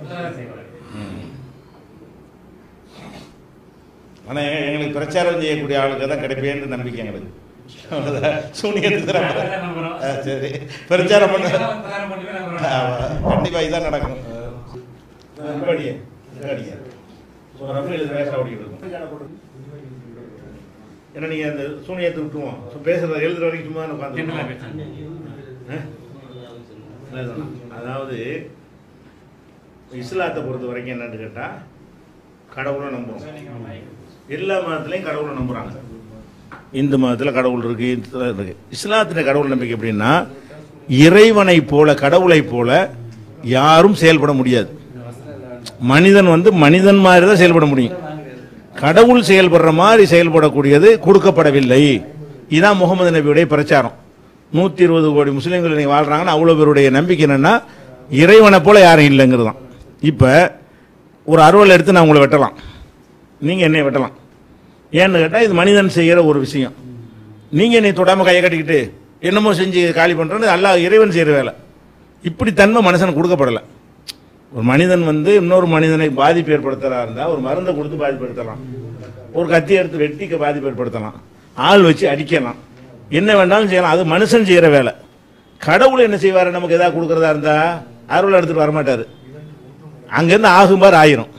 ஆனா எங்க- எங்களுக்கு பிரச்சாரம் செய்யக்கூடிய ஆளுக்கு தான் கிடைப்பேன்னு நம்பிக்கை எங்களுக்கு அவ்வளவுதான். சூனியத்துக்கு எதிராக. ஆ, சரி பிரச்சாரம் பண்ண ஆமா, கண்டிப்பா இதான் நடக்கும் படியே படியே ஒரு ரஃபேல் இது வேஷம் ஓடிக்கிட்டு இருக்கும். ஏன்னா நீங்க அந்த சூனியத்தை விட்டுருவோம் சு- பேசுறது எழுதுற வரைக்கும் சும்மா ஜென்ரலா உட்காந்து பேசுறேன். அதாவது இஸ்லாத்தை பொறுத்த வரைக்கும் என்னன்னு கேட்டா கடவுளை நம்புறோம் எல்லா மதத்துலையும் கடவுளை நம்புறாங்க இந்து மதத்தில் கடவுள் இருக்கு இந்து இருக்கு இஸ்லாத்துல கடவுள் நம்பிக்கை எப்படின்னா இறைவனை போல கடவுளை போல யாரும் செயல்பட முடியாது மனிதன் வந்து மனிதன் மாதிரி தான் செயல்பட முடியும் கடவுள் செயல்படுற மாதிரி செயல்படக்கூடியது கொடுக்கப்படவில்லை இதான் முகமது நபியுடைய பிரச்சாரம் நூத்தி இருபது கோடி முஸ்லீம்கள் இன்னைக்கு வாழ்றாங்கன்னா அவ்வளவு பேருடைய நம்பிக்கை என்னன்னா இறைவனை போல யாரும் இல்லைங்கிறது தான் இப்ப ஒரு அறுவல் எடுத்து நான் உங்களை வெட்டலாம் நீங்க என்னை வெட்டலாம் ஏன்னு கேட்டா இது மனிதன் செய்யற ஒரு விஷயம் நீங்க என்னை தொடாம கையை கட்டிக்கிட்டு என்னமோ செஞ்சு காலி பண்றது அல்லாஹ் இறைவன் செய்யற வேலை இப்படி தன்மை மனுஷனுக்கு கொடுக்கப்படலை ஒரு மனிதன் வந்து இன்னொரு மனிதனை பாதிப்பு ஏற்படுத்துறா இருந்தா ஒரு மருந்தை கொடுத்து பாதிப்பு ஏற்படுத்தலாம் ஒரு கத்தி எடுத்து வெட்டிக்க பாதிப்பு ஏற்படுத்தலாம் ஆள் வச்சு அடிக்கலாம் என்ன வேண்டாலும் செய்யலாம் அது மனுஷன் செய்யற வேலை கடவுள் என்ன செய்வாரு நமக்கு ஏதாவது கொடுக்கறதா இருந்தா அருள் எடுத்துட்டு வரமாட்டாரு அங்கிருந்து ஆகுமாறு ஆயிரும்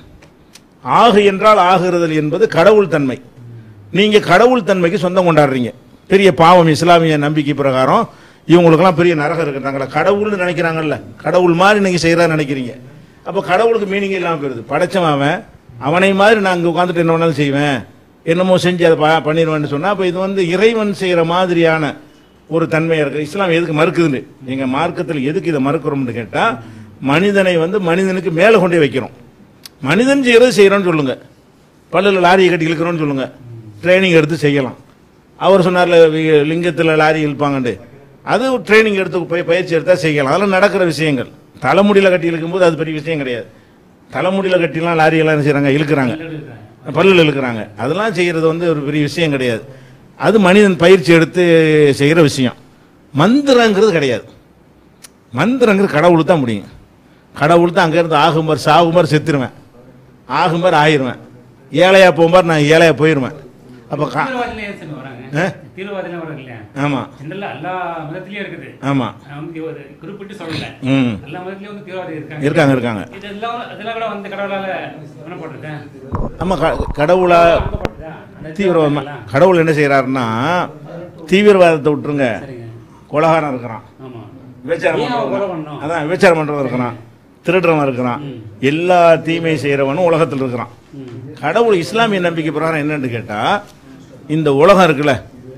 ஆகு என்றால் ஆகுறதல் என்பது கடவுள் தன்மை நீங்க கடவுள் தன்மைக்கு சொந்தம் கொண்டாடுறீங்க பெரிய பாவம் இஸ்லாமிய நம்பிக்கை பிரகாரம் இவங்களுக்கெல்லாம் பெரிய நரகம் இருக்கிறாங்களா கடவுள்னு நினைக்கிறாங்கல்ல கடவுள் மாதிரி நீங்க செய்யறா நினைக்கிறீங்க அப்ப கடவுளுக்கு மீனிங் இல்லாம போயிருது படைச்சவன் அவன் அவனை மாதிரி நான் அங்க உட்காந்துட்டு என்ன வேணாலும் செய்வேன் என்னமோ செஞ்சு அதை ப- பண்ணிடுவேன்னு சொன்னா அப்ப இது வந்து இறைவன் செய்யற மாதிரியான ஒரு தன்மையா இருக்கு இஸ்லாம் எதுக்கு மறுக்குதுன்னு எங்க மார்க்கத்தில் எதுக்கு இதை மறுக்கிறோம்னு கேட்டா மனிதனை வந்து மனிதனுக்கு மேல கொண்டே வைக்கிறோம் மனிதன் செய்யறது செய்யறோம்னு சொல்லுங்க பல்லுல லாரியை கட்டி இழுக்கிறோம்னு சொல்லுங்க ட்ரைனிங் எடுத்து செய்யலாம் அவர் சொன்னார்ல வி- லிங்கத்துல லாரி இழுப்பாங்கண்டு அது ட்ரைனிங் எடுத்து போய் பயிற்சி எடுத்தா செய்யலாம் அதெல்லாம் நடக்கிற விஷயங்கள் தலைமுடியில கட்டி இழுக்கும்போது அது பெரிய விஷயம் கிடையாது தலைமுடியில கட்டிலாம் லாரி எல்லாம் என்ன செய்றாங்க இழுக்கிறாங்க பல்லுல இழுக்கிறாங்க அதெல்லாம் செய்யறது வந்து ஒரு பெரிய விஷயம் கிடையாது அது மனிதன் பயிற்சி எடுத்து செய்யற விஷயம் மந்திரங்கிறது கிடையாது மந்திரங்கிறது கடவுள் தான் முடியும் கடவுள் தான் அங்கேருந்து ஆகும்பார் சாகும்பார் செத்துருவேன் ஆகும்பார் ஆயிருவேன் ஏழையா போகும்பார் நான் ஏழையா போயிருவேன் அப்போ கா தீவிரவாதியில ஏன் சாமி வராங்க ஆ? தீவிரவாதியில வராங்க இல்லையா ஆமாம் ஜெனரலா எல்லா மதத்திலயும் இருக்குது ஆமாம் நான் வந்து ஒரு குறிப்பிட்டு சொல்லல ம் எல்லா மதத்திலயும் வந்து தீவிரவாதி இருக்காங்க இருக்காங்க இருக்காங்க இதெல்லாம் அதெல்லாம் கூட வந்து கடவுளால பண்ணப்பட்டிருக்கேன் ஆமாம் கடவுளா தீவிரவாதமா கடவுள் என்ன செய்கிறாருன்னா தீவிரவாதத்தை விட்டுருங்க சரிங்க கொலகாரம் இருக்கிறான் ஆமா விபச்சாரம் ஏன் அவன் கொலை பண்றவன் பண்ணணும்? அதான் விபச்சாரம் பண்றவன் இருக்கிறான் திருடுறவன் இருக்கிறான் ம். எல்லா தீமை செய்யறவனும் உலகத்தில் இருக்கிறான் ம். கடவுள் இஸ்லாமிய நம்பிக்கை பிரகாரம் என்னன்னு கேட்டா இந்த உலகம் இருக்குல்ல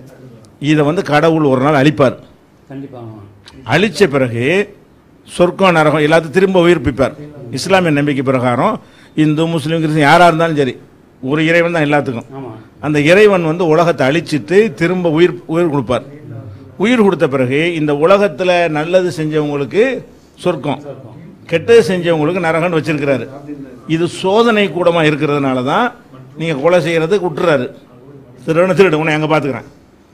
இதை வந்து கடவுள் ஒரு நாள் அழிப்பார் கண்டிப்பா ஆமா அழிச்ச பிறகு சொர்க்கம் நரகம் எல்லாத்தையும் திரும்ப உயிர்ப்பிப்பார் இஸ்லாமிய நம்பிக்கை பிரகாரம் இந்து முஸ்லீம் கிறிஸ்டின் யாரா இருந்தாலும் சரி ஒரு இறைவன் தான் எல்லாத்துக்கும் ஆமா அந்த இறைவன் வந்து உலகத்தை அழிச்சிட்டு திரும்ப உயிர் உயிர் கொடுப்பார் உயிர் கொடுத்த பிறகு இந்த உலகத்துல நல்லது செஞ்சவங்களுக்கு சொர்க்கம் கெட்டது செஞ்சவங்களுக்கு நரகம்னு வச்சிருக்கிறாரு இது சோதனை கூடமா இருக்கிறதுனால தான் நீங்க கொலை செய்யறதுக்கு விட்டுறாரு திருடனை திருடு உன்னை அங்க பாத்துக்கிறேன்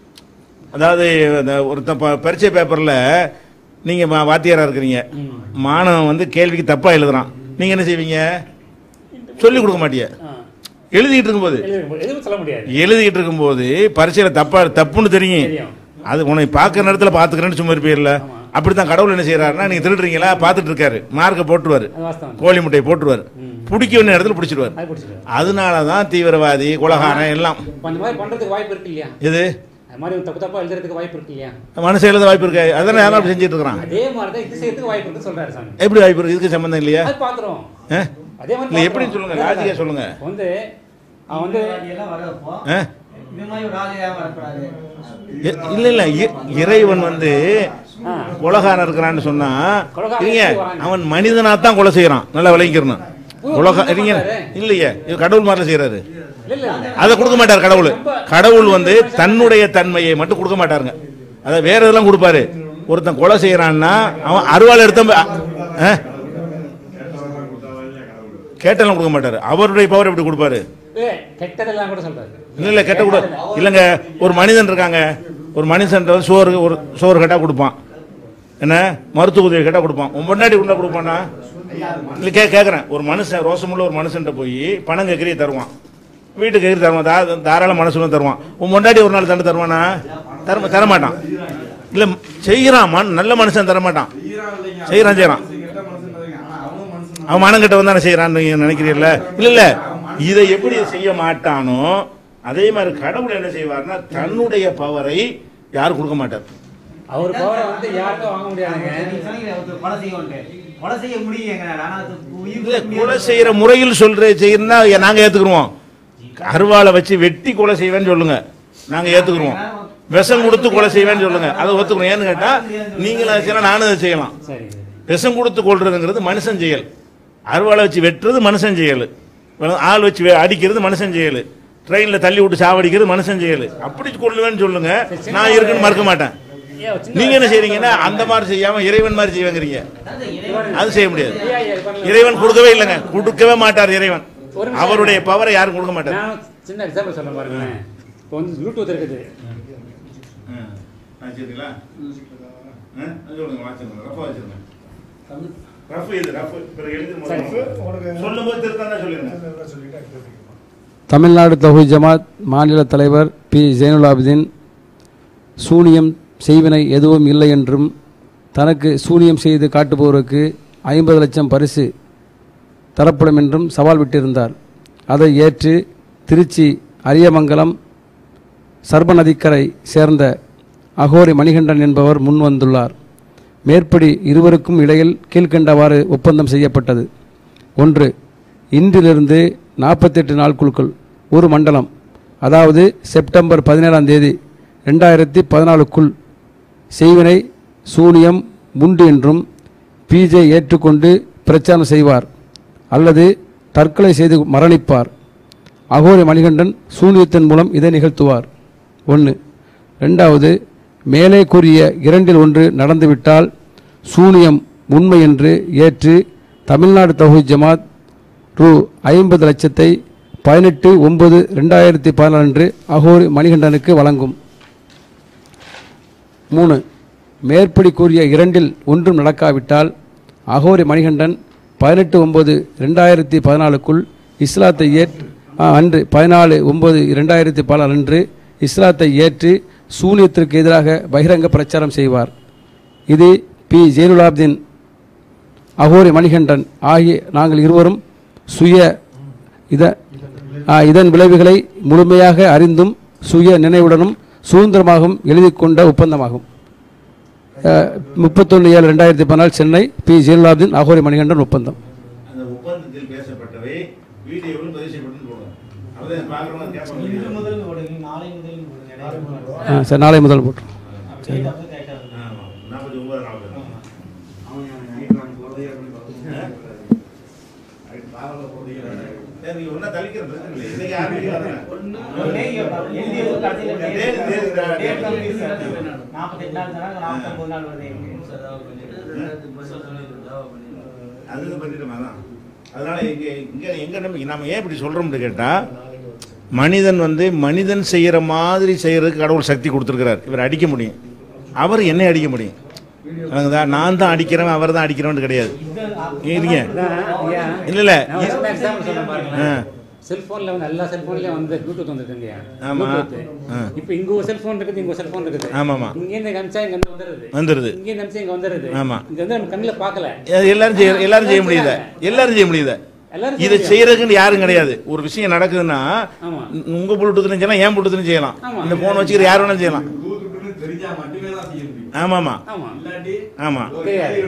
அதாவது அந்த ஒருத்த ப- பரீட்சை பேப்பர்ல நீங்க மா- வாத்தியாரா இருக்கிறீங்க ம். மாணவன் வந்து கேள்விக்கு தப்பா எழுதுறான் நீங்க என்ன செய்வீங்க சொல்லி கொடுக்க மாட்டீங்க ஆ. எழுதிட்டு இருக்கும்போது எழுதி- எதுவும் சொல்ல முடியாது எழுதிட்டு இருக்கும்போது பரீட்சையில் தப்பா தப்புன்னு தெரியும் தெரியும். அது உன்னை பார்க்குற நேரத்தில் பார்த்துக்கிறேன்னு சும்மா இருப்பீர்ல அப்படித்தான் கடவுள் என்ன செய்யறாருன்னா நீங்க திருடுறீங்களா பார்த்துட்டு இருக்காரு மார்க்கை போட்டுருவாரு அது வாஸ்தவம் கோழி முட்டையை போட்டுருவாரு பிடிக்க வேண்டிய இடத்துல பிடிச்சிருவாரு அது பிடிச்சிருக்கு அதனால தான் தீவிரவாதி குலகாரம் எல்லாம் இப்போ அந்த மாதிரி பண்றதுக்கு வாய்ப்பு இருக்கு இல்லையா இது அது மாதிரி தப்பு தப்பா எழுதுறதுக்கு வாய்ப்பு இருக்கு இல்லையா மனசு எழுத வாய்ப்பு இருக்கா அதனால யாரும் அப்படி செஞ்சுட்டு இருக்கிறான் அதே மாதிரி தான் இது செய்யறதுக்கு வாய்ப்பு இருக்குன்னு சொல்றாரு சாமி எப்படி வாய்ப்பு இருக்கு இதுக்கு சம்பந்தம் இல்லையா அது பாக்குறோம் ஆ? அதே மாதிரி இல்ல எப்படின்னு பாக்குறோம். சொல்லுங்க லாஜிக்கா சொல்லுங்க இப்ப வந்து அவன் வந்து எல்லாம் வரப்போ ஆ? இந்த மாதிரி ஒரு ராஜையாக வரக்கூடாது இ- இல்ல இல்ல இ- இறைவன் வந்து ஆ, உலகாரம் இருக்கிறான்னு சொன்னா கொலைகாரன் இல்லைங்க எப்படி வராங்க? அவன் மனிதனா தான் கொலை செய்யறான் நல்லா விளங்கிக்கிறணும் உலக இல்லைங்க இல்லையே இது கடவுள் மாதிரி செய்யறாரு இல்ல இல்ல இல்ல. அதை கொடுக்க மாட்டார் கடவுள் கடவுள் வந்து தன்னுடைய தன்மையை மட்டும் கொடுக்க மாட்டாருங்க அதை வேற இதெல்லாம் கொடுப்பாரு ஒருத்தன் கொலை செய்யறான்னா அவன் அருவாள் எடுத்த ஆ? கேட்டெல்லாம் கொடுக்க மாட்டாரு அவருடைய பவர் எப்படி கொடுப்பாரு ஏ, கெட்டதெல்லாம் கூட சொல்றாரு இல்ல இல்ல கெட்ட கூட இல்லைங்க ஒரு மனிதன் இருக்காங்க ஒரு மனுஷன் வந்து சோறு ஒரு சோறு கட்டா கொடுப்பான் என்ன மருத்துவ உதவி கேட்டா கொடுப்பான் உன் முன்னாடி உள்ள கொடுப்பானா இல்ல கே கேட்கறேன் ஒரு மனுஷன் ரோசமுள்ள ஒரு மனுஷன்ட்ட போய் பணம் கேட்கறிய தருவான் வீட்டுக்கு கேட்கறி தருவான் தா- தாராள மனசுல தருவான் உன் முன்னாடி ஒரு நாள் தண்டு தருவானா தர தர மாட்டான் இல்ல செய்யறான் மன் நல்ல மனுஷன் தர மாட்டான் செய்யறான் செய்யறான் கெட்ட மனுஷன் பாத்தீங்க. ஆனா அவனும் மனுஷன் அவன் மனம் கெட்டவன் தானே செய்யறான்னு நீங்க நினைக்கிறீல்ல இல்ல இல்ல இதை எப்படி செய்ய மாட்டானோ அதே மாதிரி கடவுள் என்ன செய்வார்னா தன்னுடைய பவரை யாரும் கொடுக்க மாட்டார் அவர் பவரை வந்து யாருக்கும் வாங்க முடியாதுங்க நீங்க சொன்னீங்களே, ஒருத்தர் கொலை செய்வோன்ட்டு. கொலை செய்ய முடியுங்க ஆனா அது உயிர் இல்ல கொடுக்க கொலை முடியாது. செய்யற முறையில் சொல்ற செய்யறா நாங்க ஏத்துக்குருவோம் அருவாளை வச்சு வெட்டி கொலை செய்வேன்னு சொல்லுங்க நாங்க ஏத்துக்குருவோம் விஷம் கொடுத்து கொலை செய்வேன்னு சொல்லுங்க அதை ஒத்துக்கணும் ஏன்னு கேட்டா நீங்களும் அதை செய்யலாம் நானும் அதை செய்யலாம் சரி சரி விஷம் கொடுத்து கொள்றதுங்கிறது மனுஷன் செயல் அருவாளை வச்சு வெட்டுறது மனுஷன் செயல் ஆள் வச்சு வே- அடிக்கிறது மனுஷன் செயல் ட்ரெயினில் தள்ளி விட்டு சாவடிக்கிறது மனுஷன் செயல் அப்படி கொள்ளுவேன்னு சொல்லுங்க நான் இருக்குன்னு மறுக்க மாட்டேன் ஏன் ஒரு சின்ன நீங்க என்ன செய்றீங்கன்னா அந்த மாதிரி செய்யாம இறைவன் மாதிரி செய்வாங்கிறீங்க அது செய்ய முடியாது ஐயா, ஐயா, பாருங்க. இறைவன் கொடுக்கவே இல்லைங்க கொடுக்கவே மாட்டார் இறைவன் ஒரு நிமிஷம் அவருடைய பவரை யாரும் கொடுக்க மாட்டார் நான் சின்ன எக்ஸாம்பிள் சொல்ல பாருங்களேன் இப்போ வந்து ப்ளூடூத் இருக்குது சரிங்களா ரஃப் இது ரஃப் பிறகு எழுதி சரி. சொல்லும்போது திருத்தம் சொல்லுங்க சொல்லிட்டு தமிழ்நாடு தௌஹீத் ஜமாத் மாநில தலைவர் பி ஜெயினுலாபிதீன் சூனியம் செய்வினை எதுவும் இல்லை என்றும் தனக்கு சூனியம் செய்து காட்டுபவருக்கு ஐம்பது லட்சம் பரிசு தரப்படும் என்றும் சவால் விட்டிருந்தார் அதை ஏற்று திருச்சி அரியமங்கலம் சர்பநதிக்கரை சேர்ந்த அகோரி மணிகண்டன் என்பவர் முன் வந்துள்ளார் மேற்படி இருவருக்கும் இடையில் கீழ்க்கண்டவாறு ஒப்பந்தம் செய்யப்பட்டது ஒன்று இன்றிலிருந்து நாற்பத்தெட்டு நாட்களுக்குள் ஒரு மண்டலம் அதாவது செப்டம்பர் பதினேழாம் தேதி ரெண்டாயிரத்தி பதினாலுக்குள் செய்வினை சூனியம் முண்டு என்றும் பிஜே ஏற்றுக்கொண்டு பிரச்சாரம் செய்வார் அல்லது தற்கொலை செய்து மரணிப்பார் அகோரி மணிகண்டன் சூனியத்தின் மூலம் இதை நிகழ்த்துவார் ஒன்று ரெண்டாவது மேலே கூறிய இரண்டில் ஒன்று நடந்துவிட்டால் சூனியம் உண்மை என்று ஏற்று தமிழ்நாடு தௌஹீத் ஜமாத் ரூ ஐம்பது லட்சத்தை பதினெட்டு ஒன்பது ரெண்டாயிரத்தி பதினாலு அகோரி மணிகண்டனுக்கு வழங்கும் மூணு மேற்படி கூறிய இரண்டில் ஒன்றும் நடக்காவிட்டால் அகோரி மணிகண்டன் பதினெட்டு ஒன்பது ரெண்டாயிரத்தி பதினாலுக்குள் இஸ்லாத்தை ஏற்று ஆ, அன்று பதினாலு ஒன்பது ரெண்டாயிரத்தி பதினாலு அன்று இஸ்லாத்தை ஏற்று சூனியத்திற்கு எதிராக பகிரங்க பிரச்சாரம் செய்வார் இது பி ஜெயினுலாப்தீன் அகோரி மணிகண்டன் ஆகிய நாங்கள் இருவரும் சுய இத ஆ, இதன் விளைவுகளை முழுமையாக அறிந்தும் சுய நினைவுடனும் சுதந்திரமாகவும் எழுதி கொண்ட ஒப்பந்தமாகும் முப்பத்தொன்று ஏழு ரெண்டாயிரத்தி பதினாலு சென்னை பி ஜெயலலாப்தீன் அகோரி மணிகண்டன் ஒப்பந்தம் அந்த ஒப்பந்தத்தில் பேசப்பட்டவை வீடியோவில் பதிவு செய்யப்பட்டு போடுவோம் அப்பதான் பார்க்குறவங்க கேட்பாங்க இன்று முதல் போடுங்க நாளை முதல் போடுங்க ஆ, சரி நாளை முதல் போட்டுரும் டேட் ஆஃப் கரெக்டாக இருக்கும் ஆமா. நாற்பத்தி ஒன்பது நாற்பது சரி, ஒண்ணா தள்ளிக்கிற பிரச்சனை இல்லை. இன்னைக்கு யாரும் வெளியே வரல. எழுதியது கடைசியில் date, date date, date. Date complete sir. நாற்பத்தெட்டு நாள் சொன்னாங்க நாற்பத்தொம்பது நாள் வருது அது பண்ணிட்டோம் அதான் அதனால இங்க இங்க எங்க நம்பிக்கை நாம ஏன் இப்படி சொல்றோம்னு கேட்டா மனிதன் வந்து மனிதன் செய்யற மாதிரி செய்யறதுக்கு கடவுள் சக்தி கொடுத்துருக்கிறார் இவர் அடிக்க முடியும் அவர் என்ன அடிக்க முடியும் விளங்குதா? நான் தான் அடிக்கிறவன் அவர் தான் அடிக்கிறவன் கிடையாது இருங்க அதான், ஐயா, இல்ல இல்ல நான் ஒரு சின்ன எக்ஸாம்பிள் சொல்ல பாருங்களேன் ஆ. செல்போன்ல வந்து எல்லா செல்போன்லயும் வந்து ப்ளூடூத் வந்துருக்குங்க ஆமா. ஆ. இப்போ இங்க ஒரு செல்போன் இருக்குது இங்க ஒரு செல்போன் இருக்குது ஆமாமா. இங்க இருந்து காமிச்சா இங்க இருந்து வந்துருது வந்துருது. இங்க இருந்து காமிச்சா இங்க வந்துருது ஆமா. இங்க வந்து நம்ம கண்ணுல பார்க்கல அது எல்லாரும் செய்ய எல்லாரும் செய்ய முடியுத எல்லாரும் செய்ய முடியுத எல்லாரும் இதை செய்ய செய்யறதுக்குன்னு யாரும் கிடையாது ஒரு விஷயம் நடக்குதுன்னா ஆமா. உங்க ப்ளூடூத்லையும் செய்யலாம் ஏன் ப்ளூடூத்லையும் செய்யலாம் ஆமா. இந்த போன் வச்சுக்கிற யார் வேணாலும் செய்யலாம் ப்ளூடூத்னு தெரிஞ்சா மட்டுமே தான் செய்ய முடியும் ஆமாமா ஆமா இல்லாட்டி ஆமா தெரியாது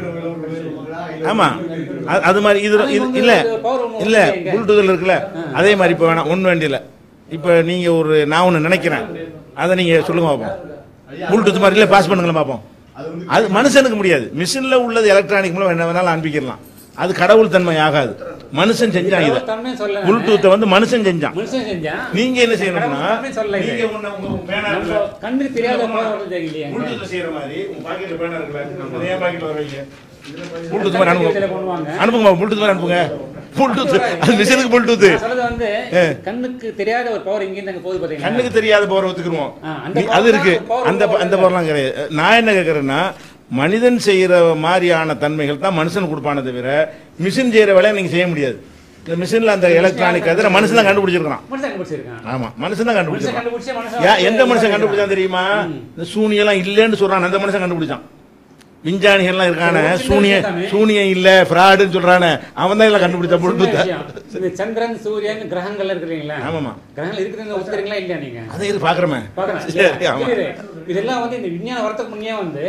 ஆமா அது- அது மாதிரி இது அது இது வந்து இல்ல ஒரு power ஒண்ணு இல்ல வந்து எங்க? ப்ளூடூத்ல இருக்குல்ல அதே மாதிரி இப்போ வேணாம் ஒன்றும் வேண்டியல இப்போ நீங்க ஒரு நான் ஒன்று நினைக்கிறேன் அதை நீங்க சொல்லுங்க பார்ப்போம் ப்ளூடூத் மாதிரி இல்லை பாஸ் பண்ணுங்களேன் பார்ப்போம் அது மனுஷனுக்கு முடியாது மிஷின்ல உள்ளது எலக்ட்ரானிக் மூலம் என்ன வேணாலும் அனுப்பிக்கலாம் அது கடவுள் தன்மை ஆகாது மனுஷன் செஞ்சான் இதை தன்மை சொல்ல ப்ளூடூத்தை வந்து மனுஷன் செஞ்சான் மனுஷன் செஞ்சான் நீங்க என்ன செய்யணும்னா தன்மை சொல்ல இது. நீங்க உன்ன- உங்க பேனா நம்ம இருக்குல்ல, கண்ணுக்கு தெரியாத power வருது இல்லையா ப்ளூடூத்ல செய்யற மாதிரி உங்க பாக்கெட்ல பேனா இருக்குல்ல அதை ஏன் பாக்கெட்ல வர வைங்க ப்ளூடூத் மாதிரி அனுப்புங்க பண்ணுவாங்க அனுப்புங்க ப்ளூடூத் மாதிரி அனுப்புங்க ப்ளூடூத் அது மிஷினுக்கு ப்ளூடூத் நான் சொல்றது வந்து ஏ. கண்ணுக்கு தெரியாத ஒரு பவர் இங்க இருந்து அங்க போகுது பாத்தீங்களா கண்ணுக்கு தெரியாத பவர் ஒத்துக்குருவோம் ஆ, அந்த நீ- power அது இருக்கு தான் power அந்த power அந்த பவர்லாம் கிடையாது நான் என்ன கேட்கறேன்னா மனிதன் செய்யற மாதிரியான தன்மைகள் தான் மனுஷன் கொடுப்பானே தவிர மிஷின் செய்யற வேலையை நீங்க செய்ய முடியாது இந்த மிஷின்ல அந்த எலக்ட்ரானிக் அதில் மனுஷன் தான் கண்டுபிடிச்சிருக்கான் மனுஷன் கண்டுபிடிச்சிருக்கான் ஆமா மனுஷன் தான் மனுஷன் கண்டுபிடிச்சிருக்கான் கண்டுபிடிச்ச மனுஷன் யா- எந்த மனுஷன் கண்டுபிடிச்சான் தெரியுமா இந்த சூனியெல்லாம் இல்லைன்னு சொல்றான் அந்த மனுஷன் கண்டுபிடிச்சான் விஞ்ஞானிகள்லாம் இருக்கானே ஒரு சின்ன சூனிய விஷயம் தானே. சூனியம் இல்ல ஃப்ராடுன்னு சொல்றானே அவன் தான் எல்லாம் கண்டுபிடிச்சான் சின்ன ப்ளூடூத்தை விஷயம். இந்த சந்திரன் சூரியன் கிரகங்கள் இருக்கிறீங்களா ஆமாமா. கிரகங்கள் இருக்குதுங்க ஒத்துக்கிறீங்களா இல்லையா நீங்க அதை இது பாக்குறமே பார்க்கறேன். சரி ஆமா புரியுது. இதெல்லாம் வந்து இந்த விஞ்ஞானம் வரத்துக்கு முன்னே வந்து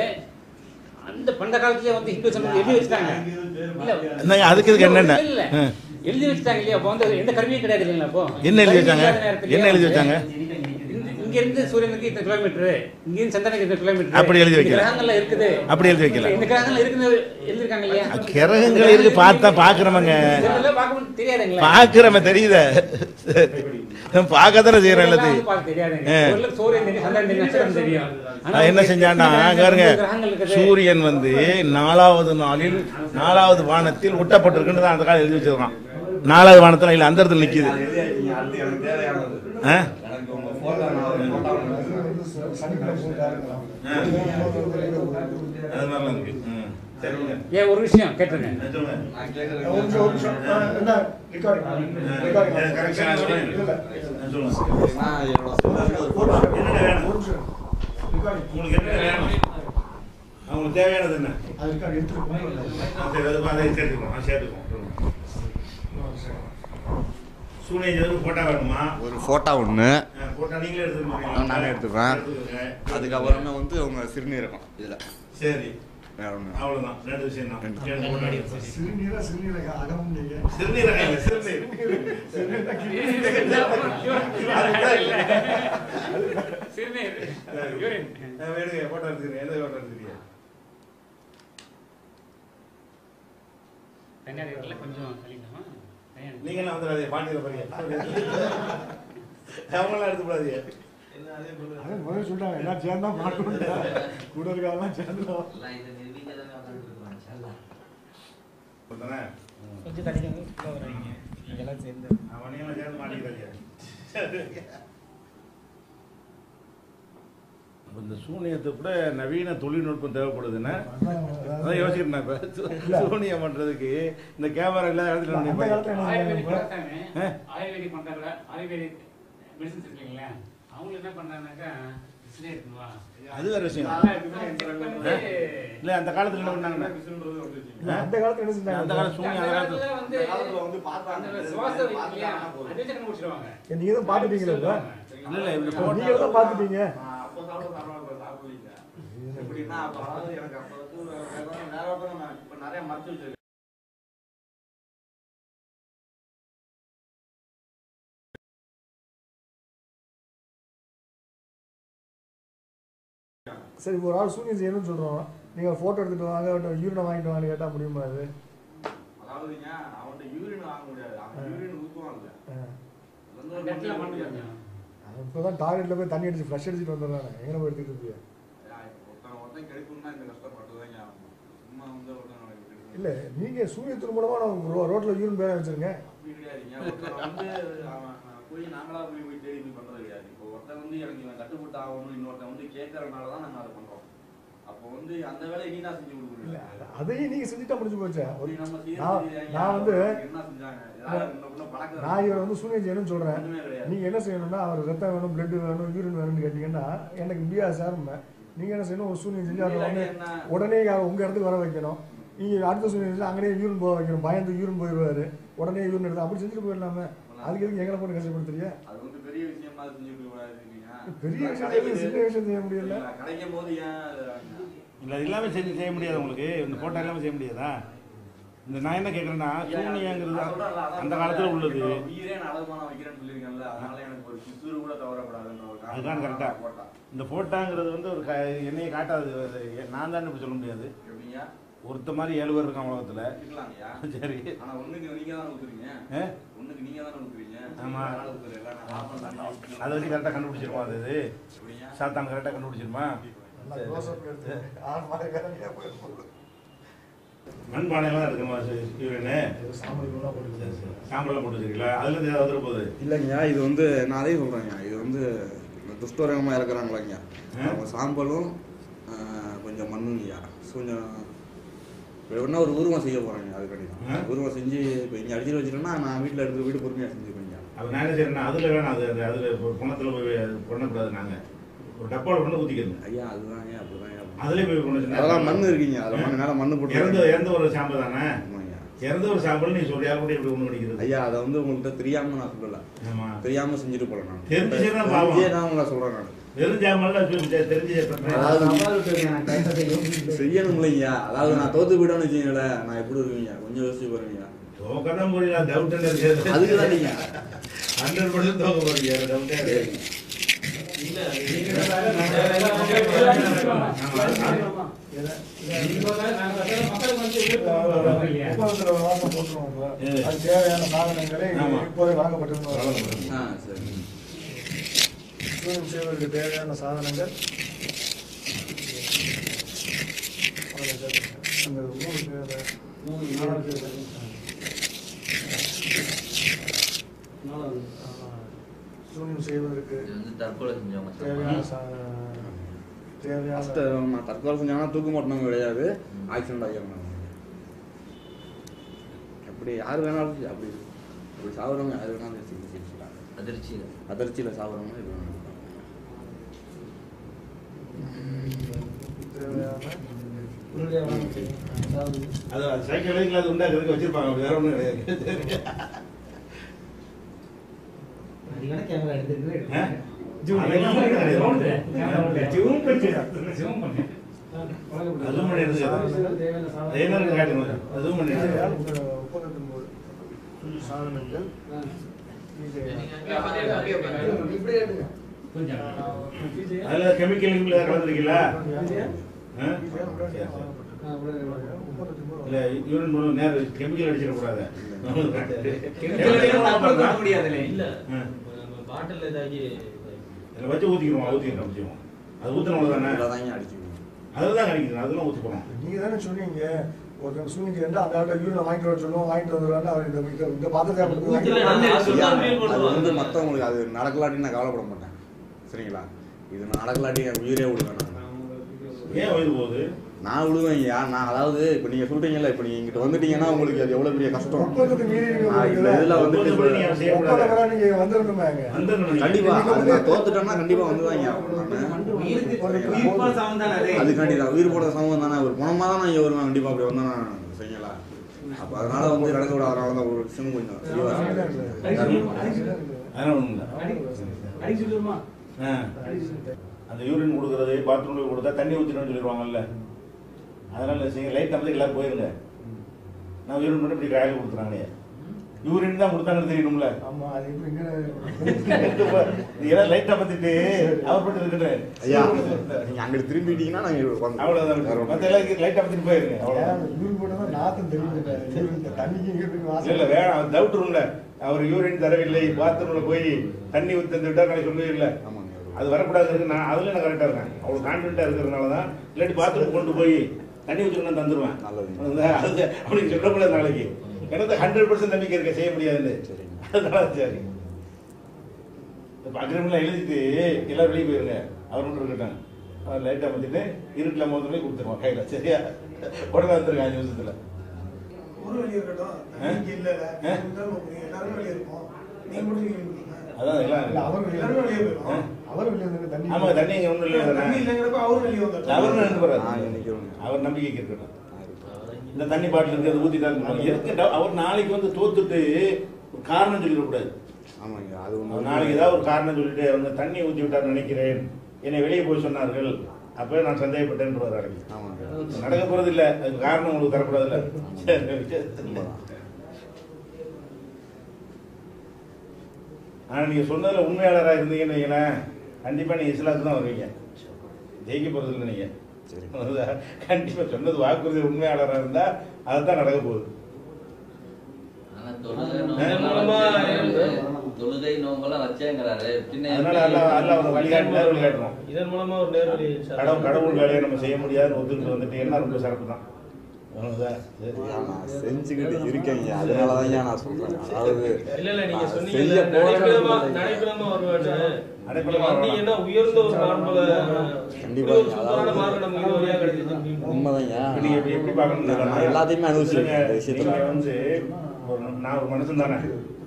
அந்த பண்ட காலத்திலே வந்து ஹிந்து சமயம் எழுதி வச்சுட்டாங்க இல்ல என்னங்க, அதுக்கு இதுக்கு என்னென்ன? இல்ல, இல்ல. ஆ. எழுதி வச்சுட்டாங்க இல்லையா அப்போ வந்து எந்த கருவியும் கிடையாது இல்லைங்களா அப்போ என்ன எழுதி வச்சாங்க? கருவி இல்லாத நேரத்திலேயே என்ன எழுதி வந்து வச்சாங்க? இந்த- இங்க இருந்து சூரியனுக்கு இத்தனை கிலோமீட்டர் இங்க இருந்து சந்திரனுக்கு இத்தனை கிலோமீட்டர் அப்படி எழுதி வைக்கல. கிரகங்கள்ல இருக்குது அப்படி எழுதி வைக்கல. இந்த கிரகங்கள் இருக்குது எழுதிருக்காங்க இல்லையா கிரகங்கள் இருக்கு பார்த்தா பாக்குறவங்க இதெல்லாம் பார்க்க தெரியாதுங்களா பாக்குறவன் தெரியுத பார்க்கத்தானே செய்யறேன் இதெல்லாம் எல்லாத்தையும் வந்து பார்க்க தெரியாதுங்க. ஆ. ஒரு வேளை சூரியன் தெரியும், சந்திரன் தெரியும், நட்சத்திரம் தெரியும். ஆனா அது என்ன இங்க செஞ்சான்டா இத்தனை பாருங்க கிரகங்கள் இருக்குது. சூரியன் வந்து நாலாவது நாளில் நாலாவது வானத்தில் ஒட்டப்பட்டிருக்குன்னு தான் அந்த காலம் எழுதி வச்சிருக்கான் நாலாவது வானத்துல இல்ல அந்த இடத்துல நிக்குது அது எனக்கு தேவையானது ஆ? எனக்கு உங்க போட்டோ நான் ஒரு photo ஒண்ணு சனிக்கிழமை போட்டாருங்களா அது மாதிரிலாம் இருக்கு ம். சரிங்க ஏன் ஒரு விஷயம் கேட்டுருங்க நான் சொல்றேன். நான் ஒரு நிமிஷம், ஒரு நிமிஷம். ஆ, என்ன recording? recording. எனக்கு correction ஆ சொல்றேன். இல்ல, இல்ல. நான் சொல்றேன். நான் என்னோட சொந்த ஒரு photo என்னென்ன வேணும்? ஒரு நிமிஷம். recording. உங்களுக்கு என்ன வேணும் அவங்களுக்கு தேவையானது என்ன அது record எடுத்துட்டு போங்க. சரி, அது அதை சேர்த்துக்கணும் நான் சேர்த்துக்கணும் சூனியம் செய்வதற்கு போட்டா வேணுமா ஒரு போட்டோ ஒன்று போட்டா நீங்களே எடுத்துக்கணும் நானே எடுத்துக்கிறேன் அதுக்கப்புறமே வந்து உங்க சிறுநீரகம் இதுல சரி வேற ஒன்று அவ்வளவுதான் ரெண்டு விஷயம் தான் ரெண்டு. ரெண்டு போட்டா எடுத்து. சிறுநீரா சிறுநீரக அகம் நீங்க சிறுநீரகம் இல்லை, சிறுநீர் அதுதான் இல்லை. நான் வேணுங்க போட்டோ எடுத்துக்கிறேன் எந்த போட்டோ எடுத்துக்கிறீங்க தனியார் வீட்டுல கொஞ்சம் கழிக்கலாமா? தனியார் வீட்டுல. நீங்க எல்லாம் வந்துடாதீங்க பாட்டியில பாருங்க அவங்களாம் எடுத்து கூடாதீங்க அதான் முதல்ல சொல்லிட்டாங்க எல்லாம் சேர்ந்தா மாட்டோம் கூட இருக்காங்கலாம் சேர்ந்துடும் தானே கொஞ்சம் தனியாக வராங்க எல்லாம் சேர்ந்து அவனையும் சேர்ந்து மாட்டிக்கிறாங்க இந்த சூனியத்தை கூட நவீன தொழில்நுட்பம் தேவைப்படுதுன்னா அதான் யோசிக்கிறேன் நான் இப்போ சூனியம் பண்றதுக்கு இந்த கேமரா இல்லாத இடத்துல அந்த நிப்பாங்க. காலத்துல என்ன ஆயுர்வேதிக் பண்ணாங்க? பார்த்தாங்க. ஆ? ஆயுர்வேதிக் பண்றாங்க ஆயுர்வேதிக் மெடிசன்ஸ் இருக்குங்களா அவங்க என்ன பண்றாங்கன்னாக்கா மிஷினே இருக்குமா அது வேற விஷயம் நல்லா இருக்குமா check பண்ணிட்டு இல்ல அந்த காலத்துல என்ன பண்ணாங்கன்னா இல்ல, அந்த காலத்துல என்ன செஞ்சாங்க அந்த காலம் சூனியம் அந்த காலத்துல காலத்துல வந்து காலத்துல வந்து பார்த்தாங்க. அந்த சுவாசம் இருக்கு இல்லையா அதே செக் முடிச்சிருவாங்க நீங்க தான் பாத்துட்டீங்களா இப்ப? இல்ல இல்ல இப்படி போட்டா நீங்க தான் பாத்துட்டீங்க நான் அப்போ சாப்பிட பரவாயில்ல சாப்பிடுவீங்க எப்படின்னா அப்போ அதாவது எனக்கு அப்போ வந்து வேற வேற ஒருத்தவங்க நான் இப்போ நிறைய மறைச்சு வச்சிருக்கேன் சரி ஒரு ஆள் சூனியம் செய்யணும்னு சொல்றோம் நீங்க போட்டோ எடுத்துட்டு வாங்க யூரினை வாங்கிட்டு வாங்கன்னு கேட்டா முடியுமா அது அதாவதுங்க அவன்கிட்ட யூரின் வாங்க முடியாது அவன் யூரின் ஊற்றுவான்ல ஆ. அது வந்து ஒரு நெட்ல பண்ண பண்ண முடியாது முடியும் அது இப்பதான் டாய்லெட்ல போய் தண்ணி அடிச்சு ஃப்ளஷ் அடிச்சுட்டு வந்துடுறாங்க எங்க போய் எடுத்துட்டு இருப்பியா ஒருத்தன் ஒருத்தன் கிடைக்கும்னா இந்த கஷ்டப்பட்டுதாங்க ஆகணும் சும்மா வந்து ஒருத்தன் எனக்கு கிடைக்கும். இல்ல நீங்க சூரியத்தின் மூலமா நம்ம ரோ- ரோட்ல யூரின் பேர வச்சிருங்க அப்படி கிடையாதுங்க ஒருத்தன் வந்து அவன் நான் போய் நாங்களா போய் போய் தேடி போய் பண்றது கிடையாது இப்போ ஒருத்தன் வந்து எனக்கு இவன் கட்டுப்பட்டு ஆகணும் இன்னொருத்தன் வந்து கேட்கறதுனால தான் நாங்கள் அதை பண்றோம் அப்போ வந்து அந்த வேலையை நீ தான் செஞ்சு கொடுக்குறீங்க அதையும் நீங்க செஞ்சுட்டா முடிஞ்சு போச்சு அப்படி நம்ம செய்யறது நான் இல்லையா? நான் வந்து என்ன செஞ்சாங்க ஏதாவது இன்னும் இன்னும் பழக்கம் நான் இவரை வந்து சூனியம் செய்யணும்னு சொல்றேன் ஒண்ணுமே கிடையாது. நீங்க என்ன செய்யணும்னா அவர் ரத்தம் வேணும் பிளட் வேணும் யூரின் வேணும்னு கேட்டீங்கன்னா எனக்கு முடியாது சார் நீங்க என்ன செய்யணும் ஒரு சூனியம் செஞ்சு அவரை உடனே உடனே அவரை உங்க இடத்துக்கு வர வைக்கணும் நீங்க அடுத்த சூனியம் செஞ்சு அங்கேயே யூரின் போக வைக்கணும் பயந்து யூரின் போயிடுவாரு உடனே யூரின் எடுத்து அப்படி செஞ்சுட்டு போயிடலாமே அதுக்கு எதுக்கு எங்களை போட்டு கஷ்டப்படுத்துறியா அது வந்து பெரிய விஷயமா செஞ்சு கொடுக்கூடாது இருக்கீங்க பெரிய விஷயம் எதுக்கு சின்ன விஷயம் செய்ய முடியல கிடைக்கும் போது ஏன் அது- இல்லை அது எல்லாமே செஞ்சு செய்ய முடியாது உங்களுக்கு இந்த போட்டோ எல்லாமே செய்ய முடியாதா இந்த நான் என்ன கேட்குறேன்னா சூனியங்கிறது நான் சொல்றேன்ல, அதான் அந்த காலத்தில் உள்ளது என்னோட உயிரே நான் அடகுமானம் வைக்கிறேன்னு சொல்லியிருக்கேன்ல, அதனால எனக்கு ஒரு சிசுறு கூட தவறக்கூடாதுன்ற ஒரு அதுதான் காரணம் கரெக்டாக போட்டா. இந்த போட்டாங்கிறது வந்து ஒரு க என்னையை காட்டாது அது நான் தான் இப்படி சொல்ல முடியாது எப்படிங்க? ஒருத்த மாதிரி ஏழு பேர் இருக்கான் உலகத்தில் இருக்கலாங்கய்யா. சரி ஆனா ஒண்ணுக்கு நீங்க தானே ஊத்துறீங்க. ஏ? ஒண்ணுக்கு நீங்க தானே ஊத்துறீங்க. ஆமா. அதனால ஊத்துறீங்க. நான் ஆஃப் பண்றேன். அதை வச்சு கரெக்டாக கண்டுபிடிச்சிருமா அது இது எப்படிங்க? சாத்தான் கரெக்டாக கண்டுபிடிச்சிருமா நல்லா க்ளோஸ்அப் எடுத்து ஆள் மாதிரி வேலையா போயிடும் மண்பானையெல்லாம் இருக்குமா யூரின்னு சாம்பல் கூட போட்டு சாம்பலாம் போட்டு வச்சிருக்கீங்களா அதுலேருந்து ஏதாவது வந்துட போகுது இல்லைங்கய்யா இது வந்து நான் அதே சொல்கிறேங்க இது வந்து இந்த துஷ்டரகமாக இறக்குறாங்களேங்க அவங்க சாம்பலும் ஆஹ், கொஞ்சம் மண்ணுங்கய்யா கொஞ்சம் வேணா ஒரு உருவம் செய்ய போகிறேங்க அதுக்காண்டி தான் உருவம் செஞ்சு இப்போ இங்கே அடிச்சுட்டு வச்சுட்டோன்னா நான் வீட்டில் எடுத்து வீடு பொறுமையாக செஞ்சுப்பேங்க அது நான் என்ன செய்யறேன்னா அதில் வேணாம் அது அது அதில் பணத்தில் போய் அது பண்ணக்கூடாது நாங்கள் ஒரு டப்பாவில் கொண்டு ஊற்றிக்கிறது ஐயா அதுதாங்க அப்படிதாங்க அதுலேயே போய் கொண்டு வச்சு அதெல்லாம் மண் இருக்குங்க அதில் மண் மேலே மண் போட்டு இறந்த இறந்த ஒரு சாம்பல் தானே ஆமாங்கய்யா இறந்த ஒரு சாம்பல் நீ சொல்லி யார் கூட இப்படி ஒன்று கிடைக்கிறது ஐயா அதை வந்து உங்கள்கிட்ட தெரியாம நான் சொல்லல ஆமா தெரியாம செஞ்சுட்டு போல நான் தெரிஞ்சுச்சுன்னா பாவம். தெரிஞ்சே தான் உங்களை சொல்றேன் நான் வெறும் சாம்பல் தெரிஞ்சு அதாவது செய்யணும் இல்லைங்கய்யா அதாவது நான் தோத்து போயிட்டோன்னு வச்சுங்களேன் நான் எப்படி இருக்குங்க கொஞ்சம் யோசிச்சு பாருங்க தோக்கதான் முடியல டவுட் இருக்காது அதுக்கு தான் நீங்க ஹண்ட்ரட் பர்சன்ட் தோக்க போறீங்க டவுட்டே ஒப்பந்தத்துல ஒரு வாசம் போட்டுருவோம் இப்ப. அது தேவையான சாதனங்களை ஆமா. இப்போதே வழங்கப்பட்டிருந்தோம் ஆ சரி சூரியன் செய்வதற்கு தேவையான சாதனங்கள் அந்த மூணு பேர் நாலு பேர் சூரியன் செய்வதற்கு இது வந்து தற்கொலை செஞ்சவங்க தேவையான சா- தேவையான ஃபஸ்ட்டு நான் தற்கொலை செஞ்சாங்கன்னா தூக்க மாட்டோம் கிடையாது ஆக்சிடென்ட் ஆகிடுறாங்க அப்படி யார் வேணாலும் சரி, அப்படி அப்படி சாகுறவங்க யார் வேணாலும் சரி, சரி, சரி. அதிர்ச்சியில் அதிர்ச்சியில் சாகுறவங்க இது வேணாலும் தேவையான அது சைக்கிள் அது உண்டாக்குறதுக்கு வச்சிருப்பாங்க அப்படி வேற ஒன்றும் கிடையாது கேமரா எடுத்துட்டு ஆ? அதெல்லாம் ஒண்ணும் கிடையாது. ஜூம் பண்ணி ஜூம் பண்ணி அதுவும் பண்ணி எடுத்துக்காது. அது என்னன்னு காட்டுங்க. அதுவும் பண்ணி தேவையான எடுத்துக்காது. உப்ப- ஒப்பந்தத்தின் போது சாதனங்கள் இது கொஞ்சம் அதுல கெமிக்கல் கிமிக்கல் கலந்துருக்கீங்களா ஆ? இல்ல யூரின் மூலம் நேரம் கெமிக்கல் அடிச்சிடக்கூடாது இல்ல ஆ. பாட்டில் ஏதாச்சும் இதுல வச்சு ஊத்திக்கிறோம் ஊத்திக்கிறோம் ஊத்திக்கிறோம் அது ஊத்தணும் தானே தாங்க அடிச்சுக்கணும் அதுதான் கிடைக்குது அதெல்லாம் ஊத்தி போறோம் நீங்க தானே சொன்னீங்க ஒருத்தன் சூனிக்கு இருந்தா அந்த ஆள்கிட்ட யூரின் வாங்கிட்டு வர சொல்லுவோம் வாங்கிட்டு வந்துடுவாங்க அவர் இந்த இந்த- இந்த பாத்திரத்தை அப்படி போய் ஊத்துல வாங்கிட்டு நல்ல வந்தாங்க. சுத்தம் ஐயா, feel அது வந்து பண்ணுவாங்க. மற்றவங்களுக்கு அது நடக்கலாட்டி நான் கவலைப்பட மாட்டேன் சரிங்களா இது நடக்கலாட்டி என் உயிரே விடுவேன் நான் ஏன் வயது போகுது நான் விடுவேன் ஐயா நான் அதாவது இப்போ நீங்க சொல்றீங்கல்ல இப்போ நீங்க இங்கிட்ட வந்துட்டீங்கன்னா உங்களுக்கு அது எவ்வளவு பெரிய கஷ்டம் ஒப்பந்தத்தை மீறி நீங்க நான் இந்த போறீங்கல்ல? இதுல வந்துட்டு ஒப்பந்தப்படி நீங்க இப்ப- செய்யக்கூடாது. ஒப்பந்தம் நீங்க வந்துடணுமே அங்க. வந்துடணும் நீங்க. கண்டிப்பா அது நான் தோத்துட்டேன்னா கண்டிப்பா வந்துதாங்க அதுக்காண்டி தான் உயிர் போட சமூகம் தானே ஒரு குணமா தான் நான் இங்க வருவேன் கண்டிப்பா அப்படி வந்தா நான் சரிங்களா அப்ப அதனால வந்து நடக்க விட அதனால தான் ஒரு விஷயம் கொஞ்சம் தெளிவா அதெல்லாம் ஒண்ணும் இல்ல. ஆ. அந்த யூரின் கொடுக்கறது பாத்ரூம்ல கொடுத்தா தண்ணி ஊற்றினு சொல்லிடுவாங்கல்ல அதனால செய்ய லைட் அமைச்சு எல்லாரும் போயிருங்க நான் யூரின் பண்ணி இப்படி காயில் கொடுத்துறாங்களே யூரின் தான் கொடுத்தாங்கன்னு தெரியணும்ல ஆமா அது எப்படி இங்க இதெல்லாம் லைட் அமைச்சிட்டு அவர் மட்டும் இருக்கட்டும் ஐயா நீங்க அங்கிட்டு திரும்பிட்டீங்கன்னா நாங்க வந்து- அவ்வளவுதான் வேற மத்த ஒண்ணும் எல்லாம் லைட் அமைச்சிட்டு போயிருங்க அவ்வளவுதான் யூரின் போட்டா நாத்தம் தெரியுது யூரின் இந்த தண்ணிக்கு இங்க இருக்கு இல்ல வாசம் இல்ல வேணாம் டவுட் ரூம்ல அவர் யூரின் தரவில்லை பாத்ரூம்ல போய் தண்ணி ஊத்தி விட்டா நான் சொல்லவே இல்லை ஆமாங்க அது வரக்கூடாது நான் அதுல நான் கரெக்டா இருக்கேன் அவ்வளவு கான்பிடண்டா இருக்கிறதுனால தான் இல்லாட்டி பாத்ரூம் கொண்டு போய் தண்ணி ஊற்றி நான் தந்துருவேன் நல்லது. அது- அது அப்படி சொல்லக்கூடாது நாளைக்கு எனக்கு ஹண்ட்ரட் பர்சன்ட் நம்பிக்கை இருக்க செய்ய முடியாதுன்னு சரிங்க. அதனால சரி இப்போ அக்ரிமெண்ட்லாம் எழுதிட்டு எல்லாரும் வெளியே போயிருங்க அவர் மட்டும் இருக்கட்டும் அவர் லைட்டாக பார்த்துட்டு இருட்டில் மோதிரம் போய் கொடுத்துருவான் கையில் சரியா உடனே வந்துருங்க அஞ்சு நிமிஷத்தில் ஒரு வழி இருக்கட்டும் நீங்க இல்ல எல்லாரும் வெளியே இருப்போம் நீங்க மட்டும் நீங்க கொடுங்க. அதான் எல்லாம் இல்ல, அவர் வெளியே எல்லாரும் வெளியே போயிடும் அவர் வெளியே வந்து தண்ணி ஆமா தண்ணி இங்கே ஒன்றும் இல்லை தண்ணி இல்லைங்கிறப்ப அவர் வெளியே வந்துடும் அவர் நின்று போறாரு நான் இங்க நிக்கிறேங்க. அவர் நம்பிக்கைக்கு இருக்கட்டும் இந்த தண்ணி பாட்டில் இருக்கிறது ஊற்றிட்டாரு எதுக்கு அவர் நாளைக்கு வந்து தோத்துட்டு ஒரு காரணம் சொல்லிடக்கூடாது ஆமாங்க அது அவர் ஒன்று நாளைக்கு ஏதாவது ஒரு காரணம் சொல்லிட்டு அவங்க தண்ணி ஊற்றி விட்டார் நினைக்கிறேன் என்னை வெளியே போய் சொன்னார்கள் அப்பவே நான் சந்தேகப்பட்டேன் நாளைக்கு ஆமாங்க நடக்க போறது இல்ல அதுக்கு காரணம் உங்களுக்கு தரக்கூடாதுல்ல ஆனா நீங்க சொன்னதுல உண்மையாளராக இருந்தீங்கன்னு வைங்களேன் கண்டிப்பா நீங்க இஸ்லாத்துக்கு தான் வருவீங்க ஜெயிக்க போறது இல்லை நீங்க சரி. புரியுதா? கண்டிப்பா சொன்னது வாக்குறுதி உண்மையாளராக இருந்தா அதுதான் நடக்க போகுது ஆனா தொழுகை இதன் நோம்பெல்லாம் மூலமா வச்சேங்கிறாரு. தொழுகை நோம்பெல்லாம் வச்சேங்கிறாரு பின்ன அதனால அல்லாஹ் அல்லாஹ் அவரை வழிகாட்டினார் வழிகாட்டணும் இதன் மூலமா ஒரு நேர்வழி கடவுள் கடவுள் வேலையை நம்ம செய்ய முடியாதுன்னு ஒத்துக்கிட்டு வந்துட்டீங்கன்னா ரொம்ப சிறப்பு தான் புரியுதா? சரி. நான் செஞ்சுக்கிட்டு இருக்கேங்க அதனால தான் நான் சொல்றேன் அதாவது இல்ல இல்ல நீங்க நான் சொன்னீங்க செய்ய நடைபெறமா போறேன் நடைபெறமா வருவான்னு நடைபெறமா நீங்க வந்தீங்கன்னா உயர்ந்த ஒரு மாண்புல கண்டிப்பா. இப்படி ஒரு சூப்பரான மார்க் நமக்கு இது வழியா கிடைச்சிருக்கு உண்மைதாங்க இப்ப நீங்க எப்படி எப்படி பார்க்கணும் இதை நான் எல்லாத்தையுமே அனுபவிச்சிருக்கேன் இந்த விஷயத்துல நீங்க வந்து ஒரு நான் ஒரு மனுஷன் தானே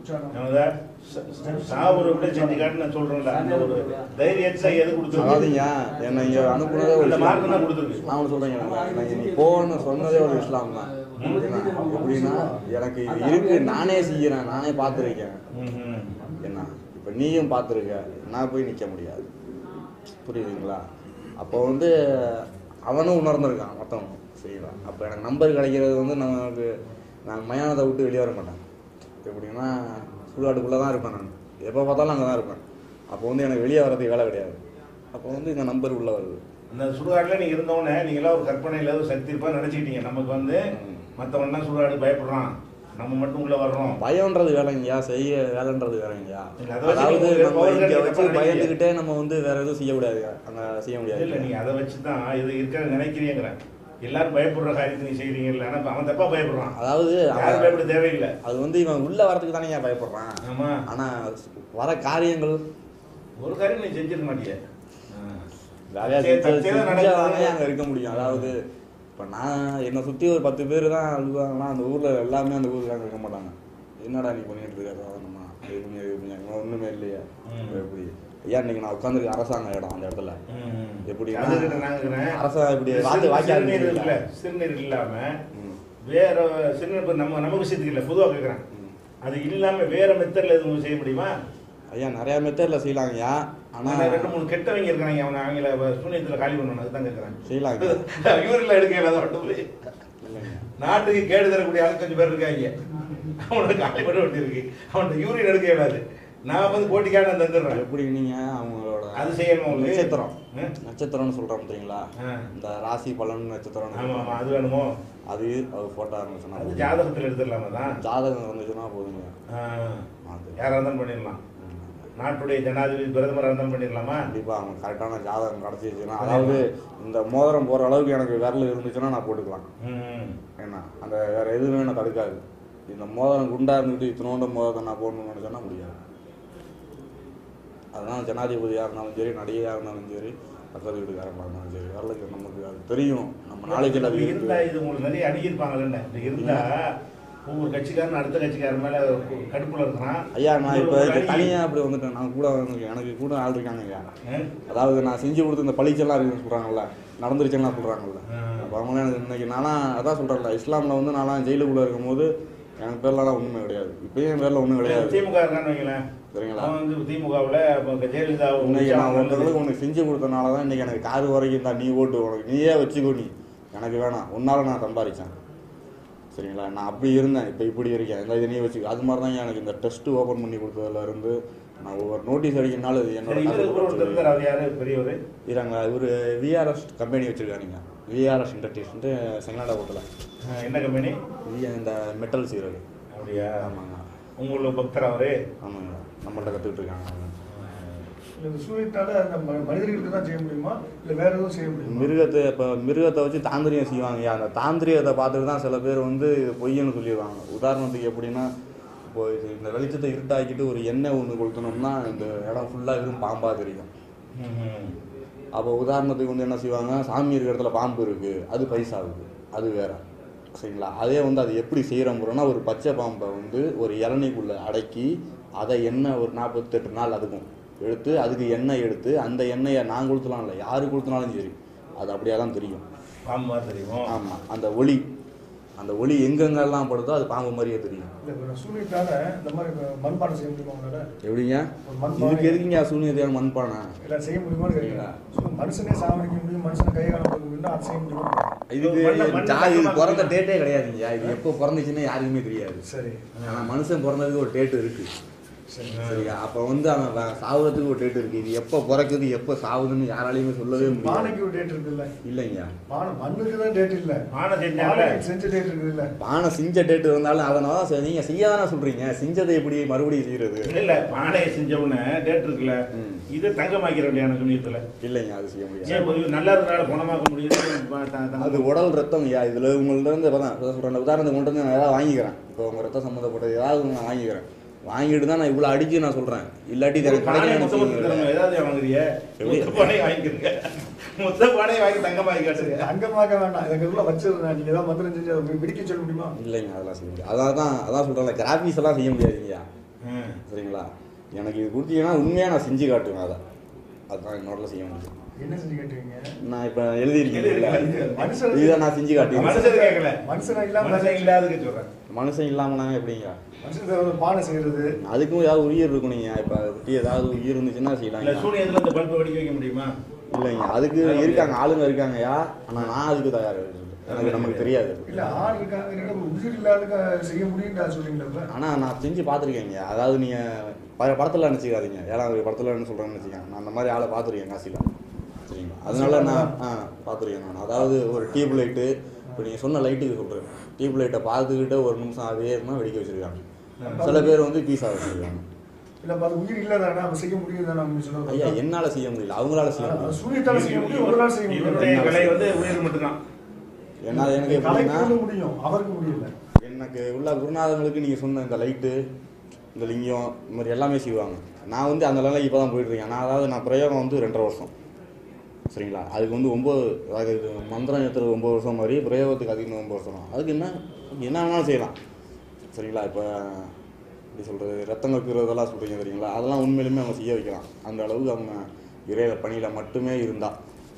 சாவுரை விட செஞ்சு காட்டு நான் சொல்றேன்ல அந்த ஒரு தைரியத்தை எது கொடுத்துருக்கு அதாவதுங்க என்னை இங்க அனுப்புனதே ஒரு அந்த இஸ்லாம் மார்க்கம் தான் கொடுத்துருக்கு நான் ஒண்ணு சொல்றேங்க எனக்கு நீ போன்னு சொன்னதே ஒரு இஸ்லாம் தான் என்ன, எப்படின்னா எனக்கு இது இருக்கு நானே செய்யறேன் நானே பார்த்துருக்கேன் ம்ஹும். என்ன இப்போ நீயும் பார்த்துருக்க நான் போய் நிற்க முடியாது புரியுதுங்களா அப்போ வந்து அவனும் உணர்ந்திருக்கான் மற்றவனும் சரிங்களா அப்போ எனக்கு நம்பர் கிடைக்கிறது வந்து நமக்கு நான் மயானத்தை விட்டு வெளியே வர மாட்டேன் எப்படின்னா சுடுகாட்டுக்குள்ளே தான் இருப்பேன் நான் எப்போ பார்த்தாலும் அங்கே தான் இருப்பேன் அப்போ வந்து எனக்கு வெளியே வர்றதுக்கு வேலை கிடையாது அப்போ வந்து இந்த நம்பர் உள்ளே வருது அந்த சுடுகாட்டில் நீங்க இருந்தவொடனே நீங்க எல்லாம் ஒரு கற்பனையில ஒரு சக்தி இருப்பா நினைச்சுக்கிட்டீங்க நமக்கு வந்து மத்தவன்லாம் சுடுகாடு பயப்படுறான் நம்ம மட்டும் உள்ள வர்றோம் பயம்ன்றது வேலைங்கய்யா செய்ய வேலைன்றது வேலைங்கய்யா இல்ல, அதை வச்சு அதாவது நீங்க நம்ம power இங்க cut வச்சு பண்ண பயந்துக்கிட்டே நம்ம வந்து வேற எதுவும் செய்ய முடியாது அங்க செய்ய முடியாது இல்ல நீங்க அதை வச்சு தான் இது இருக்கிற நினைக்கிறீங்கிறேன் எல்லாரும் பயப்படுற காரியத்தை நீ செய்றீங்கல்ல ஆனா அவன் தப்பா பயப்படுறான் அதாவது யாரும் அவன் பயப்பட தேவையில்லை அது வந்து இவன் உள்ள வரதுக்கு தானே ஏன் பயப்படுறான் ஆமா ஆனா வர காரியங்கள் ஒரு காரியம் நீ செஞ்சிருக்க மாட்டிய வேலையா சரி, தற்செயலா செஞ்சாதானே நடக்குது. அங்க இருக்க முடியும் அதாவது இப்ப நான் என்னை சுத்தி ஒரு பத்து பேர் தான் அழுவாங்கன்னா அந்த ஊர்ல எல்லாமே அந்த ஊர்ல இருக்க மாட்டாங்க என்னடா நீ பண்ணிட்டு இருக்க சாதாரணமா இது பண்ணி இது பண்ணி அங்க ஒண்ணுமே இல்லையா ம். எப்படி ஐயா இன்னைக்கு நான் உட்காந்துருக்க அரசாங்க இடம் அந்த இடத்துல எப்படின்னா, அதுகிட்ட நாங்க இருக்கிறேன். அரசா இப்படி சிறு- வாத்து வாய்க்கால் சிறுநீர் இருக்குல்ல? இருக்குல்ல, சிறுநீர் இல்லாம ம். வேற சிறுநீர் இப்ப நம்ம நம்ம விஷயத்துக்கு இல்ல பொதுவா கேக்குறேன் அது இல்லாம வேற மெத்தட்ல எதுவும் செய்ய முடியுமா ஐயா நிறைய மெத்தட்ல செய்யலாங்கய்யா ஆனா ஆனா ரெண்டு மூணு கெட்டவங்க இருக்காங்க அவன் ஆங்கில சூனியத்துல காலி பண்ணணும் அதுதான் கேக்குறேன் செய்யலாங்க இவரில் எடுக்க இல்லாத மட்டும் போய் இல்லைங்க நாட்டுக்கு கேடு தரக்கூடிய ஆள் கொஞ்சம் பேர் இருக்காங்க அவனுக்கு காலி பண்ண வேண்டியிருக்கு அவன்கிட்ட யூரின் எடுக்க இயலாது நான் வந்து போட்டிக்கான தந்துடுறேன் எப்படி நீங்க அவங்களோட அது செய்யணும் உங்களுக்கு. நட்சத்திரம் ஆ? நட்சத்திரம்னு சொல்றோம் தெரியுங்களா ஆ. இந்த ராசி பலன் நட்சத்திரம் ஆமா ஆமா அது வேணுமோ அது அது போட்டோ இருந்துச்சுன்னா அது போதும். ஜாதகத்துல எடுத்துடலாமா தான் ஜாதகம் இருந்துச்சுன்னா போதுங்க ஆ. அது யாரா இருந்தாலும் பண்ணிடலாம் ம். நாட்டுடைய ஜனாதிபதி பிரதமரா இருந்தாலும் பண்ணிடலாமா கண்டிப்பா அவங்க கரெக்டான ஜாதகம் கிடைச்சிச்சுன்னா அதாவது இந்த மோதிரம் போற அளவுக்கு எனக்கு விரல் இருந்துச்சுன்னா நான் போட்டுக்கலாம் ம். ஏன்னா அந்த வேற எதுவுமே என்ன தடுக்காது இந்த மோதிரம் குண்டா இருந்துட்டு இத்தனோண்ட மோதிரத்தை நான் போடணும்னு நினைச்சேன்னா முடியாது அதனால ஜனாதிபதியாக இருந்தாலும் சரி நடிகையாக இருந்தாலும் சரி பக்கத்து வீட்டுக்காரங்களாக இருந்தாலும் சரி விரலுக்கு நமக்கு அது தெரியும் நம்ம நாளைக்கு அது இப்படி இருக்கு இருந்தா இது உங்களுக்கு நிறைய அணுகிருப்பாங்கல்ல இப்படி இருந்தா ஒவ்வொரு கட்சிக்காரன் அடுத்த கட்சிக்காரன் மேல கடுப்புல இருக்கிறான் ஐயா நான் இப்போ ஒரு அணி- தனியா அப்படி வந்துட்டேன் நான் கூட வந்து எனக்கு கூட ஆள் இருக்காங்க ஐயா ஆ? அதாவது நான் செஞ்சு கொடுத்த இந்த பழிச்செல்லாம் இருக்குன்னு சொல்றாங்கல்ல நடந்துருச்சுலாம் சொல்றாங்கல்ல ஆ. அப்போ அவங்களாம் எனக்கு இன்னைக்கு நான்லாம் அதான் சொல்றேன்ல இஸ்லாம்ல வந்து நான்லாம் ஜெயிலுக்குள்ள இருக்கும்போது எனக்கு பேர்லாம் ஒண்ணுமே கிடையாது இப்பயும் என் பேர்ல ஒண்ணும் கிடையாது திமுக இருக்கான்னு வைங்களேன் சரிங்களா அவன் வந்து திமுகவுல அப்ப ஜெயலலிதா இன்னைக்கு நான் ஒருத்தவங்களுக்கு உனக்கு செஞ்சு கொடுத்தனால தான் இன்னைக்கு எனக்கு காது வரைக்கும் தான் நீ ஓட்டு உனக்கு நீயே வச்சுக்கோ நீ எனக்கு வேணாம் உன்னால நான் சம்பாதிச்சேன் சரிங்களா நான் அப்படி இருந்தேன் இப்போ இப்படி இருக்கேன் இந்த இதை நீ வச்சுக்கோ அது மாதிரி தான் எனக்கு இந்த டெஸ்ட் ஓப்பன் பண்ணி கொடுத்ததுல இருந்து நான் ஒவ்வொரு நோட்டீஸ் அடிக்கிறனால இது என்னோட சரி இவரு கூட ஒருத்தர் இருந்தார் அவர் யாரு பெரியவர் இருங்க இவர் விஆர்எஸ் கம்பெனி வச்சிருக்காருங்க விஆர்எஸ் இண்டஸ்ட்ரீஸ்ன்ட்டு செங்கலாடா ஹோட்டலில் என்ன கம்பெனி இந்த மெட்டல் சீரகு அப்படியா ஆமாங்க உங்களுக்கு பக்தர் அவரு ஆமாங்க நம்மள்ட்ட கற்றுக்கிட்டு இருக்காங்க அவங்க. இந்த சூரியத்தால அந்த ம- மனிதர்களுக்கு தான் செய்ய முடியுமா இல்ல வேற எதுவும் செய்ய முடியுமா மிருகத்தை இப்போ மிருகத்தை வச்சு தாந்திரியம் செய்வாங்க அந்த தாந்திரியத்தை பார்த்துட்டு தான் சில பேர் வந்து இது பொய்யன்னு சொல்லிடுவாங்க உதாரணத்துக்கு எப்படின்னா இப்போ இது இந்த வெளிச்சத்தை இருட்டாக்கிட்டு ஒரு எண்ணெய் ஒன்று கொளுத்தணும்னா இந்த இடம் ஃபுல்லாக வெறும் பாம்பாக தெரியும் ம்ஹும். அப்போ உதாரணத்துக்கு வந்து என்ன செய்வாங்க சாமி இருக்கிற இடத்துல பாம்பு இருக்குது அது பைசாவுக்கு அது வேற சரிங்களா அதே வந்து அது எப்படி செய்கிறோம்னா ஒரு பச்சை பாம்பை வந்து ஒரு இளநீக்குள்ளே அடக்கி அதை எண்ணெய் ஒரு நாற்பத்தெட்டு நாள் அதுக்கும் எடுத்து அதுக்கு எண்ணெய் எடுத்து அந்த எண்ணெயை நான் கொடுத்தலாம் இல்லை யாரு கொடுத்தனாலும் சரி அது அப்படியே தான் தெரியும் பாம்பு மாதிரி தெரியும் ஆமாம் அந்த ஒளி அந்த ஒளி எங்கெங்கெல்லாம் படுதோ அது பாம்பு மாதிரியே தெரியும் இல்லை இப்போ சூரியத்தால இந்த மாதிரி இப்ப மண்பானை செய்ய முடியுமா உங்களால எப்படிங்க ஒரு மண்பானை இதுக்கு எதுக்குங்க சூனியத்தையான மண்பானை எல்லாம் செய்ய முடியுமான்னு கேட்குறீங்களா மனுஷனே சாவடிக்க முடியும் மனுஷனை கை காலம் கொடுக்க முடியும் அது செய்ய முடியுமா இதுக்கு மண்ணை- மண்ணை ஜாதி இது தங்கமா பிறந்த டேட்டே கிடையாதுங்க இது எப்போ பிறந்துச்சுன்னு யாருக்குமே தெரியாது சரி ஆனால் மனுஷன் பிறந்ததுக்கு ஒரு டேட்டு இருக்கு சரி சரியா அப்போ வந்து அவன் வ- சாவறதுக்கு ஒரு டேட்டு இருக்கு இது எப்போ பிறக்குது எப்போ சாவுதுன்னு யாராலையுமே சொல்லவே முடியாது பானைக்கு ஒரு டேட் இருக்குல்ல இல்லைங்க பானை மண்ணுக்கு தான் டேட் இல்ல பானை செஞ்சால பானைக்கு செஞ்ச டேட் இருக்குது இல்ல பானை செஞ்ச டேட்டு இருந்தாலும் அதனால தான் சரி, நீங்க செய்ய தானே சொல்றீங்க செஞ்சதை எப்படி மறுபடியும் செய்யறது இல்ல இல்ல பானையை செஞ்ச உடனே டேட் இருக்குல்ல ம். இது தங்கமாக்கிற வேண்டிய சமயத்துல இல்லைங்க அது செய்ய முடியாது ஏன் இப்ப நல்லா இருக்கிறனால குணமாக்க முடியுது ப- த- த- அது உடல் ரத்தம் ஐயா இதுல உங்கள்ட்ட இருந்து அதான் அதான் சொல்றேன் உதாரணத்துக்கு கொண்டு வந்து நான் ஏதாவது வாங்கிக்கிறேன் இப்போ உங்க ரத்தம் சம்மந்தப்பட்டது ஏதாவது ஒண்ணு நான் வாங்கிக்கிறேன் வாங்கிட்டு தான் நான் இவ்வளோ அடிச்சு நான் சொல்றேன் இல்லாட்டி இது எனக்கு பானை கிடைக்கல மொத்த கொடுத்துருக்காங்க ஏதாவது வாங்குறிய எப்படி? மொத்த பானையை வாங்கிக்கிறீங்க மொத்த பானையை வாங்கி தங்கமாக்கி காட்டுங்க அங்கமாக வேண்டாம் எனக்கு உள்ள வச்சிருந்தேன் நீங்க ஏதாவது மந்திரம் செஞ்சு அதை பிடிக்க சொல்ல முடியுமா இல்லைங்க அதெல்லாம் செய்ய முடியாது அதான் தான் அதான் சொல்கிறேன் கிராஃபிக்ஸ் எல்லாம் செய்ய முடியாதுங்கய்யா ம். சரிங்களா எனக்கு இது கொடுத்தீங்கன்னா உண்மையாக நான் செஞ்சு காட்டுவேன் அதை அதுதான் என்னோட செய்ய முடியும் என்ன செஞ்சு கேட்டுவீங்க நான் இப்போ எழுதியிருக்கேன் மனுஷன் இதை நான் செஞ்சு காட்டுவேன் மனுஷன் கேட்கல மனுஷனா இல்லாம மனுஷன் இல்லாததுக்கு சொல்றேன் மனுஷன் இல்லாமனா எப்படிங்க மனுஷன் ஒரு பானை செய்யறது அதுக்கும் ஏதாவது உயிர் இருக்கணுங்க இப்போ ஒட்டி ஏதாவது உயிர் இருந்துச்சுன்னா இல்ல செய்யலாம் சூரியத்துல இந்த பல்பை வெடிக்க வைக்க முடியுமா இல்லைங்க அதுக்கு இருக்காங்க ஆளுங்க இருக்காங்கய்யா ஆனால் நான் அதுக்கு தயார் எனக்கு நமக்கு தெரியாது இல்ல ஆள் இருக்காங்க இல்ல ஒரு உயிர் இல்லாத செய்ய முடியும் சொல்றீங்களா இப்ப ஆனால் நான் செஞ்சு பார்த்துருக்கேங்க அதாவது நீங்கள் ப படத்தில் நினச்சிக்காதீங்க ஏழாவது படத்தில் என்ன சொல்கிறேன்னு நினச்சிக்கேன் நான் அந்த மாதிரி ஆளை பார்த்துருக்கேன் காசியில் சரிங்களா அதனால நான் ஆ பார்த்துருக்கேன் நான் அதாவது ஒரு டியூப் லைட்டு இப்போ நீங்கள் சொன்ன லைட்டுக்கு சொல்கிறேன் டியூப் லைட்டை பார்த்துக்கிட்டு ஒரு நிமிஷம் அதே இருந்தால் வெடிக்க வச்சுருக்காங்க சில பேர் வந்து பீஸா வச்சுருக்காங்க இல்ல அப்ப அது உயிர் இல்லாதானே அப்ப செய்ய முடியும் தானே அவங்க ஐயா சொல்றது என்னால் செய்ய முடியல அவங்களால செய்ய அது முடியும் சூரியத்தால செய்ய முடியும் ஒரு நாள் செய்ய இவருடைய முடியும் கலை வந்து உயிர் மட்டும்தான் ஏன்னா எனக்கு எப்படின்னா கலைக்கு முடியும் அவருக்கு முடியல எனக்கு உள்ள குருநாதங்களுக்கு நீங்கள் சொன்ன இந்த லைட்டு இந்த லிங்கம் இந்த மாதிரி எல்லாமே செய்வாங்க நான் வந்து அந்த நிலைக்கு இப்போ தான் போயிட்டுருக்கேன் நான் அதாவது நான் பிரயோகம் வந்து ரெண்டரை வருஷம் சரிங்களா அதுக்கு வந்து ஒம்பது அதாவது இது மந்திரம் ஏற்றுறது ஒம்பது வருஷம் மாதிரி பிரயோகத்துக்கு அதிகமாக ஒம்பது வருஷம் தான். அதுக்கு என்ன என்ன வேணாலும் செய்யலாம் சரிங்களா இப்போ எப்படி சொல்கிறது ரத்தம் கக்குறதெல்லாம் சொல்கிறீங்க தெரியுங்களா அதெல்லாம் உண்மையிலுமே அவங்க செய்ய வைக்கலாம் அந்த அளவுக்கு அவங்க இறையில பணியில் மட்டுமே இருந்தால்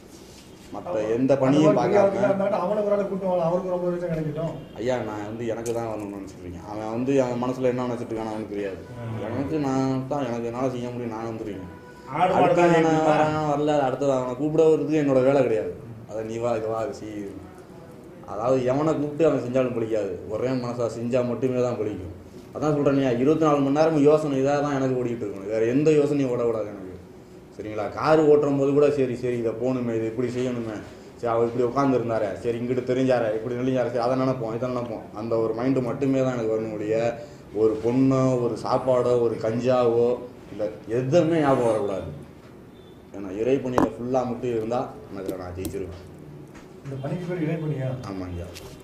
மற்ற எந்த பணியும் பார்க்காம அவனை ஒரு ஆளை கூட்டம் அவருக்கு ரொம்ப வருஷம் கிடைக்கட்டும் ஐயா நான் வந்து எனக்கு தான் வரணும்னு நினச்சிட்டு அவன் வந்து அவன் மனசில் என்ன நினச்சிட்டு இருக்கான்னு அவனுக்கு தெரியாது எனக்கு நான் தான் எனக்கு என்னால் செய்ய முடியும் நான் வந்துருக்கேன் ஆடு மாடு அடுத்து தான் நான் எப்படின்னா, வரேன் வரல அடுத்தது அவனை கூப்பிட வருது என்னோட வேலை கிடையாது அதை நீ வா இது வா இது செய் அதாவது எவனை கூப்பிட்டு அவன் செஞ்சாலும் பிடிக்காது ஒரே மனசா செஞ்சால் மட்டுமே தான் பிடிக்கும் அதான் சொல்கிறேன் இருபத்தி நாலு மணி நேரம் யோசனை இதாக தான் எனக்கு ஓடிட்டு இருக்கணும் வேறு எந்த யோசனையும் ஓட விடாது எனக்கு சரிங்களா கார் ஓட்டுறும் போது கூட சரி சரி இதை போகணுமே இது இப்படி செய்யணுமே சரி அவர் இப்படி உட்காந்துருந்தாரு சரி இங்கிட்டு தெரிஞ்சாரு இப்படி நெளிஞ்சாரு சரி அதை நினைப்போம் இதை நினைப்போம் அந்த ஒரு மைண்டு மட்டுமே தான் எனக்கு வரணும் முடிய ஒரு பொண்ணோ ஒரு சாப்பாடோ ஒரு கஞ்சாவோ இல்லை எதுவுமே ஞாபகம் வரக்கூடாது ஏன்னா இறை பணியில் ஃபுல்லாக மட்டும் இருந்தால் எனக்கு நான் ஜெயிச்சிருவேன் இந்த பணிக்கு பேர் இணைப்பணியா ஆமாங்க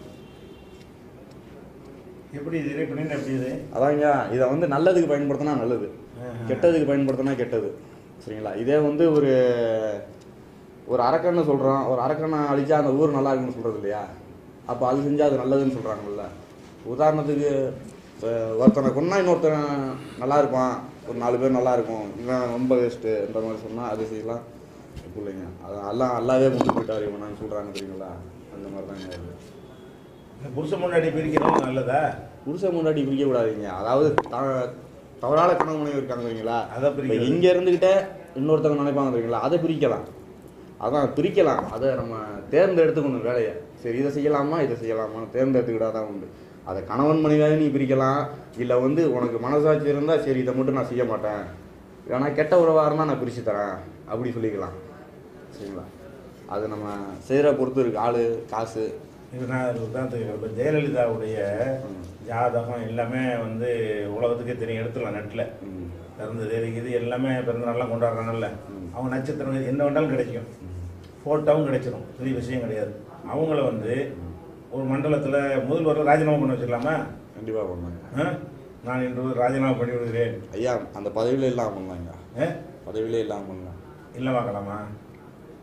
எப்படி இது இறை பண்ணிட்டு எப்படி இது அதாங்க இதை வந்து நல்லதுக்கு பயன்படுத்தினா நல்லது கெட்டதுக்கு பயன்படுத்தினா கெட்டது சரிங்களா இதே வந்து ஒரு ஒரு அரக்கன்னு சொல்கிறோம் ஒரு அரக்கனை அழிச்சா அந்த ஊர் நல்லா இருக்குன்னு சொல்கிறது இல்லையா அப்போ அது செஞ்சால் அது நல்லதுன்னு சொல்கிறாங்கல்ல உதாரணத்துக்கு அஹ், ஒருத்தனை கொன்னா இன்னொருத்தன் நல்லா இருப்பான் ஒரு நாலு பேர் நல்லா இருக்கும் இவன் ரொம்ப வேஸ்ட்டு இந்த மாதிரி சொன்னால் அது செய்யலாம் இப்போ இல்லைங்க அது எல்லாம் அல்லாவே கொண்டு போயிட்டார் இவன் சொல்கிறாங்க தெரியுங்களா அந்த மாதிரி தாங்க இது இந்த புருஷன் முன்னாடி பிரிக்கிறது நல்லதா புருஷன் முன்னாடி பிரிக்க கூடாதீங்க அதாவது த- தவறான கணவன் மனைவி இருக்காங்க தெரியுங்களா அதை பிரிக்கிறது. இப்ப இங்க இருந்துகிட்டே இன்னொருத்தவங்க நினைப்பாங்க தெரியுங்களா அதை பிரிக்கலாம் அதான் பிரிக்கலாம் அதை நம்ம தேர்ந்தெடுத்துக்கணும் வேலையை சரி இதை செய்யலாமா இதை செய்யலாமா தேர்ந்தெடுத்துக்கிட்டா தான் உண்டு அதை கணவன் மனைவியாக நீ பிரிக்கலாம் இல்லை வந்து உனக்கு மனசாட்சி இருந்தால் சரி இதை மட்டும் நான் செய்ய மாட்டேன் ஏன்னா கெட்ட உறவாக இருந்தால் நான் பிரித்து தரேன் அப்படி சொல்லிக்கலாம் சரிங்களா அது நம்ம செய்கிற பொறுத்து இருக்கு ஆள் காசு இது நான் ஒரு உதாரணத்துக்கு இப்போ ஜெயலலிதாவுடைய ஜாதகம் எல்லாமே வந்து உலகத்துக்கே தெரியும் எடுத்துடலாம் நெட்டில் ம், பிறந்த தேதிக்கு இது எல்லாமே பிறந்த நாள்லாம் கொண்டாடுறாங்கல்ல ம். அவங்க நட்சத்திரம் என்ன வேண்டாலும் கிடைக்கும் ஃபோட்டோவும் கிடைச்சிடும் பெரிய விஷயம் கிடையாது அவங்கள வந்து ஒரு மண்டலத்தில் முதல்வர் ராஜினாமா பண்ண வச்சிடலாமா கண்டிப்பாக பண்ணாங்க ஆ? நான் இன்று ராஜினாமா பண்ணி விடுகிறேன் ஐயா அந்த பதவியில இல்லாமல் பண்ணலாங்க ஆ? பதவியிலே இல்லாமல் பண்ணலாம் இல்லை பார்க்கலாமா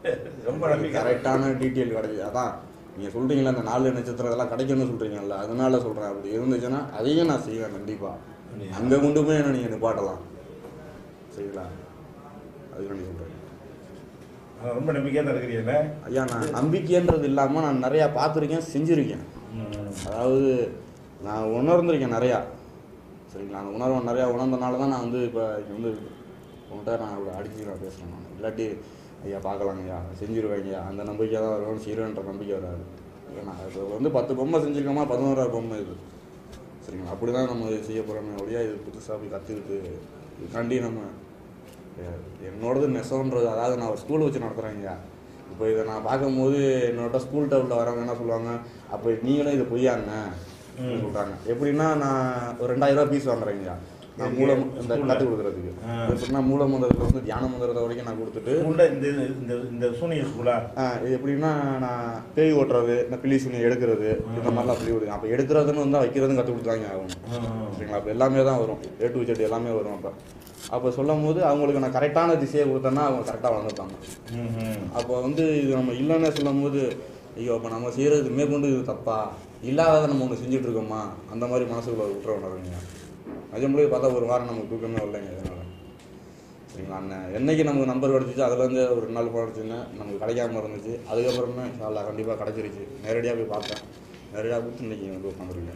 ரொம்ப நம்பிக்கை கரெக்டான டீட்டெயில் கிடைக்குது அதான் நீங்கள் சொல்கிறீங்களா அந்த நாலு நட்சத்திரம் இதெல்லாம் கிடைக்கும்னு சொல்கிறீங்கல்ல அதனால சொல்கிறேன் அப்படி இருந்துச்சுன்னா அதையும் நான் செய்வேன் கண்டிப்பாக அங்கே கொண்டு போய் என்ன நீங்கள் நிப்பாட்டலாம் சரிங்களா அதுக்காண்டி சொல்கிறேன் ஆனா ரொம்ப நம்பிக்கையாக தான் இருக்கிறீங்களே ஐயா நான் நம்பிக்கைன்றது இல்லாமல் நான் நிறையா பார்த்துருக்கேன் செஞ்சுருக்கேன் அதாவது நான் உணர்ந்திருக்கேன் நிறையா சரிங்களா அந்த உணர்வை நிறையா உணர்ந்தனால தான் நான் வந்து இப்போ இங்க வந்து உங்கள்கிட்ட நான் இவ்வளோ அடிச்சு நான் பேசுகிறேன் நான் இல்லாட்டி ஐயா பார்க்கலாங்க ஐயா செஞ்சிருவாங்க அந்த நம்பிக்கை தான் வருவோம் செய்வேன்ற நம்பிக்கை வராது ஏன்னா இப்போ வந்து பத்து பொம்மை செஞ்சுருக்கோமா பதினோராவது பொம்மை இது சரிங்களா அப்படி தான் நம்ம செய்ய போகிறோமே ஒழியா இது புதுசாக போய் கற்றுக்கிட்டு இதுக்காண்டி நம்ம எ- என்னோடது நெசவுன்றது அதாவது நான் ஒரு ஸ்கூல் வச்சு நடத்துகிறேங்க இப்போ இதை நான் பார்க்கும்போது என்னோட ஸ்கூல் டவுனில் வரவங்க என்ன சொல்லுவாங்க அப்போ நீங்களும் இது பொய்யாங்க சொல்கிறாங்க எப்படின்னா நான் ஒரு ரெண்டாயிரம் ரூபாய் பீஸ் வாங்குறேங்க நான் மூலம் இந்த ஸ்கூல்ல? கற்றுக் கொடுக்குறதுக்கு ஆ. எப்படின்னா மூல மந்திரத்தில் வந்து தியான மந்திரத்தை வரைக்கும் நான் கொடுத்துட்டு ஸ்கூல்ல இந்த இது- இந்த இந்த சூனிய ஸ்கூலா ஆ, இது எப்படின்னா நான் பேய் ஓட்டுறது இந்த பில்லி சுனி எடுக்கிறது இந்த மாதிரிலாம் சொல்லி கொடுங்க அப்போ எடுக்கிறதுன்னு வந்து வைக்கிறதும் கற்றுக் கொடுத்தாங்க ஆகணும் சரிங்களா அப்போ எல்லாமே தான் வரும் ஏ டு ஜெட் எல்லாமே வரும் அப்போ அப்போ சொல்லும் போது அவங்களுக்கு நான் கரெக்டான திசையை கொடுத்தேன்னா அவங்க கரெக்டாக வளர்ந்துப்பாங்க அப்போ வந்து இது நம்ம இல்லைன்னு சொல்லும் போது ஐயோ அப்போ நம்ம செய்கிறது மேற்கொண்டு இது தப்பா இல்லாததை நம்ம ஒன்று செஞ்சுட்டு இருக்கோமா அந்த மாதிரி மனசுக்குள்ள விட்டுற உணர்வுங்க நிஜம்படியே பார்த்தா ஒரு வாரம் நமக்கு தூக்கமே வரலைங்க இதனால் சரிங்களா அண்ணன் என்னைக்கு நமக்கு நம்பர் கிடச்சிச்சு அதுலேருந்து ஒரு ரெண்டு நாள் போனச்சுன்னு நமக்கு கிடைக்காம இருந்துச்சு அதுக்கப்புறமே சாலா கண்டிப்பாக கிடச்சிருச்சு நேரடியாக போய் பார்த்தேன் நேரடியாக கொடுத்து இன்னைக்கு வந்து உட்காந்துருக்கேன்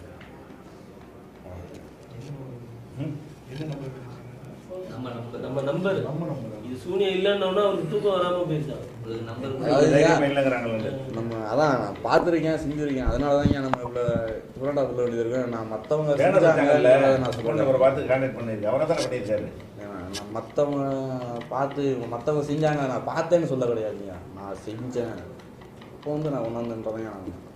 நம்ம நம்பர் நம்ம நம்பர் இது சூனியம் இல்லைன்னா அவருக்கு தூக்கம் வராம போயிருக்கான் அதாவது தைரியமே இல்லைங்கிறாங்களே. நம்ம அதான் நான் பார்த்துருக்கேன் செஞ்சுருக்கேன் அதனால தான் நம்ம இவ்வளோ சுரண்டா சொல்ல வேண்டியது இருக்கு நான் மற்றவங்க வேணும் செஞ்சாங்கல்ல செஞ்சாங்கல்ல நான் ஃபோன் நம்பரை சொல்லுவேன் பார்த்து கான்டாக்ட் பண்ணிருக்கு அவரை தானே பண்ணியிருக்காரு ஏன்னா, நான் மற்றவங்க பார்த்து மற்றவங்க செஞ்சாங்க நான் பார்த்தேன்னு சொல்ல கிடையாதுங்க நான் செஞ்சேன் அப்போ வந்து நான் உணர்ந்துன்றதையும் நான்